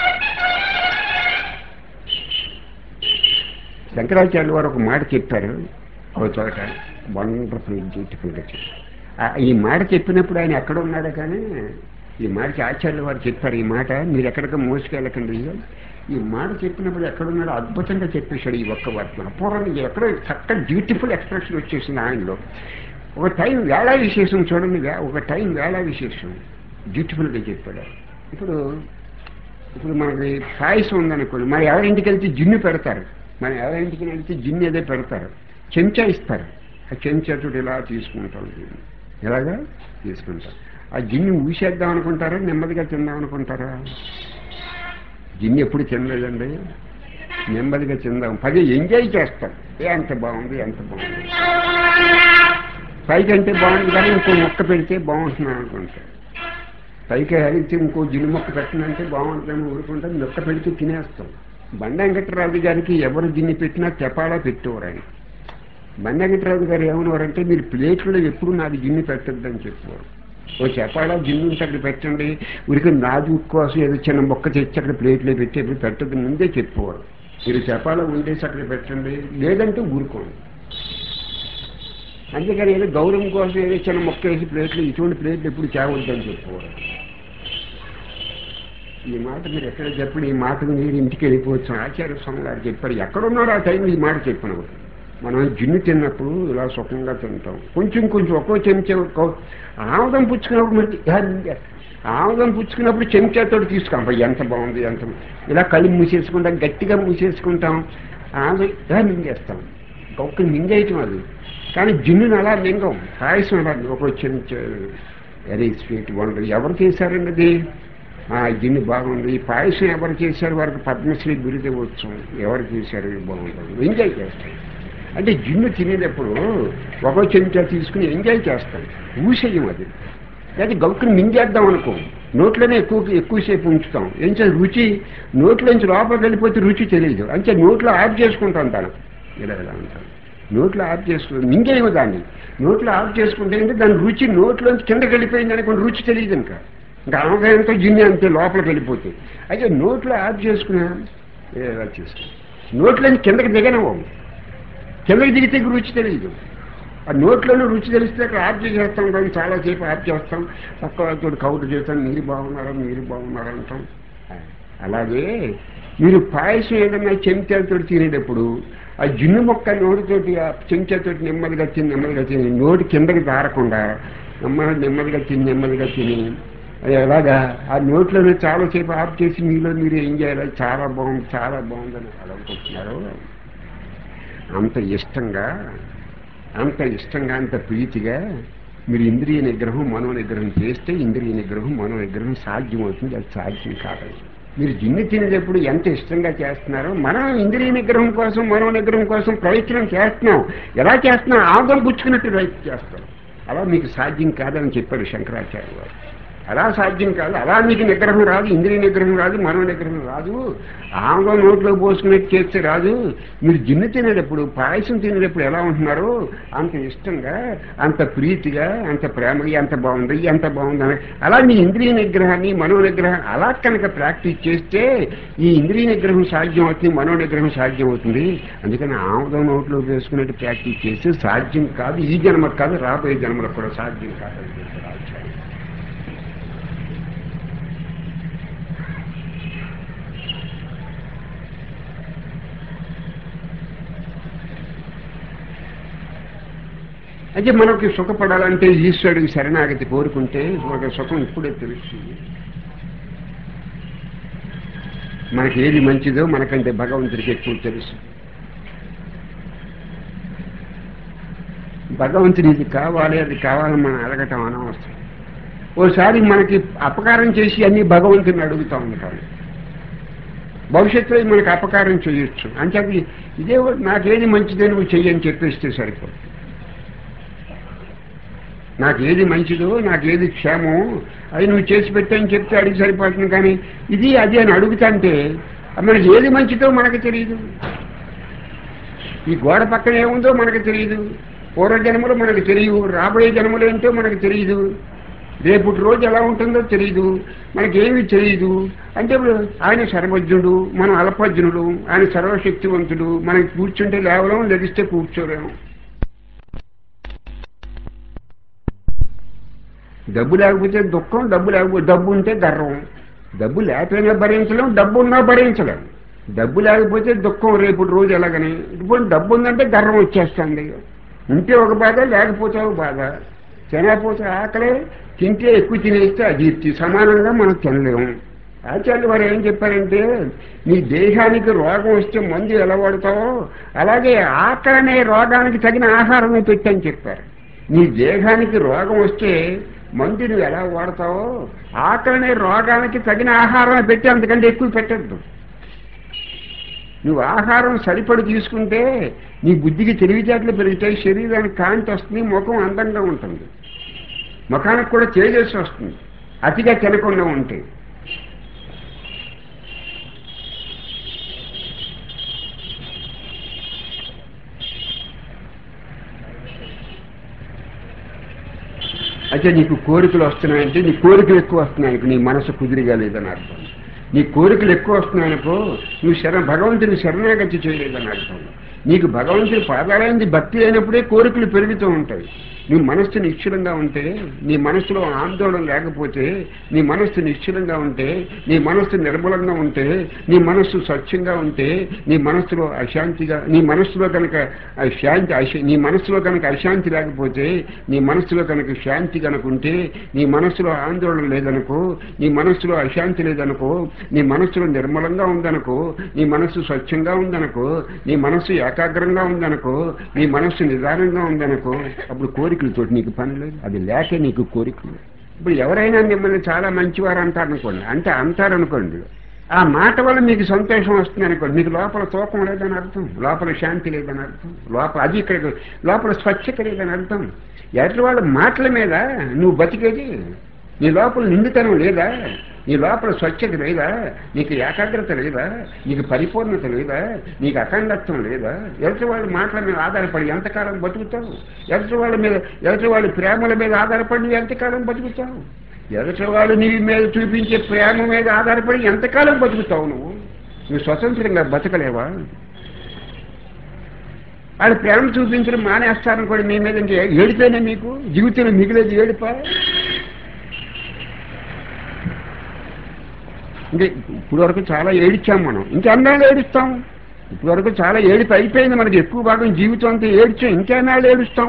శంకరాచార్య వారు ఒక మాట చెప్పారు ఒక చోట వండర్ఫుల్ బ్యూటిఫుల్గా చెప్పారు ఆ, ఈ మాట చెప్పినప్పుడు ఆయన ఎక్కడ ఉన్నాడో కానీ ఈ మాటకి ఆచార్యుల వారు చెప్పారు ఈ మాట మీరు ఎక్కడికి మోసుకెళ్ళకండి ఈ మాట చెప్పినప్పుడు ఎక్కడున్నాడో అద్భుతంగా చెప్పేశాడు ఈ ఒక్క వర్తన అపూర్వం ఎక్కడో చక్కటి బ్యూటిఫుల్ ఎక్స్ప్రెషన్ వచ్చేసింది ఆయనలో ఒక టైం వేళ విశేషం చూడండి వే- ఒక టైం వేళ విశేషం బ్యూటిఫుల్గా చెప్పాడు ఇప్పుడు ఇప్పుడు మనకి పాయసం ఉందనుకోండి మన ఎవరింటికి వెళ్తే జిన్ను పెడతారు మనం ఎవరింటికి వెళ్తే జిన్ను ఏదో పెడతారు చెంచా ఇస్తారు ఆ చెంచాతో ఇలా తీసుకుంటాం జిన్ను ఎలాగా తీసుకుంటాం ఆ జిన్ను ఊసేద్దాం అనుకుంటారా నెమ్మదిగా తిందాం అనుకుంటారా జిన్ను ఎప్పుడు తినలేదండి నెమ్మదిగా తిందాం పది ఎంజాయ్ చేస్తాం ఏ ఎంత బాగుంది ఎంత బాగుంది పైకంటే బాగుంది కానీ ఇంకో మొక్క పెడితే బాగుంటున్నాను అనుకుంటారు పైకి అడిగితే ఇంకో జిన్ను మొక్క పెట్టినంటే బాగుంటుందని ఊరుకుంటాం మొక్క పెడితే తినేస్తాం బండ వెంకటరాజు గారికి ఎవరు జిన్ని పెట్టినా తెపాలా పెట్టేవారు ఆయన బండ వెంకటరాజు గారు ఏమన్నారంటే మీరు ప్లేట్లో ఎప్పుడు నాకు జిన్ని పెట్టొద్దని చెప్పేవారు ఓ చెప్పాలా జిన్ను ఉంటే అక్కడ పెట్టండి ఉరికి నాజు కోసం ఏదో చిన్న మొక్క తెచ్చి అక్కడ ప్లేట్లో పెట్టి ఎప్పుడు పెట్టదు ముందే చెప్పుకోవాలి మీరు చెప్పాలా ఉండేసి అక్కడ పెట్టండి లేదంటే ఊరుకోండి అంతేకాని ఏదో గౌరవం కోసం ఏదో చిన్న మొక్క వేసి ప్లేట్లు ఇటువంటి ప్లేట్లు ఎప్పుడు తేవద్దని చెప్పుకోవాలి ఈ మాట మీరు ఎక్కడ చెప్పండి ఈ మాట మీరు ఇంటికి వెళ్ళిపోవచ్చు ఆచార్య స్వామి గారు చెప్పారు ఎక్కడున్నారో ఆ టైం ఈ మాట చెప్పినప్పుడు మనం జిన్ను తిన్నప్పుడు ఇలా సుఖంగా తింటాం కొంచెం కొంచెం ఒక్కో చెంచా ఒక్కో ఆముదం పుచ్చుకున్నప్పుడు మరి ఇలా మింగేస్తాం. ఆముదం పుచ్చుకున్నప్పుడు చెంచాతో తీసుకోం అబ్బా ఎంత బాగుంది ఎంత ఇలా కళ్ళు మూసేసుకుంటాం గట్టిగా మూసేసుకుంటాం ఆముదం ఇలా మింగేస్తాం ఒక్క మింగేయటం అది కానీ జిన్నుని అలా మింగం పాయసం అలా ఒక చెంచా వెరీ స్వీట్ వండర్ ఎవరు చేశారండి అది ఆ గిన్నె బాగుంది ఈ పాయసం ఎవరు చేశారు వారికి పద్మశ్రీ బిరుదు ఇవ్వచ్చు ఎవరు చేశారు ఇది బాగుంటుంది ఎంజాయ్ చేస్తాం అంటే గిన్నె తినేటప్పుడు ఒక చెంచా తీసుకుని ఎంజాయ్ చేస్తాం ఊసేయం అది అయితే గౌక్కుని మింగేద్దాం అనుకో నోట్లోనే ఎక్కువ ఎక్కువసేపు ఉంచుతాం ఏం చేయాలి రుచి నోట్లోంచి లోపలికి వెళ్ళిపోతే రుచి తెలియదు అంటే నోట్లో ఆఫ్ చేసుకుంటాం దాన్ని ఇలా ఇలా ఉంటాం నోట్లో ఆఫ్ చేసుకుంటాం మింగేయము దాన్ని నోట్లో ఆఫ్ చేసుకుంటే ఏంటి దాని రుచి నోట్లోంచి కిందకి వెళ్ళిపోయింది అనుకోండి రుచి తెలియదు ఇంకా ఇంకా ఆమదాయంతో జిన్ని అంతే లోపలికి వెళ్ళిపోతాయి అయితే నోట్లో ఆఫ్ చేసుకున్నా ఇలా చేసుకున్నా నోట్లోంచి కిందకి దిగనవు కిందకి దిగితే రుచి తెలియదు ఆ నోట్లోనే రుచి తెలిస్తే అక్కడ ఆఫ్ చేసేస్తాం కానీ చాలాసేపు ఆఫ్ చేస్తాం పక్క వాళ్ళతో కౌంటర్ చేస్తాం మీరు బాగున్నారా మీరు బాగున్నారా అంటాం అలాగే మీరు పాయసం ఏదన్నా చెంచాలతో తినేటప్పుడు ఆ జిన్ను మొక్క నోటితోటి ఆ చెంచాతోటి నెమ్మదిగా తిని నెమ్మదిగా తిని నోటి కిందకి దారకుండా నెమ్మది నెమ్మదిగా తిని నెమ్మదిగా తిని అది ఎలాగా ఆ నోట్లోనే చాలాసేపు ఆఫ్ చేసి మీలో మీరు ఏం చేయాలి చాలా బాగుంది చాలా బాగుందని అలా అనుకుంటున్నారు అంత ఇష్టంగా అంత ఇష్టంగా అంత ప్రీతిగా మీరు ఇంద్రియ నిగ్రహం మనో నిగ్రహం చేస్తే ఇంద్రియ నిగ్రహం మనో నిగ్రహం సాధ్యమవుతుంది అది సాధ్యం కాదు మీరు జిన్ను తినేటప్పుడు ఎంత ఇష్టంగా చేస్తున్నారో మనం ఇంద్రియ నిగ్రహం కోసం మనో నిగ్రహం కోసం ప్రయత్నం చేస్తున్నాం ఎలా చేస్తున్నాం ఆదం పుచ్చుకున్నట్టు ప్రయత్నం చేస్తాం అలా మీకు సాధ్యం కాదని చెప్పాడు శంకరాచార్య వారు అలా సాధ్యం కాదు అలా మీకు నిగ్రహం రాదు ఇంద్రియ నిగ్రహం రాదు మనో నిగ్రహం రాదు ఆముదం నోట్లో పోసుకునేది చేస్తే రాదు మీరు జిన్ను తినేటప్పుడు పాయసం తినేటప్పుడు ఎలా ఉంటున్నారో అంత ఇష్టంగా అంత ప్రీతిగా అంత ప్రేమగా ఎంత బాగుంది ఎంత బాగుంది అని అలా మీ ఇంద్రియ నిగ్రహాన్ని మనో నిగ్రహం అలా కనుక ప్రాక్టీస్ చేస్తే ఈ ఇంద్రియ నిగ్రహం సాధ్యం అవుతుంది మనో నిగ్రహం సాధ్యం అవుతుంది అందుకని ఆముదం నోట్లో వేసుకునేట్టు ప్రాక్టీస్ చేస్తే సాధ్యం కాదు ఈ జన్మకు కాదు రాబోయే జన్మలకు కూడా సాధ్యం కాదని చెప్పారు ఆచార్య అయితే మనకి సుఖపడాలంటే ఈశ్వరుడికి శరణాగతి కోరుకుంటే ఒక సుఖం ఇప్పుడే తెలుస్తుంది మనకి ఏది మంచిదో మనకంటే భగవంతుడికి ఎక్కువ తెలుసు భగవంతుని ఇది కావాలి అది కావాలని మనం అడగటం అనవసరం ఓసారి మనకి అపకారం చేసి అన్ని భగవంతుని అడుగుతూ ఉంటాం భవిష్యత్తులో ఇది మనకు అపకారం చేయొచ్చు అంటే అది ఇదే నాకేది మంచిదే నువ్వు చెయ్యని చెప్పేస్తే సరిపోదు నాకు ఏది మంచిదో నాకు ఏది క్షేమం అది నువ్వు చేసి పెట్టని చెప్తే అడిగి సరిపోతుంది కానీ ఇది అది అని అడుగుతాంటే మనకి ఏది మంచిదో మనకు తెలియదు ఈ గోడ పక్కన ఏముందో మనకు తెలియదు పూర్వజన్మలు మనకు తెలియదు రాబోయే జన్మలు ఏంటో మనకు తెలియదు రేపటి రోజు ఎలా ఉంటుందో తెలియదు మనకేమీ తెలియదు అంటే ఇప్పుడు ఆయన సర్వజ్ఞుడు మనం అల్పజ్ఞుడు ఆయన సర్వశక్తివంతుడు మనకి కూర్చుంటే లేవలేం లెగిస్తే కూర్చోలేము డబ్బు లేకపోతే దుఃఖం డబ్బు లేకపోతే డబ్బు ఉంటే గర్వం డబ్బు లేకపోయినా భరించలేం డబ్బు ఉన్నా భరించలేం డబ్బు లేకపోతే దుఃఖం రేపు రోజు ఎలాగని ఇప్పుడు డబ్బు ఉందంటే గర్వం వచ్చేస్తుంది ఉంటే ఒక బాధ లేకపోతే ఒక బాధ తినకపోతే ఆకలి తింటే ఎక్కువ తినేస్తే అజీర్తి సమానంగా మనం తినలేము ఆచార్యులు వారు ఏం చెప్పారంటే నీ దేహానికి రోగం వస్తే మందు ఎలా వాడతావో అలాగే ఆకలి అనే రోగానికి తగిన ఆహారమే పెట్టని చెప్పారు నీ దేహానికి రోగం వస్తే మందు నువ్వు ఎలా వాడతావో ఆకలినే రోగానికి తగిన ఆహారం పెట్టి అంతకంటే ఎక్కువ పెట్టద్దు నువ్వు ఆహారం సరిపడి తీసుకుంటే నీ బుద్ధికి తెలివితేటలు పెరుగుతాయి శరీరానికి కాంతి వస్తుంది ముఖం అందంగా ఉంటుంది ముఖానికి కూడా తేజస్సు వస్తుంది అతిగా తినకుండా ఉంటే అయితే నీకు కోరికలు వస్తున్నాయంటే నీ కోరికలు ఎక్కువ వస్తున్నాయనుకో నీ మనసు కుదిరిగా లేదని అర్థం నీ కోరికలు ఎక్కువ వస్తున్నాయనుకో నువ్వు శర భగవంతుని శరణాగతి చేయలేదని అర్థం నీకు భగవంతుని పాదాలైంది భక్తి అయినప్పుడే కోరికలు పెరుగుతూ ఉంటాయి నీ మనస్సు నిశ్చలంగా ఉంటే నీ మనస్సులో ఆందోళన లేకపోతే నీ మనస్సు నిశ్చలంగా ఉంటే నీ మనస్సు నిర్మలంగా ఉంటే నీ మనస్సు స్వచ్ఛంగా ఉంటే నీ మనస్సులో అశాంతిగా నీ మనస్సులో కనుక ఆ శాంతి అశ- నీ మనస్సులో కనుక అశాంతి లేకపోతే నీ మనస్సులో కనుక శాంతి కనుక ఉంటే నీ మనస్సులో ఆందోళన లేదనుకో నీ మనస్సులో అశాంతి లేదనుకో నీ మనస్సులో నిర్మలంగా ఉందనుకో నీ మనస్సు స్వచ్ఛంగా ఉందనుకో నీ మనస్సు ఏకాగ్రంగా ఉందనుకో నీ మనస్సు నిదానంగా ఉందనుకో అప్పుడు కోరికలతో నీకు పని లేదు అది లేకే నీకు కోరికలు ఇప్పుడు ఎవరైనా మిమ్మల్ని చాలా మంచివారు అంటారు అనుకోండి అంటే అంటారు అనుకోండి ఆ మాట వల్ల మీకు సంతోషం వస్తుంది అనుకోండి మీకు లోపల తూకం లేదని అర్థం లోపల శాంతి లేదని అర్థం లోపల అది ఇక్కడ లోపల స్వచ్ఛత లేదని అర్థం ఎట్ల వాళ్ళ మాటల మీద నువ్వు బతికేది నీ లోపల నిండుతనం లేదా నీ లోపల స్వచ్ఛత లేదా నీకు ఏకాగ్రత లేదా నీకు పరిపూర్ణత లేదా నీకు అఖండత్వం లేదా ఎదుటి వాళ్ళ మాటల మీద ఆధారపడి ఎంతకాలం బతుకుతావు ఎదుటి వాళ్ళ మీద ఎదుటి వాళ్ళ ప్రేమల మీద ఆధారపడి నువ్వు ఎంతకాలం బతుకుతావు ఎదుటి వాళ్ళు నీ మీద చూపించే ప్రేమ మీద ఆధారపడి ఎంతకాలం బతుకుతావు నువ్వు నువ్వు స్వతంత్రంగా బతకలేవా వాళ్ళు ప్రేమ చూపించడం మానేస్తారని కూడా మీ మీద ఇంకా ఏడితేనే మీకు జీవితంలో మిగిలేదు ఏడిపా ఇంకా ఇప్పుడు వరకు చాలా ఏడిచాం మనం ఇంకెన్నాళ్ళు ఏడుస్తాం ఇప్పుడు వరకు చాలా ఏడిపి అయిపోయింది మనకి ఎక్కువ భాగం జీవితం అంతా ఏడ్చాం ఇంకెన్నాళ్ళు ఏడుస్తాం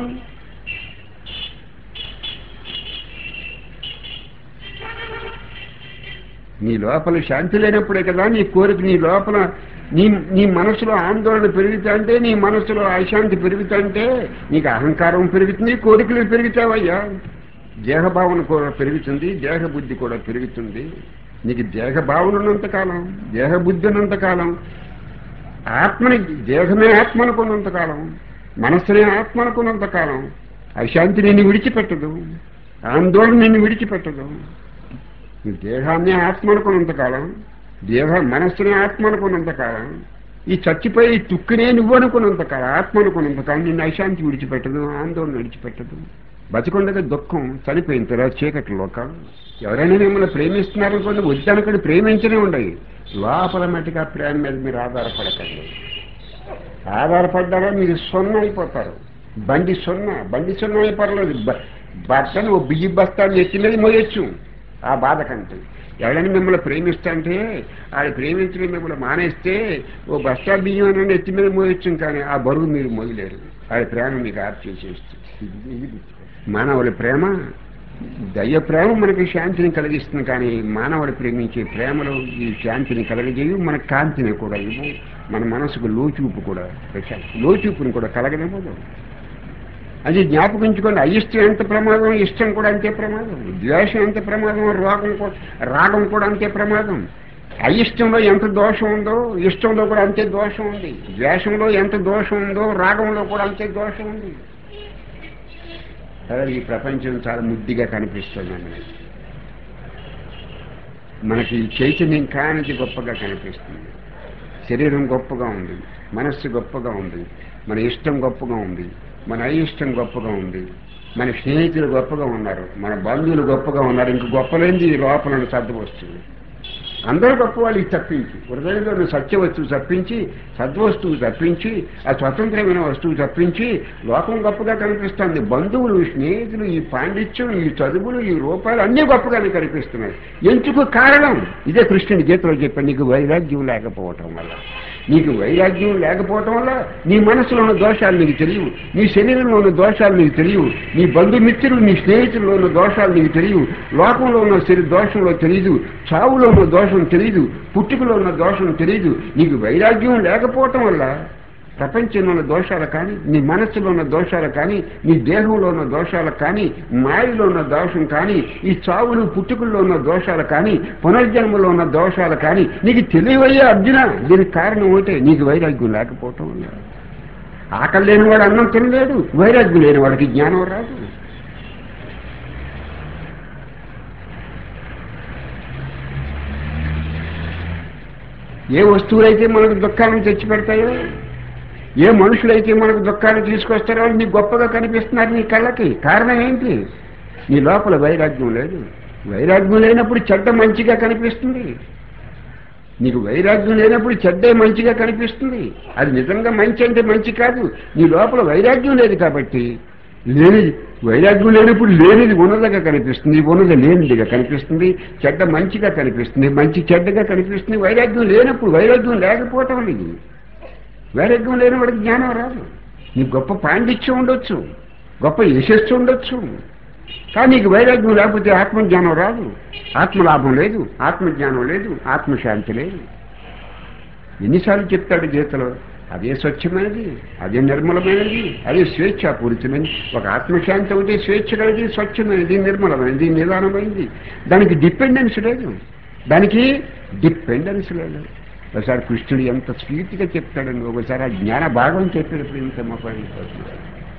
నీ లోపల శాంతి లేనప్పుడే కదా నీ కోరిక నీ లోపల నీ నీ మనసులో ఆందోళన పెరుగుతుంటే నీ మనసులో అశాంతి పెరుగుతుంటే నీకు అహంకారం పెరుగుతుంది కోరికలు పెరుగుతావయ్యా దేహభావన కూడా పెరుగుతుంది దేహ బుద్ధి కూడా పెరుగుతుంది నీకు దేహ భావన ఉన్నంతకాలం దేహ బుద్ధి ఉన్నంతకాలం ఆత్మని దేహమే ఆత్మ అనుకున్నంతకాలం మనస్సునే ఆత్మ అనుకున్నంతకాలం అశాంతి నిన్ను విడిచిపెట్టదు ఆందోళన నిన్ను విడిచిపెట్టదు ఈ దేహాన్ని ఆత్మ అనుకున్నంతకాలం దేహ మనస్సుని ఆత్మ అనుకున్నంతకాలం ఈ చచ్చిపోయి ఈ తుక్కునే నువ్వు అనుకున్నంతకాలం ఆత్మ అనుకున్నంతకాలం నిన్ను అశాంతి విడిచిపెట్టదు ఆందోళన విడిచిపెట్టదు బతికొండగా దుఃఖం చనిపోయిన తర్వాత చీకటి లోకం ఎవరైనా మిమ్మల్ని ప్రేమిస్తున్నారనుకోండి వద్దనుకోండి ప్రేమించనే ఉండయి లోపల మట్టిగా ప్రేమ మీద మీరు ఆధారపడకండి ఆధారపడ్డారా మీరు సున్నా అయిపోతారు బండి సున్నా బండి సున్నా అయిపోలేదు బట్టను ఓ బియ్యి బస్తాలు ఎత్తి మీద మోయొచ్చు ఆ బాధ కంటే ఎవరైనా మిమ్మల్ని ప్రేమిస్తుంటే ఆడ ప్రేమించడం మిమ్మల్ని మానేస్తే ఓ బస్తా బియ్యం అని ఎత్తి మీద మోయొచ్చు కానీ ఆ బరువు మీరు మోయలేరు ఆడ ప్రేమ మీకు ఆప్ చేసేస్తుంది ఇది- ఇది గుర్తుపెట్టుకోండి. మానవుడి ప్రేమ దయ్య ప్రేమ మనకి శాంతిని కలిగిస్తుంది కానీ మానవుడు ప్రేమించే ప్రేమలో ఈ శాంతిని కలగజేయు మన కాంతిని కూడా ఇవ్వు మన మనసుకు లోచూపు కూడా ప్రశాంతి లోచూపుని కూడా కలగనివ్వదు అది జ్ఞాపకించుకోండి అయిష్టం ఎంత ప్రమాదం ఇష్టం కూడా అంతే ప్రమాదం ద్వేషం ఎంత ప్రమాదం రోగం కూడా రాగం కూడా అంతే ప్రమాదం అయిష్టంలో ఎంత దోషం ఉందో ఇష్టంలో కూడా అంతే దోషం ఉంది ద్వేషంలో ఎంత దోషం ఉందో రాగంలో కూడా అంతే దోషం ఉంది అదే ఈ ప్రపంచం చాలా ముద్దిగా కనిపిస్తుందండి మనకి ఈ చైతన్యం కానిది గొప్పగా కనిపిస్తుంది శరీరం గొప్పగా ఉంది మనస్సు గొప్పగా ఉంది మన ఇష్టం గొప్పగా ఉంది మన అయిష్టం గొప్పగా ఉంది మన స్నేహితులు గొప్పగా ఉన్నారు మన బంధువులు గొప్పగా ఉన్నారు ఇంక గొప్పలేంది ఈ లోపల సర్దు వస్తుంది అందరూ గొప్ప వాళ్ళకి తప్పించి హృదయంలో ఉన్న సత్య వస్తువు తప్పించి సద్వస్తువు తప్పించి ఆ స్వతంత్రమైన వస్తువు తప్పించి లోకం గొప్పగా కనిపిస్తుంది బంధువులు స్నేహితులు ఈ పాండిత్యం ఈ చదువులు ఈ రూపాయలు అన్నీ గొప్పగానే కనిపిస్తున్నాయి ఎందుకు కారణం ఇదే కృష్ణుని గీతలో చెప్పాను నీకు వైరాగ్యం లేకపోవటం వల్ల నీకు వైరాగ్యం లేకపోవటం వల్ల నీ మనసులో ఉన్న దోషాలు నీకు తెలియవు నీ శరీరంలో ఉన్న దోషాలు నీకు తెలియవు నీ బంధుమిత్రులు నీ స్నేహితుల్లో ఉన్న దోషాలు నీకు తెలియవు లోకంలో ఉన్న శరీ దోషంలో తెలియదు చావులో ఉన్న దోషం తెలియదు పుట్టుకలో ఉన్న దోషం తెలియదు నీకు వైరాగ్యం లేకపోవటం వల్ల ప్రపంచంలో ఉన్న దోషాలు కానీ నీ మనస్సులో ఉన్న దోషాలు కానీ నీ దేహంలో ఉన్న దోషాలు కానీ మాయలో ఉన్న దోషం కానీ ఈ చావులు పుట్టుకల్లో ఉన్న దోషాలు కానీ పునర్జన్మలో ఉన్న దోషాలు కానీ నీకు తెలియవయ్యా అర్జున దీనికి కారణం ఒకటే నీకు వైరాగ్యం లేకపోవటం వల్ల ఆకలి లేనివాడు అన్నం తినలేడు వైరాగ్యం లేని వాడికి జ్ఞానం రాదు ఏ వస్తువులైతే మనకు దుఃఖాలను తెచ్చిపెడతాయో ఏ మనుషులైతే మనకు దుఃఖాన్ని తీసుకొస్తారో వాళ్ళు నీకు గొప్పగా కనిపిస్తున్నారు నీ కళ్ళకి కారణం ఏంటి నీ లోపల వైరాగ్యం లేదు వైరాగ్యం లేనప్పుడు చెడ్డ మంచిగా కనిపిస్తుంది నీకు వైరాగ్యం లేనప్పుడు చెడ్డే మంచిగా కనిపిస్తుంది అది నిజంగా మంచి అంటే మంచి కాదు నీ లోపల వైరాగ్యం లేదు కాబట్టి లేనిది వైరాగ్యం లేనప్పుడు లేనిది ఉన్నదిగా కనిపిస్తుంది ఉన్నది లేనిదిగా కనిపిస్తుంది చెడ్డ మంచిగా కనిపిస్తుంది మంచి చెడ్డగా కనిపిస్తుంది వైరాగ్యం లేనప్పుడు వైరాగ్యం లేకపోవటం అనేది వైరాగ్యం లేని వాడికి జ్ఞానం రాదు నీకు గొప్ప పాండిత్యం ఉండొచ్చు గొప్ప యశస్సు ఉండొచ్చు కానీ నీకు వైరాగ్యం లేకపోతే ఆత్మజ్ఞానం రాదు ఆత్మలాభం లేదు ఆత్మజ్ఞానం లేదు ఆత్మశాంతి లేదు ఎన్నిసార్లు చెప్తాడు గీతలో అదే స్వచ్ఛమైనది అదే నిర్మలమైనది అదే స్వేచ్ఛాపూరితమైనది ఒక ఆత్మశాంతి అయితే స్వేచ్ఛ కలిగి స్వచ్ఛమైనది నిర్మలమైనది నిదానమైనది దానికి డిపెండెన్స్ లేదు దానికి డిపెండెన్స్ లేదు ఒకసారి కృష్ణుడు ఎంత స్వీట్గా చెప్తాడండి ఒకసారి ఆ జ్ఞాన భాగం చెప్పేటప్పుడు ఇంత మొక్కలు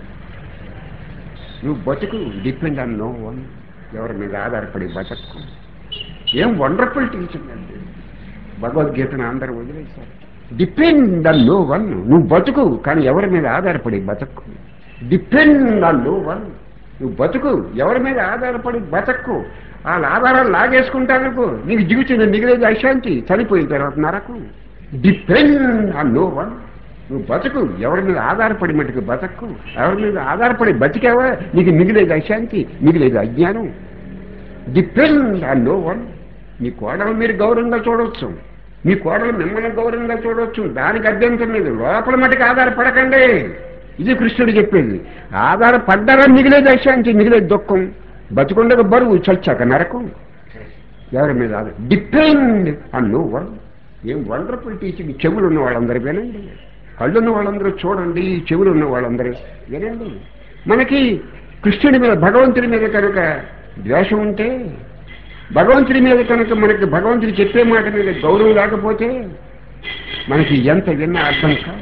నువ్వు బతుకు డిపెండ్ ఆన్ నో వన్ ఎవరి మీద ఆధారపడి బతకు ఏం వండర్ఫుల్ టీచింగ్ అండి భగవద్గీతను అందరూ వదిలేశారు డిపెండ్ ఆన్ నో వన్ నువ్వు బతుకు కానీ ఎవరి మీద ఆధారపడి బతకు డిపెండ్ ఆన్ నో వన్ నువ్వు బతుకు ఎవరి మీద ఆధారపడి బతక్కు వాళ్ళ ఆధారాలు లాగేసుకుంటానుకో నీకు జీవితం మిగిలేదు అశాంతి చనిపోయిన తర్వాత నరకు డిపెండ్ ఆన్ నో వన్ నువ్వు బతుకు ఎవరి మీద ఆధారపడి మటుకు బతక్కు ఎవరి మీద ఆధారపడి బతికావా నీకు మిగిలేదు అశాంతి మిగిలేదు అజ్ఞానం డిపెండ్ ఆన్ నో వన్ మీ కోడలు మీరు గౌరవంగా చూడవచ్చు మీ కోడలు మిమ్మల్ని గౌరవంగా చూడవచ్చు దానికి అభ్యంతరం లేదు లోపల మటుకు ఆధారపడకండి ఇది కృష్ణుడు చెప్పేది ఆధారపడ్డారా మిగిలేదు అశాంతి మిగిలేదు దుఃఖం బతుకుండగా బరువు చచ్చాక నరకం ఎవరి మీద ఆధార డిపెండ్ ఆన్ నో వన్ ఏం వండర్ఫుల్ టీచింగ్ చెవులు ఉన్న వాళ్ళందరూ వినండి కళ్ళు ఉన్న వాళ్ళందరూ చూడండి చెవులు ఉన్న వాళ్ళందరూ వినండి మనకి కృష్ణుడి మీద భగవంతుడి మీద కనుక ద్వేషం ఉంటే భగవంతుడి మీద కనుక మనకి భగవంతుడు చెప్పే మాట మీద గౌరవం లేకపోతే మనకి ఎంత విన్నా అర్థం కాదు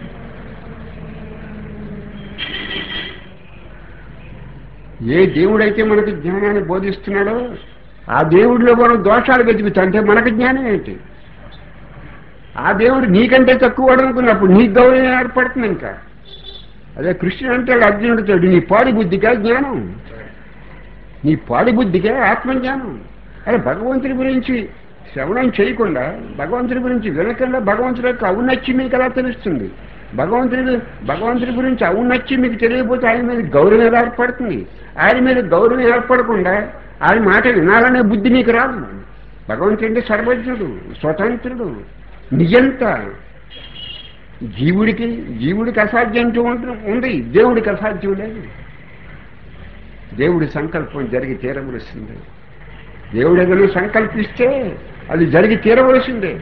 ఏ దేవుడైతే మనకి జ్ఞానాన్ని బోధిస్తున్నాడో ఆ దేవుడిలో మనం దోషాలు వెతుకుతా అంటే మనకు జ్ఞానం ఏంటి ఆ దేవుడు నీకంటే తక్కువ అనుకున్నప్పుడు నీ గౌరవం ఏర్పడుతుంది ఇంకా అదే కృష్ణుడు అంటే అర్జునుడితో నీ పాడి బుద్ధిగా జ్ఞానం నీ పాడి బుద్ధిగా ఆత్మజ్ఞానం అదే భగవంతుడి గురించి శ్రవణం చేయకుండా భగవంతుడి గురించి వినకుండా భగవంతుడి యొక్క ఔన్నత్యం మీకు ఎలా తెలుస్తుంది భగవంతుడి భగవంతుడి గురించి ఔన్నత్యం మీకు తెలియకపోతే ఆయన మీద గౌరవం ఎలా ఏర్పడుతుంది ఆయన మీద గౌరవం ఏర్పడకుండా ఆయన మాట వినాలనే బుద్ధి మీకు రాదు భగవంతుడు అంటే సర్వజ్ఞుడు స్వతంత్రుడు నిజంత జీవుడికి జీవుడికి అసాధ్యం అంటూ ఉంటుంది ఉంది దేవుడికి అసాధ్యం లేదు దేవుడి సంకల్పం జరిగి తీరవలసిందే దేవుడు ఏదైనా సంకల్పిస్తే అది జరిగి తీరవలసిందే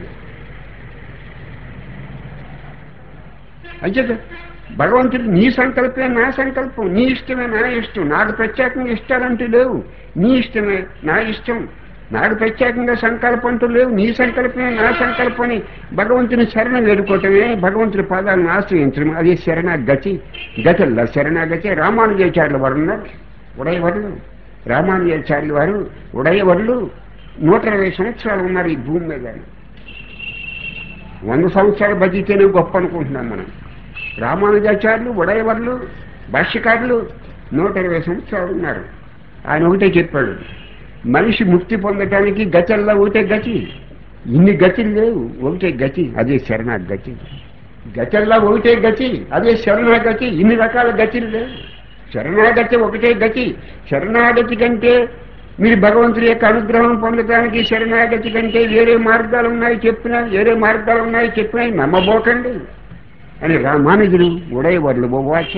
అంచేత భగవంతుడు నీ సంకల్పమే నా సంకల్పం నీ ఇష్టమే నా ఇష్టం నాకు ప్రత్యేకంగా ఇష్టాలంటూ లేవు నీ ఇష్టమే నా ఇష్టం నాకు ప్రత్యేకంగా సంకల్పం అంటూ లేవు నీ సంకల్పమే నా సంకల్పని భగవంతుని శరణ వేడుకోవటమే భగవంతుని పాదాలను ఆశ్రయించడం అదే శరణాగతి గతల్లా శరణాగతి రామానుజాచార్యుల వారు ఉన్నారు ఉడయవర్లు రామానుజాచార్యుల వారు ఉడయవర్లు నూట ఇరవై సంవత్సరాలు ఉన్నారు ఈ భూమి మీద వంద సంవత్సరాలు బతికితేనే గొప్ప అనుకుంటున్నాం మనం రామానుజాచార్యులు ఉడయవర్లు భాష్యకారులు నూట ఇరవై సంవత్సరాలు ఉన్నారు ఆయన ఒకటే చెప్పాడు మనిషి ముక్తి పొందటానికి గతల్లో ఒకటే గతి ఇన్ని గతులు లేవు ఒకటే గతి అదే శరణాగతి గతల్లో ఒకటే గతి అదే శరణాగతి ఇన్ని రకాల గతులు లేవు శరణాగతి ఒకటే గతి శరణాగతి కంటే మీరు భగవంతుడి యొక్క అనుగ్రహం పొందడానికి శరణాగతి కంటే వేరే మార్గాలు ఉన్నాయి చెప్పినా వేరే మార్గాలు ఉన్నాయి చెప్పినా నమ్మబోకండి అని రామానుజుడు ఉడయవర్లు బొవ్వాచ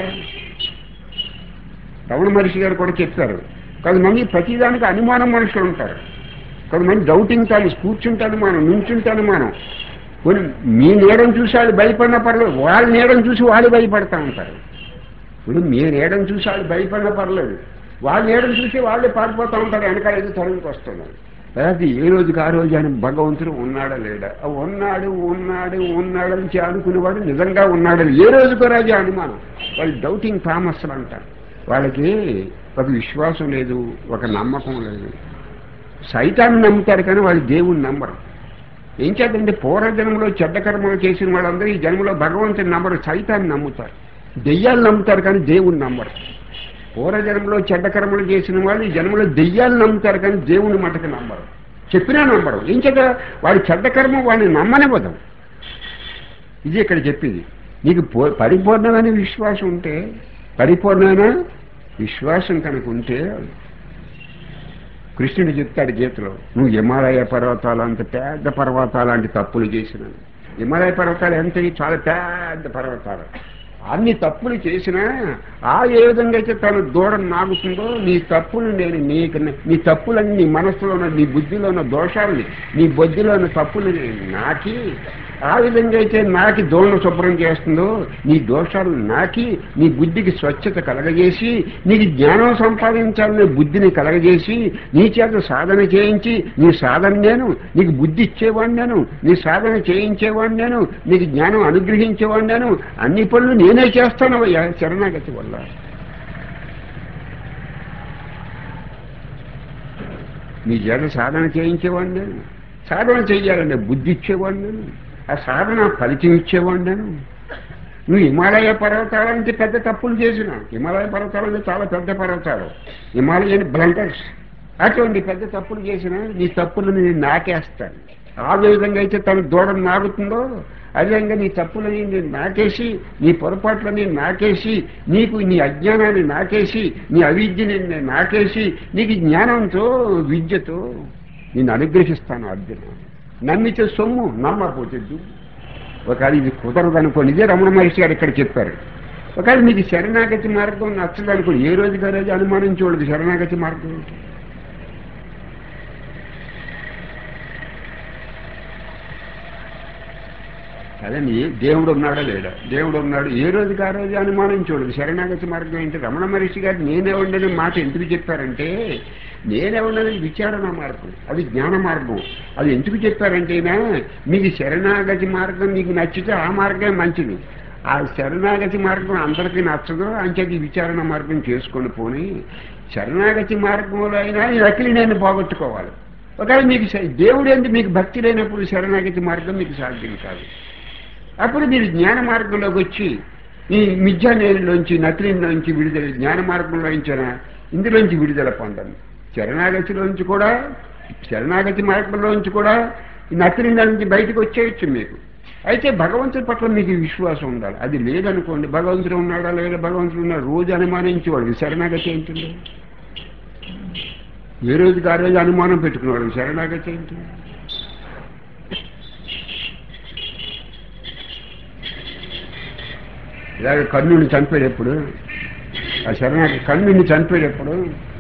రమణ మహర్షి గారు కూడా చెప్పారు కొంతమంది ప్రతిదానికి అనుమానం మనుషులు ఉంటారు కొంతమంది డౌటింగ్ తాను కూర్చుంటాను మనం నుంచుంటాను మనం కొన్ని మీ నీడను చూసి వాళ్ళు భయపడిన పర్లేదు వాళ్ళ నీడను చూసి వాళ్ళు భయపడతా ఉంటారు ఇప్పుడు మీ నీడను చూసి వాళ్ళు భయపడిన పర్లేదు వాళ్ళ నీడను చూసి వాళ్ళే పారిపోతూ ఉంటారు వెనకాల ఏదో తరువుకి వస్తున్నారు అది ఏ రోజుకి ఆ రోజు అని భగవంతుడు ఉన్నాడా లేడా ఆ ఉన్నాడు ఉన్నాడు ఉన్నాడు అని అనుకునేవాడు నిజంగా ఉన్నాడు ఏ రోజుకో రాజు అనుమానం వాళ్ళు డౌటింగ్ థామస్లు అంటారు వాళ్ళకి ఒక విశ్వాసం లేదు ఒక నమ్మకం లేదు సైతాన్ని నమ్ముతారు కానీ వాళ్ళు దేవుణ్ణి నమ్మరు ఏం చేద్దంటే పూర్వజన్మలో చెడ్డ కర్మలు చేసిన వాళ్ళందరూ ఈ జన్మలో భగవంతుని నమ్మరు సైతాన్ని నమ్ముతారు దెయ్యాలు నమ్ముతారు కానీ దేవుణ్ణి నమ్మరు పూర్వజన్మలో చెడ్డ కర్మలు చేసిన వాళ్ళు ఈ జన్మలో దెయ్యాలు నమ్ముతారు కానీ దేవుని మటుకు నమ్మరు చెప్పినా నమ్మరు ఏం చేత వాడి చెడ్డ కర్మ వాడిని నమ్మనివ్వదు ఇది ఇక్కడ చెప్పింది నీకు పూ- పరిపూర్ణమైన విశ్వాసం ఉంటే పరిపూర్ణమైన విశ్వాసం కనుక ఉంటే కృష్ణుడు చెప్తాడు గీతలో నువ్వు హిమాలయ పర్వతాలు అంత పెద్ద పర్వతాలాంటి తప్పులు చేసిన హిమాలయ పర్వతాలు ఎంత చాలా పెద్ద పర్వతాలు అన్ని తప్పులు చేసినా ఆ ఏ విధంగా అయితే తన దూరం నాగుతుందో నీ తప్పులు నేను నీకు నీ తప్పులన్నీ నీ మనసులో ఉన్న నీ బుద్ధిలో ఉన్న దోషాలని నీ బుద్ధిలో ఉన్న తప్పులు నాకి ఆ విధంగా అయితే నాకి దోణ శుభ్రం చేస్తుందో నీ దోషాలు నాకి నీ బుద్ధికి స్వచ్ఛత కలగజేసి నీకు జ్ఞానం సంపాదించాలనే బుద్ధిని కలగజేసి నీ చేత సాధన చేయించి నీ సాధన నేను నీకు బుద్ధి ఇచ్చేవాడిని నేను నీ సాధన చేయించేవాడిని నేను నీకు జ్ఞానం అనుగ్రహించేవాడిని నేను అన్ని పనులు నేనే చేస్తాను అయ్యా శరణాగతి వల్ల నీ చేత సాధన చేయించేవాడిని నేను సాధన చెయ్యాలంటే బుద్ధి ఇచ్చేవాడిని నేను ఆ సాధన ఫలితం ఇచ్చేవాడిని నేను నువ్వు హిమాలయ పర్వతాలంటే పెద్ద తప్పులు చేసిన హిమాలయ పర్వతాలంటే చాలా పెద్ద పర్వతాలు హిమాలయన్ బ్లండర్స్ అటువంటి పెద్ద తప్పులు చేసిన నీ తప్పులను నేను నాకేస్తాను ఆ విధంగా అయితే తన దూడం నాగుతుందో అదేవిధంగా నీ తప్పులని నేను నాకేసి నీ పొరపాట్లని నాకేసి నీకు నీ అజ్ఞానాన్ని నాకేసి నీ అవిద్యని నేను నాకేసి నీకు జ్ఞానంతో విద్యతో నేను అనుగ్రహిస్తాను అర్జున నమ్మితే సొమ్ము నమ్మకపోతే దుమ్ము ఒకవేళ ఇది కుదరదు అనుకోండి ఇదే రమణ మహర్షి గారు ఇక్కడ చెప్పారు ఒకవేళ మీకు శరణాగతి మార్గం నచ్చదు అనుకోండి ఏ రోజుకి ఆ రోజు అనుమానించకూడదు శరణాగతి మార్గం ఏంటి అదండి దేవుడు ఉన్నాడా లేడా దేవుడు ఉన్నాడు ఏ రోజుకి ఆ రోజు అనుమానించకూడదు శరణాగతి మార్గం ఏంటి రమణ మహర్షి గారు నేనే ఉండని మాట ఎందుకు చెప్పారంటే నేనే ఉన్నది విచారణ మార్గం అది జ్ఞాన మార్గం అది ఎందుకు చెప్పారంటేనా మీకు శరణాగతి మార్గం మీకు నచ్చితే ఆ మార్గమే మంచిది ఆ శరణాగతి మార్గం అందరికీ నచ్చదు అంచేది విచారణ మార్గం చేసుకొని పోని శరణాగతి మార్గంలో అయినా ఈ నకిలీ నేను పోగొట్టుకోవాలి ఒకవేళ మీకు శ- దేవుడు ఏంటి మీకు భక్తి లేనప్పుడు శరణాగతి మార్గం మీకు సాధ్యం కాదు అప్పుడు మీరు జ్ఞాన మార్గంలోకి వచ్చి ఈ మిథ్యా నేలలోంచి నకిలీలోంచి విడుదల జ్ఞాన మార్గంలో ఇచ్చిన ఇందులోంచి విడుదల పొందండి శరణాగతిలోంచి కూడా శరణాగతి మార్గంలోంచి కూడా ఈ నకిలీల నుంచి బయటకు వచ్చేయచ్చు మీకు అయితే భగవంతుడి పట్ల మీకు విశ్వాసం ఉండాలి అది లేదనుకోండి భగవంతుడు ఉన్నాడా లేదా భగవంతుడు ఉన్నాడు రోజు అనుమానించేవాడు శరణాగతి ఏంటండి ఏ రోజుకి ఆ రోజు అనుమానం పెట్టుకునేవాడు శరణాగతి ఏంటి ఇలాగ కర్ణుని చంపేటప్పుడు ఆ శరణాగతి కర్ణుని చంపేటప్పుడు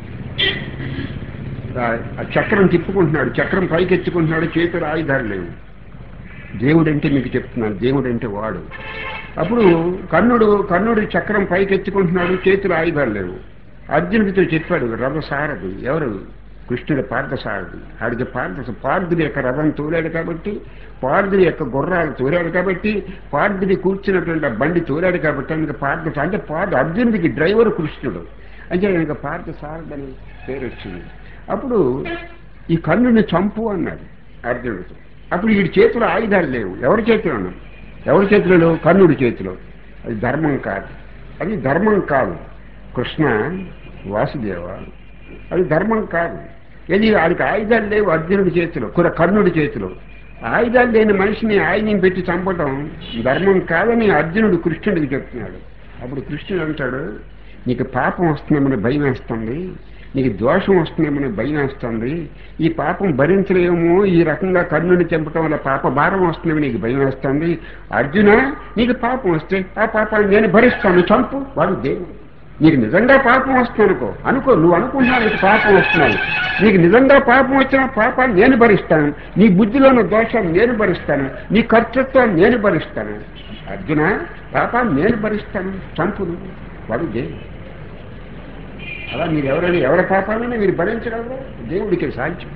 ఆ- ఆ చక్రం తిప్పుకుంటున్నాడు చక్రం పైకి ఎత్తుకుంటున్నాడు చేతులు ఆయుధాలు లేవు దేవుడంటే మీకు చెప్తున్నాను దేవుడంటే వాడు అప్పుడు కర్ణుడు కర్ణుడు చక్రం పైకి ఎత్తుకుంటున్నాడు చేతులు ఆయుధాలు లేవు అర్జునుడితో చెప్పాడు రథ సారథి ఎవరు కృష్ణుడు పార్థసారథి ఆడికి పార్థ పార్థుడి యొక్క రథం తోలాడు కాబట్టి పార్థుడి యొక్క గుర్రాలు తోలాడు కాబట్టి పార్థుడి కూర్చున్నటువంటి ఆ బండి తోలాడు కాబట్టి ఆయనకి పార్థ అంటే పార్థ అర్జునుడికి డ్రైవర్ కృష్ణుడు అంటే ఆయనకి పార్థ సారథి అని పేరు వచ్చింది అప్పుడు ఈ కర్ణుని చంపు అన్నాడు అర్జునుడితో అప్పుడు వీడి చేతిలో ఆయుధాలు లేవు ఎవరి చేతిలో ఉన్నాయి ఎవరి చేతిలో లేవు? కర్ణుడి చేతిలో అది ధర్మం కాదు అది ధర్మం కాదు కృష్ణ వాసుదేవ అది ధర్మం కాదు ఏది వాడికి ఆయుధాలు లేవు అర్జునుడి చేతిలో కుర కర్ణుడి చేతిలో ఆయుధాలు లేని మనిషిని ఆయుధం పెట్టి చంపటం ధర్మం కాదని అర్జునుడు కృష్ణుడికి చెప్తున్నాడు అప్పుడు కృష్ణుడు అంటాడు నీకు పాపం వస్తుందేమని భయం వేస్తుంది నీకు దోషం వస్తుందేమని భయం వేస్తుంది ఈ పాపం భరించలేమో ఈ రకంగా కర్ణుని చంపటం వల్ల పాప భారం వస్తుందేమో నీకు భయం వేస్తుంది అర్జున నీకు పాపం వస్తే ఆ పాపాన్ని నేను భరిస్తాను చంపు వాడు దేవుడు నీకు నిజంగా పాపం వస్తుంది అనుకో అనుకో నువ్వు అనుకుంటున్నావు నీకు పాపం వస్తున్నాను నీకు నిజంగా పాపం వచ్చిన పాపాన్ని నేను భరిస్తాను నీ బుద్ధిలో ఉన్న దోషాన్ని నేను భరిస్తాను నీ కర్తృత్వాన్ని నేను భరిస్తాను అర్జున పాపాన్ని నేను భరిస్తాను చంపు నువ్వు వాడు దేవుడు అలా మీరు ఎవరైనా ఎవరి పాపాలైనా మీరు భరించగలరా దేవుడికి సాధ్యం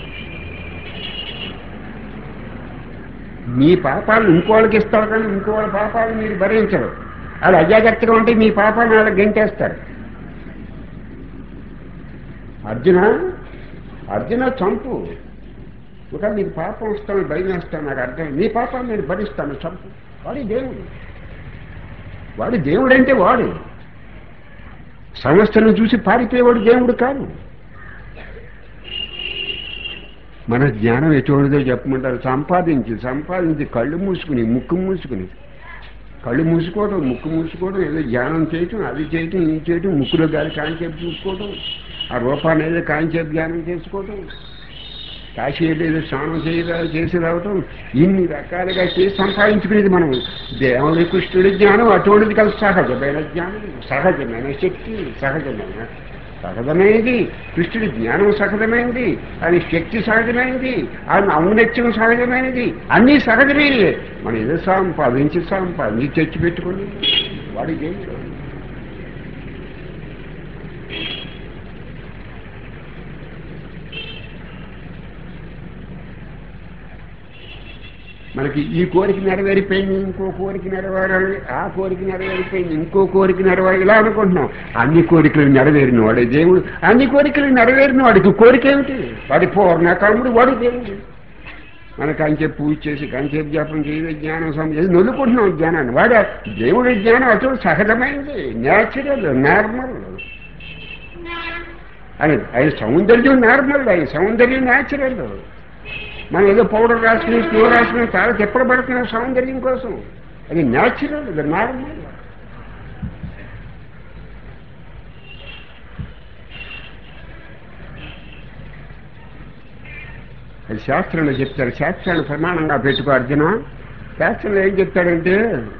మీ పాపాలను ఇంకోళ్ళకి ఇస్తారు కానీ ఇంకో వాళ్ళ పాపాలను మీరు భరించరు వాళ్ళు అజాగ్రత్తగా ఉంటే మీ పాపాలను వాళ్ళకి గెంటేస్తారు అర్జున అర్జున చంపు ఒక నీకు పాపం వస్తాను భయం వేస్తాను నాకు అర్థం నీ పాపాన్ని నేను భరిస్తాను చంపు వాడి దేవుడు వాడు దేవుడంటే వాడు సమస్యను చూసి పారిపోయేవాడు దేవుడు కాదు మన జ్ఞానం ఎటువంటిదో చెప్పమంటారు సంపాదించి సంపాదించి కళ్ళు మూసుకుని ముక్కు మూసుకుని కళ్ళు మూసుకోవడం ముక్కు మూసుకోవడం ఏదో ధ్యానం చేయటం అది చేయటం ఇది చేయటం ముక్కులో గాలి కాంచేపు చూసుకోవటం ఆ రూపాన్ని ఏదో కాంచేపు ధ్యానం చేసుకోవటం కాశీ వెళ్ళి ఏదో స్నానం చేయరా చేసి రావటం ఇన్ని రకాలుగా చేసి సంపాదించుకునేది మనం దేవుడి కృష్ణుడి జ్ఞానం అటువంటిది కలిసి సహజమైన జ్ఞానం సహజమైన శక్తి సహజమైన సహజమైనది కృష్ణుడి జ్ఞానం సహజమైనది అది శక్తి సహజమైనది ఆయన ఔన్నత్యం సహజమైనది అన్నీ సహజమైనవి మనం ఏదో సంపాదించి సంపాదించి తెచ్చి పెట్టుకుని వాడికి ఏం లేదు. మనకి ఈ కోరిక నెరవేరిపోయింది ఇంకో కోరిక నెరవేరాలి ఆ కోరిక నెరవేరిపోయింది ఇంకో కోరిక నెరవేరాలి ఇలా అనుకుంటున్నాం అన్ని కోరికలు నెరవేరిన వాడే దేవుడు అన్ని కోరికలు నెరవేరిన వాడికి కోరిక ఏమిటి వాడి పూర్ణకాముడు వాడు దేవుడు మన కంచెపు పూజ చేసి కంచెపు జపం చేసి జ్ఞానం సంబంధించి నొల్లుకుంటున్నాం జ్ఞానాన్ని వాడు దేవుడి జ్ఞానం అటు సహజమైంది న్యాచురల్ నార్మల్ ఆయన ఆయన సౌందర్యం నార్మల్ ఆయన సౌందర్యం న్యాచురల్ మనం ఏదో పౌడర్ రాసుకుని స్నో రాసుకుని చాలా తిప్పడబడుతున్నాం సౌందర్యం కోసం అది న్యాచురల్ అది నార్మల్ అది శాస్త్రంలో చెప్తారు శాస్త్రాన్ని ప్రమాణంగా పెట్టుకో అర్జున శాస్త్రంలో ఏం చెప్తాడంటే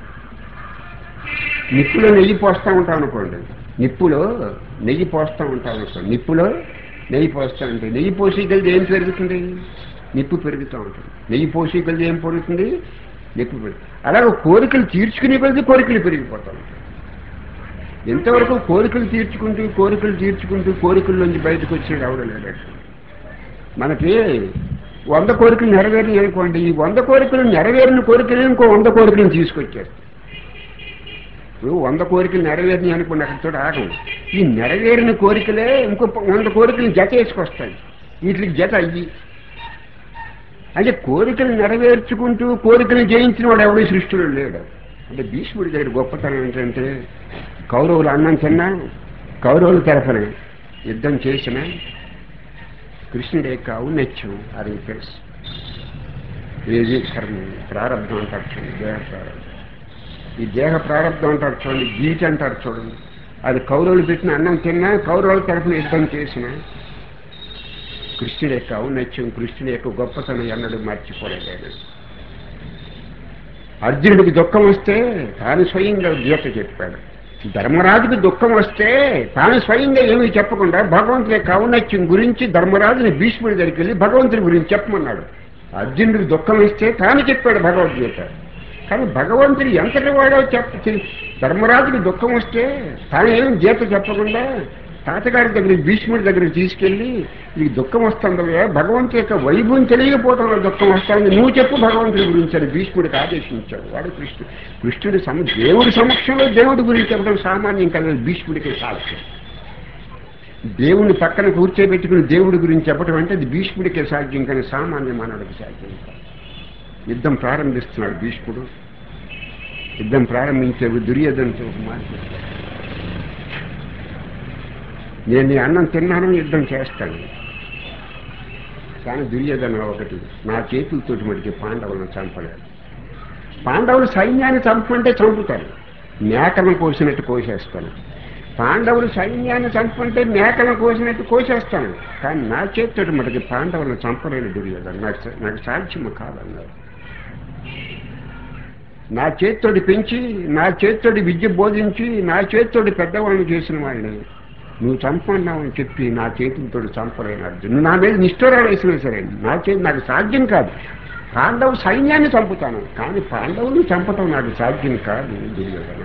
నిప్పులో నెయ్యి పోస్తూ ఉంటాం అనుకోండి నిప్పులో నెయ్యి పోస్తూ ఉంటాం అనుకోండి నిప్పులో నెయ్యి పోస్తూ ఉంటాయి నెయ్యి పోసి కలిసి ఏం పెరుగుతుంది నిప్పు పెరుగుతూ ఉంటుంది నెయ్యి పోసి కలిసి ఏం పెరుగుతుంది నిప్పు పెరుగుతుంది అలాగే కోరికలు తీర్చుకునే కొద్ది కోరికలు పెరిగిపోతాం ఎంతవరకు కోరికలు తీర్చుకుంటూ కోరికలు తీర్చుకుంటూ కోరికల్లోంచి బయటకు వచ్చి రావడం లేదు మనకి వంద కోరికలు నెరవేరినాయి అనుకోండి ఈ వంద కోరికలు నెరవేరిన కోరికలు ఇంకో వంద కోరికలను తీసుకొచ్చారు ఇప్పుడు వంద కోరికలు నెరవేరినాయి అనుకోండి అక్కడితో ఆగం ఈ నెరవేరిన కోరికలే ఇంకో ప- వంద కోరికలు జత వేసుకొస్తాయి వీటికి జత అయ్యి అంటే కోరికలు నెరవేర్చుకుంటూ కోరికలు జయించిన వాడు ఎవడో సృష్టిలో లేడు అంటే భీష్ముడి దగ్గర గొప్పతనం ఏంటంటే కౌరవులు అన్నం తిన్నా కౌరవుల తరఫున యుద్ధం చేసిన కృష్ణుడి యొక్క ఔన్నత్యం అది తెలుసు ఏది కర్మ ప్రారంభం అంటారు చూడండి దేహ ప్రారంభం ఈ దేహ ప్రారంభం అంటారు చూడండి గీట అంటారు చూడండి అది కౌరవులు పెట్టిన అన్నం తిన్నా కౌరవుల తరఫున యుద్ధం చేసిన కృష్ణుడి యొక్క ఔన్నత్యం కృష్ణుడి యొక్క గొప్పతనం ఎన్నడూ మర్చిపోలేదు ఆయన. అర్జునుడికి దుఃఖం వస్తే తాను స్వయంగా గీత చెప్పాడు ధర్మరాజుకి దుఃఖం వస్తే తాను స్వయంగా ఏమీ చెప్పకుండా భగవంతుడి యొక్క ఔన్నత్యం గురించి ధర్మరాజుని భీష్ముడి దగ్గరికి వెళ్ళి భగవంతుడి గురించి చెప్పమన్నాడు అర్జునుడికి దుఃఖం ఇస్తే తాను చెప్పాడు భగవద్గీత కానీ భగవంతుడు ఎంతటి వాడో చెప్ప ధర్మరాజుకి దుఃఖం వస్తే తాను ఏం గీత చెప్పకుండా తాతగారి దగ్గరికి భీష్ముడి దగ్గరికి తీసుకెళ్ళి నీకు దుఃఖం వస్తుందయ్యా భగవంతుడి యొక్క వైభవం తెలియకపోవడం దుఃఖం వస్తుంది నువ్వు చెప్పు భగవంతుడి గురించి అని భీష్ముడికి ఆదేశించాడు వాడు కృష్ణుడు కృష్ణుడి సమ దేవుడి సమక్షంలో దేవుడి గురించి చెప్పడం సామాన్యం కదా భీష్ముడికి సాధ్యం దేవుని పక్కన కూర్చోబెట్టుకుని దేవుడి గురించి చెప్పడం అంటే అది భీష్ముడికే సాధ్యం కానీ సామాన్య మానవుడికి సాధ్యం కాదు యుద్ధం ప్రారంభిస్తున్నాడు భీష్ముడు యుద్ధం ప్రారంభించే దుర్యోధనతో ఒక మాట చెప్పాడు. నేను నీ అన్నం తిన్నాను యుద్ధం చేస్తాను కానీ దుర్యోధన ఒకటి నా చేతులతో మటుకి పాండవులను చంపలేదు పాండవులు సైన్యాన్ని చంపమంటే చంపుతారు మేకలను కోసినట్టు కోసేస్తాను పాండవులు సైన్యాన్ని చంపమంటే మేకలను కోసినట్టు కోసేస్తాను కానీ నా చేతితో మటుకి పాండవులను చంపలేని దుర్యోధన నాకు స- నాకు సాధ్యము కాదన్నారు నా చేత్తోటి పెంచి నా చేత్తోటి విద్య బోధించి నా చేత్తోటి పెద్దవాళ్ళని చేసిన వాళ్ళని నువ్వు చంపన్నావని చెప్పి నా చేతులతో చంపలేను అర్జున్ నువ్వు నా మీద నిష్ఠూరాలు వేసినా సరే నా చేతి నాకు సాధ్యం కాదు పాండవ సైన్యాన్ని చంపుతాను కానీ పాండవులు చంపటం నాకు సాధ్యం కాదు దుర్యోధన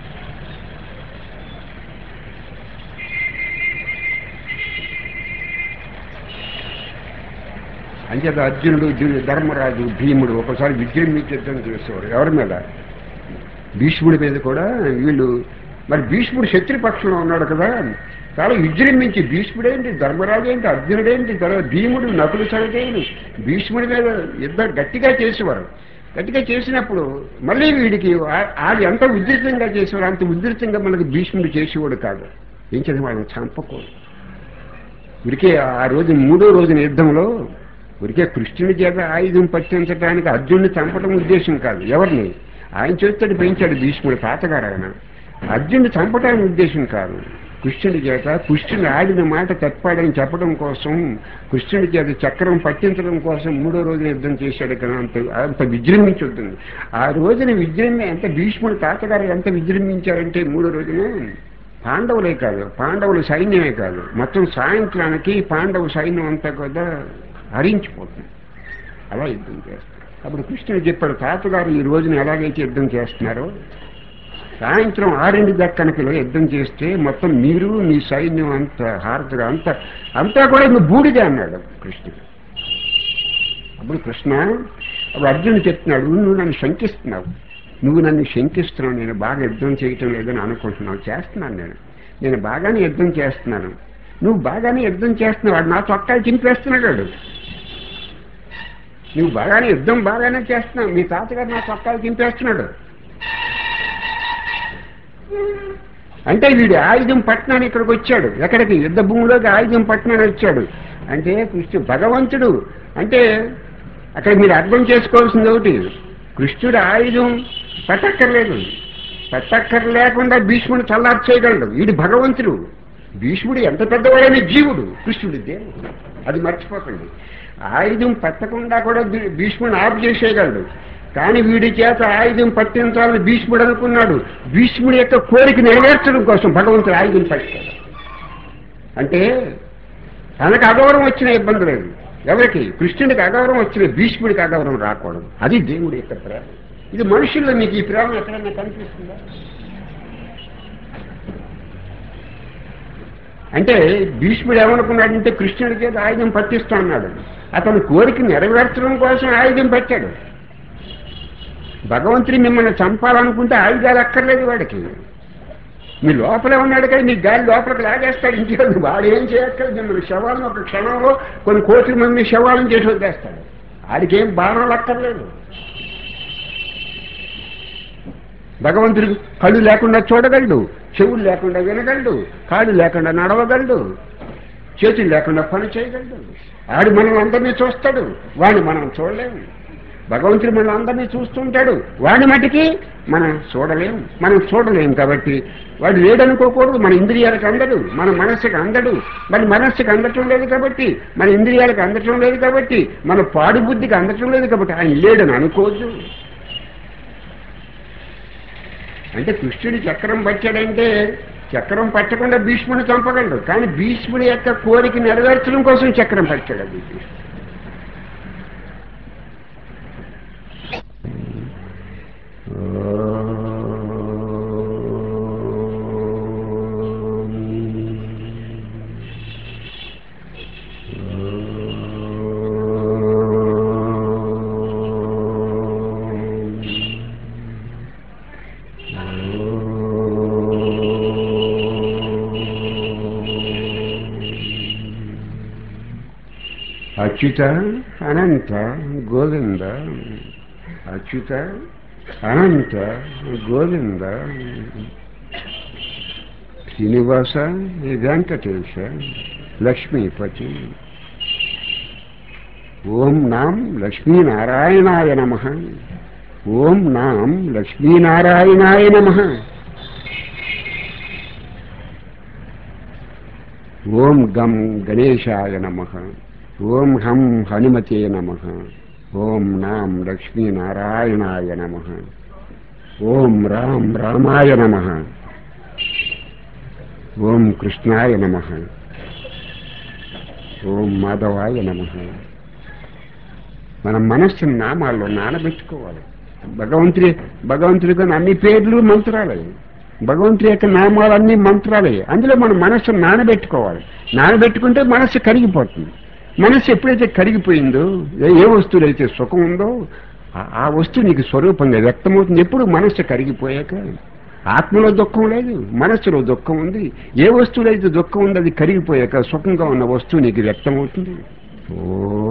అంచేత అర్జునుడు దు- ధర్మరాజు భీముడు ఒకసారి విజృంభించి యుద్ధం చేసేవారు ఎవరి మీద భీష్ముడి మీద కూడా వీళ్ళు మరి భీష్ముడు శత్రుపక్షంలో ఉన్నాడు కదా చాలా విజృంభించి భీష్ముడేంటి ధర్మరాజు ఏంటి అర్జునుడేంటి తర్వాత భీముడు నకులు సరదేవుడు భీష్ముడి మీద యుద్ధం గట్టిగా చేసేవారు గట్టిగా చేసినప్పుడు మళ్ళీ వీడికి ఆ- ఆడు ఎంత ఉధృతంగా చేసేవాడు అంత ఉధృతంగా మనకు భీష్ముడు చేసేవాడు కాదు ఏం చేసి వాళ్ళని చంపకూడదు ఉరికే ఆ రోజు మూడో రోజున యుద్ధంలో ఉరికే కృష్ణుని చేత ఆయుధం పట్టించడానికి అర్జునుని చంపడం ఉద్దేశం కాదు ఎవరిని ఆయన చేస్తాడు పెంచాడు భీష్ముడు తాతగారు ఆయన అర్జునుని చంపడానికి ఉద్దేశం కాదు కృష్ణుడి చేత కృష్ణుని ఆడిన మాట తప్పాడని చెప్పడం కోసం కృష్ణుడి చేత చక్రం పట్టించడం కోసం మూడో రోజున యుద్ధం చేశాడు కదా అంత అంత విజృంభించొద్దు ఆ రోజున విజృంభి ఎంత భీష్ముడు తాతగారు ఎంత విజృంభించారంటే మూడో రోజున పాండవులే కాదు పాండవుల సైన్యమే కాదు మొత్తం సాయంత్రానికి పాండవ సైన్యం అంతా కూడా హరించిపోతుంది అలా యుద్ధం చేస్తారు అప్పుడు కృష్ణుడు చెప్పాడు తాతగారు ఈ రోజున ఎలాగైతే యుద్ధం చేస్తున్నారో సాయంత్రం ఆరింటి దక్కనకిలో యుద్ధం చేస్తే మొత్తం మీరు మీ సైన్యం అంత హారతుగా అంత అంతా కూడా ఇంక బూడిదే అన్నాడు కృష్ణుడు అప్పుడు కృష్ణ అప్పుడు అర్జునుడు చెప్తున్నాడు నువ్వు నన్ను శంకిస్తున్నావు నువ్వు నన్ను శంకిస్తున్నావు నేను బాగా యుద్ధం చేయటం లేదని అనుకుంటున్నావు చేస్తున్నాను నేను నేను బాగానే యుద్ధం చేస్తున్నాను నువ్వు బాగానే యుద్ధం చేస్తున్నావు వాడు నా చొక్కాలు చింపేస్తున్నాడు వాడు. నువ్వు బాగానే యుద్ధం బాగానే చేస్తున్నావు మీ తాతగారు నా చొక్కాలు చింపేస్తున్నాడు అంటే వీడు ఆయుధం పట్టణాన్ని ఇక్కడికి వచ్చాడు ఎక్కడికి యుద్ధ భూమిలోకి ఆయుధం పట్టణాన్ని వచ్చాడు అంటే కృష్ణుడు భగవంతుడు అంటే అక్కడ మీరు అర్థం చేసుకోవాల్సింది ఒకటి కృష్ణుడు ఆయుధం పట్టక్కర్లేదు పట్టక్కర్లేకుండా భీష్ముడు చల్లార్చి చేయగలడు వీడు భగవంతుడు భీష్ముడు ఎంత పెద్దవాడైన జీవుడు కృష్ణుడు దేవుడు అది మర్చిపోకండి ఆయుధం పట్టకుండా కూడా భీ- భీష్ముడిని ఆపు చేసేయగలడు కానీ వీడి చేత ఆయుధం పట్టించాలని భీష్ముడు అనుకున్నాడు భీష్ముడి యొక్క కోరిక నెరవేర్చడం కోసం భగవంతుడు ఆయుధం పట్టాడు అంటే తనకు అగౌరవం వచ్చిన ఇబ్బంది లేదు ఎవరికి కృష్ణుడికి అగౌరవం వచ్చిన భీష్ముడికి అగౌరవం రాకూడదు అది దేవుడి యొక్క ప్రేమ ఇది మనుషుల్లో మీకు ఈ ప్రేమ ఎక్కడైనా కనిపిస్తుందా అంటే భీష్ముడు ఏమనుకున్నాడంటే కృష్ణుడి చేత ఆయుధం పట్టిస్తా అన్నాడు అతని కోరిక నెరవేర్చడం కోసం ఆయుధం పెట్టాడు భగవంతుడి మిమ్మల్ని చంపాలనుకుంటే ఆయుధాలు అక్కర్లేదు వాడికి మీ లోపలే ఉన్నాడు కదా మీ గాలి లోపలికి లాగేస్తాడు ఇంకేది వాడు ఏం చేయక్కర్లేదు మిమ్మల్ని శవాలను ఒక క్షణంలో కొన్ని కోట్ల మంది శవాలను చేసి వదిలేస్తాడు వాడికి ఏం బాణాలు అక్కర్లేదు భగవంతుడు కళ్ళు లేకుండా చూడగలడు చెవులు లేకుండా వినగలడు కాళ్ళు లేకుండా నడవగలడు చేతులు లేకుండా పని చేయగలడు ఆడు మనం అందరినీ చూస్తాడు వాడిని మనం చూడలేము భగవంతుడు మనం అందరినీ చూస్తుంటాడు వాడి మటుకి మనం చూడలేము మనం చూడలేము కాబట్టి వాడు లేడనుకోకూడదు మన ఇంద్రియాలకు అందడు మన మనస్సుకు అందడు మన మనస్సుకు అందటం లేదు కాబట్టి మన ఇంద్రియాలకు అందటం లేదు కాబట్టి మన పాడు బుద్ధికి అందటం లేదు కాబట్టి ఆయన లేడని అనుకోవద్దు అంటే కృష్ణుడి చక్రం పట్టాడంటే చక్రం పట్టకుండా భీష్ముని చంపగలడు కానీ భీష్ముడి యొక్క కోరిక నెరవేర్చడం కోసం చక్రం పట్టాడు అది భీష్ముడు. అచ్యుత అనంత గోవింద అచ్యుత అనంత గోవింద శ్రీనివాస వెంకటేశ లక్ష్మీపతి ఓం నాం లక్ష్మీనారాయణాయ నమ ఓం నాం లక్ష్మీనారాయణాయ నమ ఓం గం గణేశాయ నమ ఓం హం హనుమతే నమ ఓం నాం లక్ష్మీనారాయణాయ నమ ఓం రాం రామాయ నమ ఓం కృష్ణాయ నమ ఓం మాధవాయ నమ మన మనస్సుని నామాల్లో నానబెట్టుకోవాలి భగవంతుడి భగవంతుడికి అన్ని పేర్లు మంత్రాలే భగవంతుడి యొక్క నామాలన్నీ మంత్రాలే అందులో మన మనస్సును నానబెట్టుకోవాలి నానబెట్టుకుంటే మనస్సు కరిగిపోతుంది మనస్సు ఎప్పుడైతే కరిగిపోయిందో ఏ ఏ వస్తువులు అయితే సుఖం ఉందో ఆ- ఆ వస్తువు నీకు స్వరూపంగా వ్యక్తమవుతుంది ఎప్పుడు మనస్సు కరిగిపోయాక ఆత్మలో దుఃఖం లేదు మనస్సులో దుఃఖం ఉంది ఏ వస్తువులో అయితే దుఃఖం ఉందో అది కరిగిపోయాక సుఖంగా ఉన్న వస్తువు నీకు వ్యక్తమవుతుంది ఓ